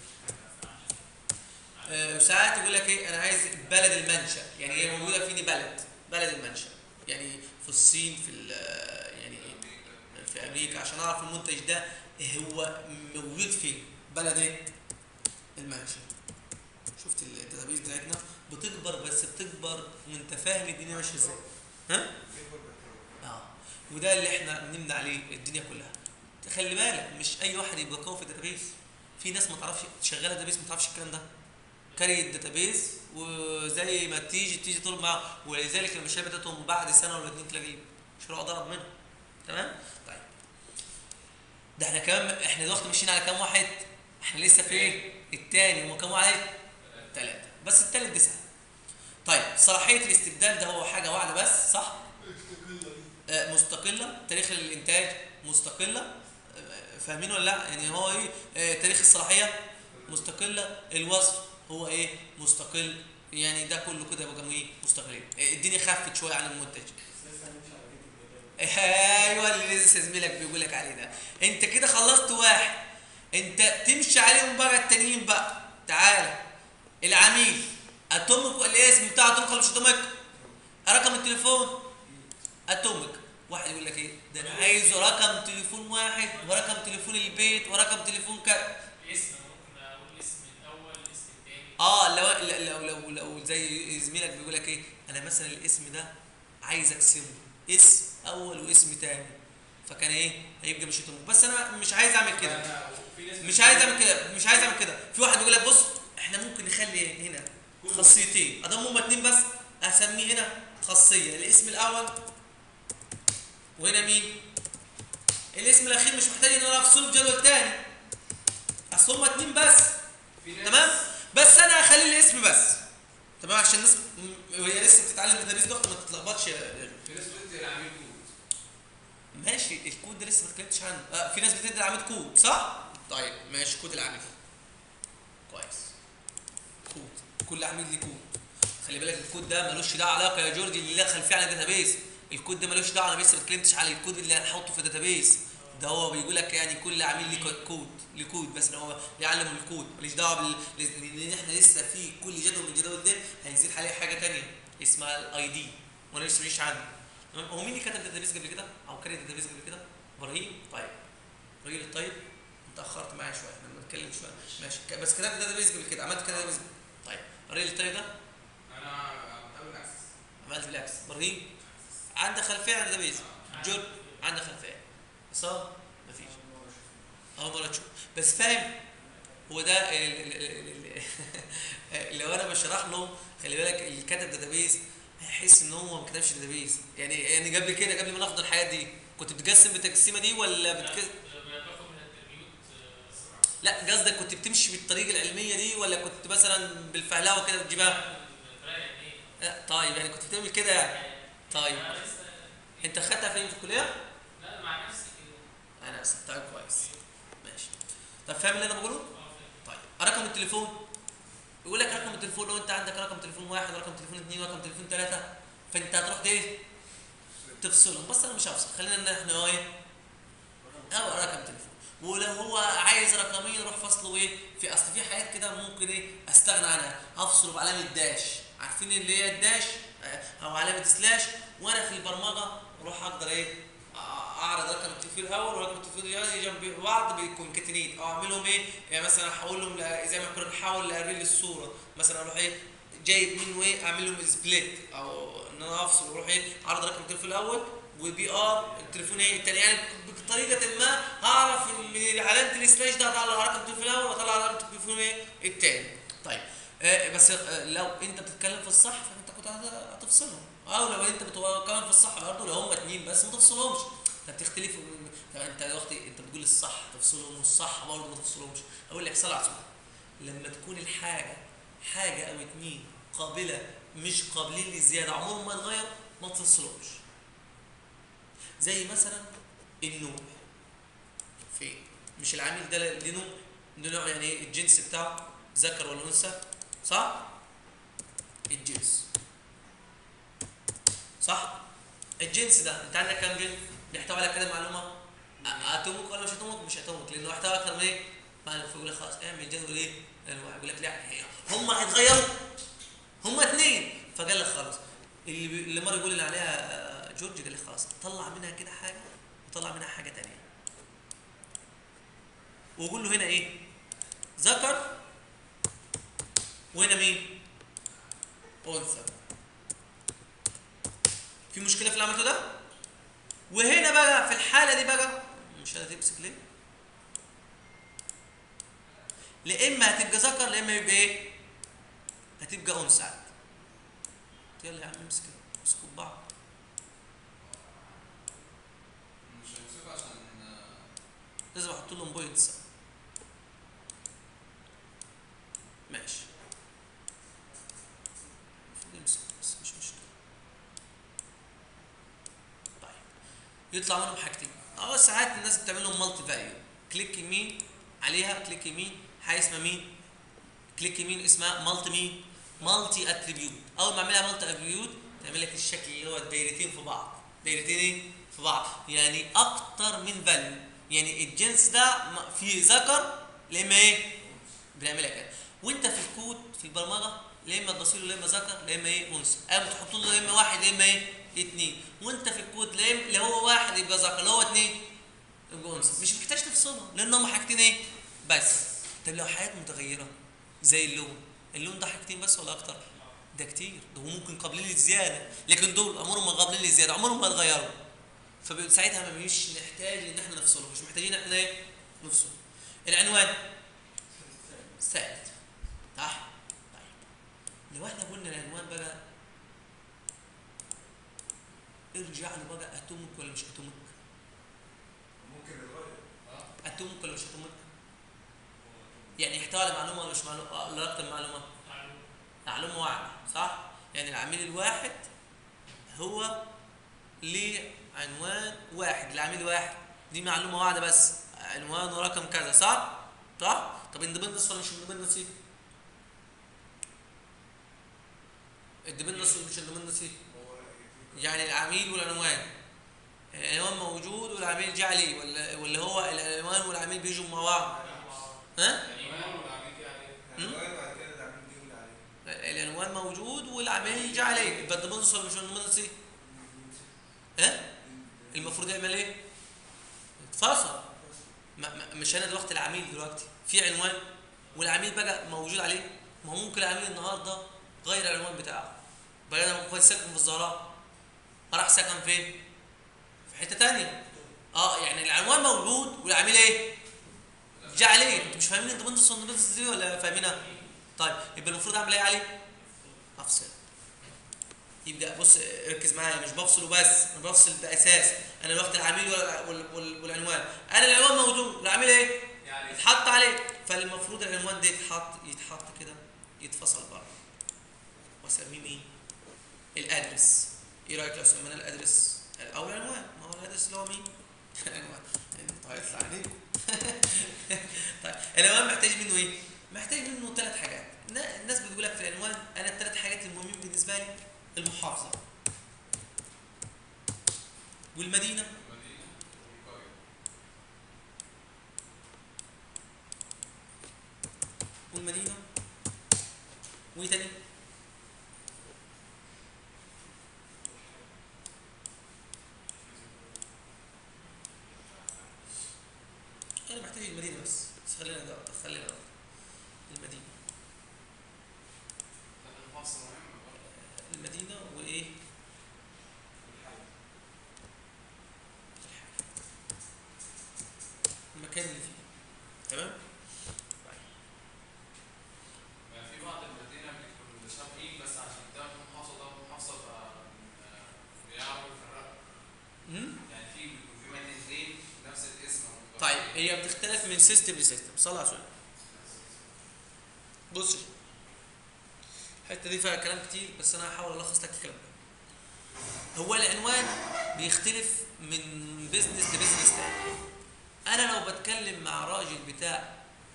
آه، وساعات يقول لك ايه انا عايز بلد المنشا يعني هي موجوده فيني بلد بلد المنشا يعني في الصين في ال- يعني في امريكا عشان اعرف المنتج ده هو موجود فين بلد ايه المنشا شفت الداتابيز بتاعتنا بتكبر بس بتكبر وانت فاهم الدنيا ماشيه ازاي ها اه وده اللي احنا بنمنع عليه الدنيا كلها خلي بالك مش اي واحد يبقى قوي في الداتابيز في ناس ما تعرفش شغاله داتابيز ما تعرفش الكلام ده كاري الداتابيز وزي ما تيجي تيجي تطلب معاه ولذلك المشاريع بتاعتهم بعد سنه ولا اتنين تلاقي المشروع ضرب منهم تمام طيب ده احنا كمان احنا دلوقتي ماشيين على كام واحد احنا لسه في ايه التاني هم كام واحد ثلاثه بس التالت ده سهل طيب صلاحيه الاستبدال ده هو حاجه واحده بس صح آه، مستقله تاريخ الانتاج مستقله آه، فاهمين ولا لا يعني هو ايه آه، تاريخ الصلاحيه مستقله الوصف هو ايه مستقل يعني ده كله كده يبقى ايه مستقلين آه، الدنيا خفت شويه عن المنتج بس لسه هنمشي على كده الجدول ايوه اللي لسه زميلك بيقول لك عليه ده انت كده خلصت واحد انت تمشي عليهم بقى التانيين بقى تعالى العميل اتومك الاسم بتاع اتومك ولا مش اتومك رقم التليفون اتومك واحد يقول لك ايه ده انا عايز رقم تليفون واحد ورقم تليفون البيت ورقم تليفون كذا اسم ممكن اقول اسم الاول اسم الثاني اه لو لو لو, لو زي زميلك بيقول لك ايه انا مثلا الاسم ده عايز اقسمه اسم اول واسم تاني فكان ايه هيبقى مش اوتوموف بس انا مش عايز اعمل كده في ناس مش عايز اعمل كده مش عايز اعمل كده في واحد بيقول لك بص احنا ممكن نخلي هنا خاصيتين ادام هما اتنين بس اسميه هنا خاصيه الاسم الاول وهنا مين الاسم الاخير مش محتاج ان انا افصله بجدول تاني اصل هما اتنين بس في ناس تمام بس انا هخلي الاسم بس تمام عشان الناس م- وهي لسه بتتعلم داتابيز ضغط ما تتلخبطش يا- في ناس بتدي العميل كود ماشي الكود ده لسه ما اتكلمتش عنه آه في ناس بتدي العميل كود صح طيب ماشي كود العميل كويس كود كل عميل ليه كود خلي بالك الكود ده ملوش دعوه علاقه يا جورج اللي دخل فيه على الداتابيز الكود ده ملوش دعوه انا لسه ما اتكلمتش على الكود اللي هنحطه في الداتابيز ده هو بيقول لك يعني كل عميل ليه كود ليه كود بس إن هو بيعلم الكود ماليش دعوه بال لان احنا لسه في كل جدول من الجداول ده هيزيد عليه حاجه ثانيه اسمها الاي دي وانا لسه مش عنه تمام هو مين اللي كتب داتابيز قبل كده او كان داتابيز قبل كده ابراهيم طيب ابراهيم الطيب انت اخرت معايا شويه احنا بنتكلم شويه ماشي ك- بس كتبت داتابيز قبل كده عملت كده داتابيز طيب ابراهيم الطيب ده انا بتابع اكسس عملت بالعكس ابراهيم عندك خلفيه عن داتابيز جود عندك خلفيه عصام مفيش اول مره تشوف بس فاهم هو ده ال- ال- ال- ال- لو انا بشرح له خلي بالك اللي كتب داتابيز هيحس ان هو ما كتبش داتابيز يعني يعني قبل كده قبل ما ناخد الحياه دي كنت بتقسم بالتقسيمه دي ولا بتكسم باخد من الترميوت لا قصدك كنت بتمشي بالطريقه العلميه دي ولا كنت مثلا بالفهلاوه كده بتجيبها لا طيب يعني كنت بتعمل كده يعني طيب انت خدتها فين في الكليه لا مع نفسي كده انا نفسك طيب كويس ماشي طب فاهم اللي انا بقوله طيب رقم التليفون يقول لك رقم التليفون لو انت عندك رقم تليفون واحد ورقم تليفون اثنين ورقم تليفون ثلاثه فانت هتروح ده ايه تفصلهم بس انا مش هفصل خلينا ان احنا ايه او رقم تليفون ولو هو عايز رقمين يروح فصله ايه في اصل في حاجات كده ممكن ايه استغنى عنها افصله بعلامه داش عارفين اللي هي الداش آه، او علامه سلاش وانا في البرمجه اروح اقدر ايه أ- اعرض رقم التليفون الاول ورقم التليفون الثاني جنب بعض بكونكاتينيت او اعملهم ايه يعني مثلا احولهم ل- زي ما كنا بنحول لاريل الصوره مثلا اروح ايه جايب منه ايه اعمل لهم سبليت او ان انا افصل واروح ايه اعرض رقم التليفون الاول وبي ار التليفون ايه الثاني يعني بطريقه ما هعرف ان علامه السلاش ده هطلع رقم التليفون الاول واطلع رقم التليفون ايه الثاني طيب آه بس آه لو انت بتتكلم في الصح فانت كنت هت- هتفصلهم او لو انت بتتكلم في الصح برضه لو هم اتنين بس ما تفصلهمش انت بتختلف طب انت دلوقتي انت بتقول الصح تفصلهم والصح برضه ما تفصلهمش اقول لك صلاه على الرسول. لما تكون الحاجه حاجه او اتنين قابله مش قابلين للزياده عمرهم ما يتغير ما تفصلهمش زي مثلا النوع فين مش العامل ده ليه نوع ده نوع يعني ايه الجنس بتاعه ذكر ولا انثى صح الجنس صح الجنس ده انت عندك كام جنس بيحتوي على كده معلومه اتومك ولا مش اتومك مش اتومك لانه يحتوي اكتر من ايه معلومه فيقول لك خلاص اعمل جدول ايه الواحد يقول لك لا هي هم هيتغيروا هم اتنين فقال لك خلاص اللي بي... اللي مره يقول اللي عليها آه، جورج قال لك خلاص طلع منها كده حاجه وطلع منها حاجه تانية وقول له هنا ايه ذكر وهنا مين انثى في مشكله في اللي عملته ده وهنا بقى في الحاله دي بقى مش هتمسك ليه لا اما هتبقى ذكر لا اما يبقى ايه هتبقى انثى يلا يا عم امسك امسكوا ببعض مش هيمسكوا عشان آه، لازم احط لهم بوينتس ماشي المفروض يمسك بس مش مشكله طيب يطلع منهم حاجتين اه ساعات الناس بتعمل لهم مالتي فاليو كليك يمين عليها كليك يمين حاجه اسمها مين كليك يمين اسمها مالتي مين مالتي اتريبيوت اول ما اعملها مالتي اتريبيوت تعمل لك الشكل اللي هو الدايرتين في بعض دايرتين ايه في بعض يعني اكتر من فاليو يعني الجنس ده م- في ذكر لا اما ايه بنعملها كده وانت في الكود في البرمجه لا اما تبصيله لا اما ذكر لا اما ايه انثى او تحط له لا اما واحد لا اما ايه اثنين وانت في الكود لا إما- لا هو واحد يبقى ذكر لا هو اثنين يبقى انثى مش محتاج تفصلهم لان هم حاجتين ايه بس طب لو حاجات متغيره زي اللون اللون ده حاجتين بس ولا اكتر ده كتير ده هو ممكن قابلين للزياده لكن دول عمرهم ما قابلين للزياده عمرهم ما يتغيروا فساعتها مش نحتاج ان احنا نفصله مش محتاجين ان احنا ايه نفصله العنوان ثابت صح طيب لو احنا قلنا العنوان بقى ارجع له بقى اتومك ولا مش اتومك ممكن يتغير اتومك ولا مش اتومك يعني يحتوي على معلومه ولا مش معلومه آه، ولا اكتر معلومه معلومه واحده صح يعني العميل الواحد هو ليه عنوان واحد العميل واحد دي معلومه واحده بس عنوان ورقم كذا صح صح طب اندبندنس ولا مش اندبندنس اندبندنس ولا مش اندبندنس هو يعني العميل والعنوان العنوان موجود والعميل جه عليه ولا ولا هو العنوان والعميل بيجوا مع بعض ها العنوان والعميل جه عليه العنوان وبعد كده العميل بيقول عليه العنوان موجود والعميل جه عليه يبقى اندبندنس ولا مش اندبندنس ها المفروض يعمل ايه اتفصل ما ما- مش انا دلوقتي العميل دلوقتي في عنوان والعميل بقى موجود عليه ما هو ممكن العميل النهارده غير العنوان بتاعه بدل ما كان ساكن في الزهراء راح سكن فين في حته تانية اه يعني العنوان موجود والعميل ايه جه عليه انتوا مش فاهمين اندبندنس واندبندنس دي ولا فاهمينها طيب يبقى المفروض اعمل ايه عليه افصل يبقى بص ركز معايا مش بفصله بس انا بفصل باساس انا الوقت العميل وال- وال- وال- والعنوان انا العنوان موجود والعميل ايه يعني يتحط عليه فالمفروض العنوان ده يتحط يتحط كده يتفصل بره واسميه ايه الادرس ايه رايك لو سميناه الادرس او العنوان ما هو الادرس اللي هو مين العنوان انت هيطلع عليك طيب العنوان محتاج منه ايه محتاج منه ثلاث حاجات النا- الناس بتقول لك في العنوان انا الثلاث حاجات المهمين بالنسبه لي المحافظه والمدينه المدينه والقريه والمدينه وايه تاني انا محتاج المدينه بس بس خلينا ده خلينا ده المدينه لكن المحافظه مهمه برضه المدينه وايه المكان اللي فيه تمام ما في بعض المدينه بيكونوا متشابهين بس عشان ده محافظه ده محافظه ف- بيعرفوا يفرقوا مم؟ يعني في بيكون في مدينتين نفس الاسم أو طيب هي بتختلف من سيستم لسيستم صلى على سؤال بص يا شيخ. الحته دي فيها كلام كتير بس انا هحاول الخص لك الكلام ده هو العنوان بيختلف من بيزنس لبيزنس تاني انا لو بتكلم مع راجل بتاع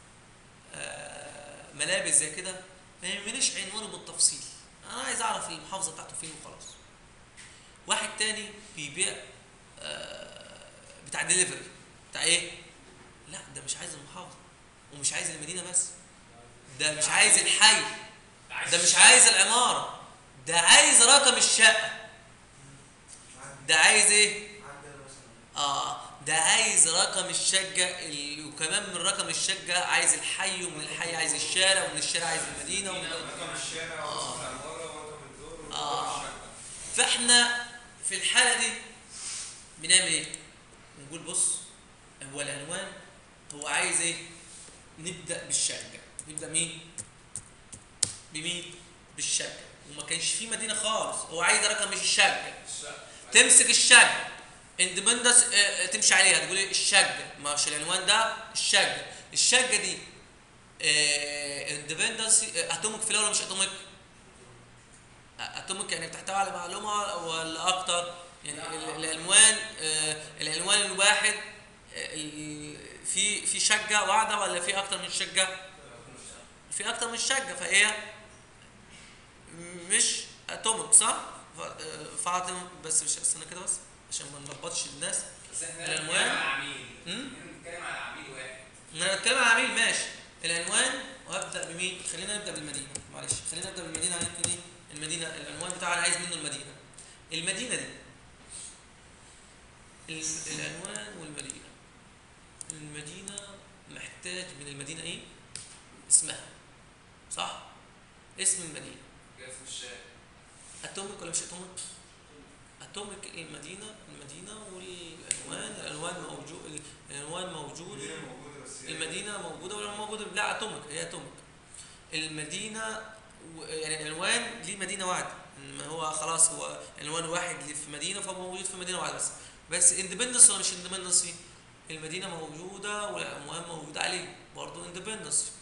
آه، ملابس زي كده ما يهمنيش عنوانه بالتفصيل انا عايز اعرف المحافظه بتاعته فين وخلاص واحد تاني بيبيع آه، بتاع ديليفري بتاع ايه لا ده مش عايز المحافظه ومش عايز المدينه بس ده مش عايز الحي ده مش عايز العماره ده عايز رقم الشقه ده عايز ايه عندنا مثلا اه ده عايز رقم الشقه ال- وكمان من رقم الشقه عايز الحي ومن الحي عايز الشارع ومن الشارع عايز المدينه ومن رقم الشارع ورقم العمارة ورقم الدور ورقم آه. الشقة فاحنا في الحاله دي بنعمل ايه نقول بص هو العنوان هو عايز ايه نبدا بالشقه نبدا مين بمين بالشقه وما كانش في مدينه خالص هو عايز رقم الشقه الشقه تمسك الشقه اندبندنس تمشي عليها تقول ايه الشقه مش العنوان ده الشقه الشقه دي اندبندنس اتوميك في ولا مش اتوميك اتوميك يعني بتحتوي على معلومه ولا اكتر يعني ال- العنوان آه، العنوان الواحد آه، ال- في في شقه واحده ولا في اكتر من شقه في اكتر من شقه فهي مش اتوميك صح ف- آه، فاطمه بس مش استنى كده بس عشان ما نلخبطش الناس بس احنا العنوان؟ بنتكلم على عميل امم احنا بنتكلم على عميل واحد انا بتكلم عن عميل ماشي العنوان وهبدا بمين خلينا نبدا بالمدينه معلش خلينا نبدا بالمدينه يمكن ايه المدينه العنوان بتاعنا عايز منه المدينه المدينه دي ال- العنوان والمدينه المدينه محتاج من المدينه ايه اسمها صح اسم المدينه جاي في الشارع اتوميك ولا مش اتوميك اتوميك المدينه المدينه والعنوان العنوان موجود العنوان موجود المدينة موجودة بس هي- المدينه موجوده ولا موجوده لا اتوميك هي اتوميك المدينه و- يعني العنوان ليه مدينه واحده إنما هو خلاص هو عنوان واحد اللي في مدينه فهو موجود في مدينه واحده بس بس اندبندنس ولا مش اندبندنس المدينه موجوده والعنوان موجود عليه برضه اندبندنس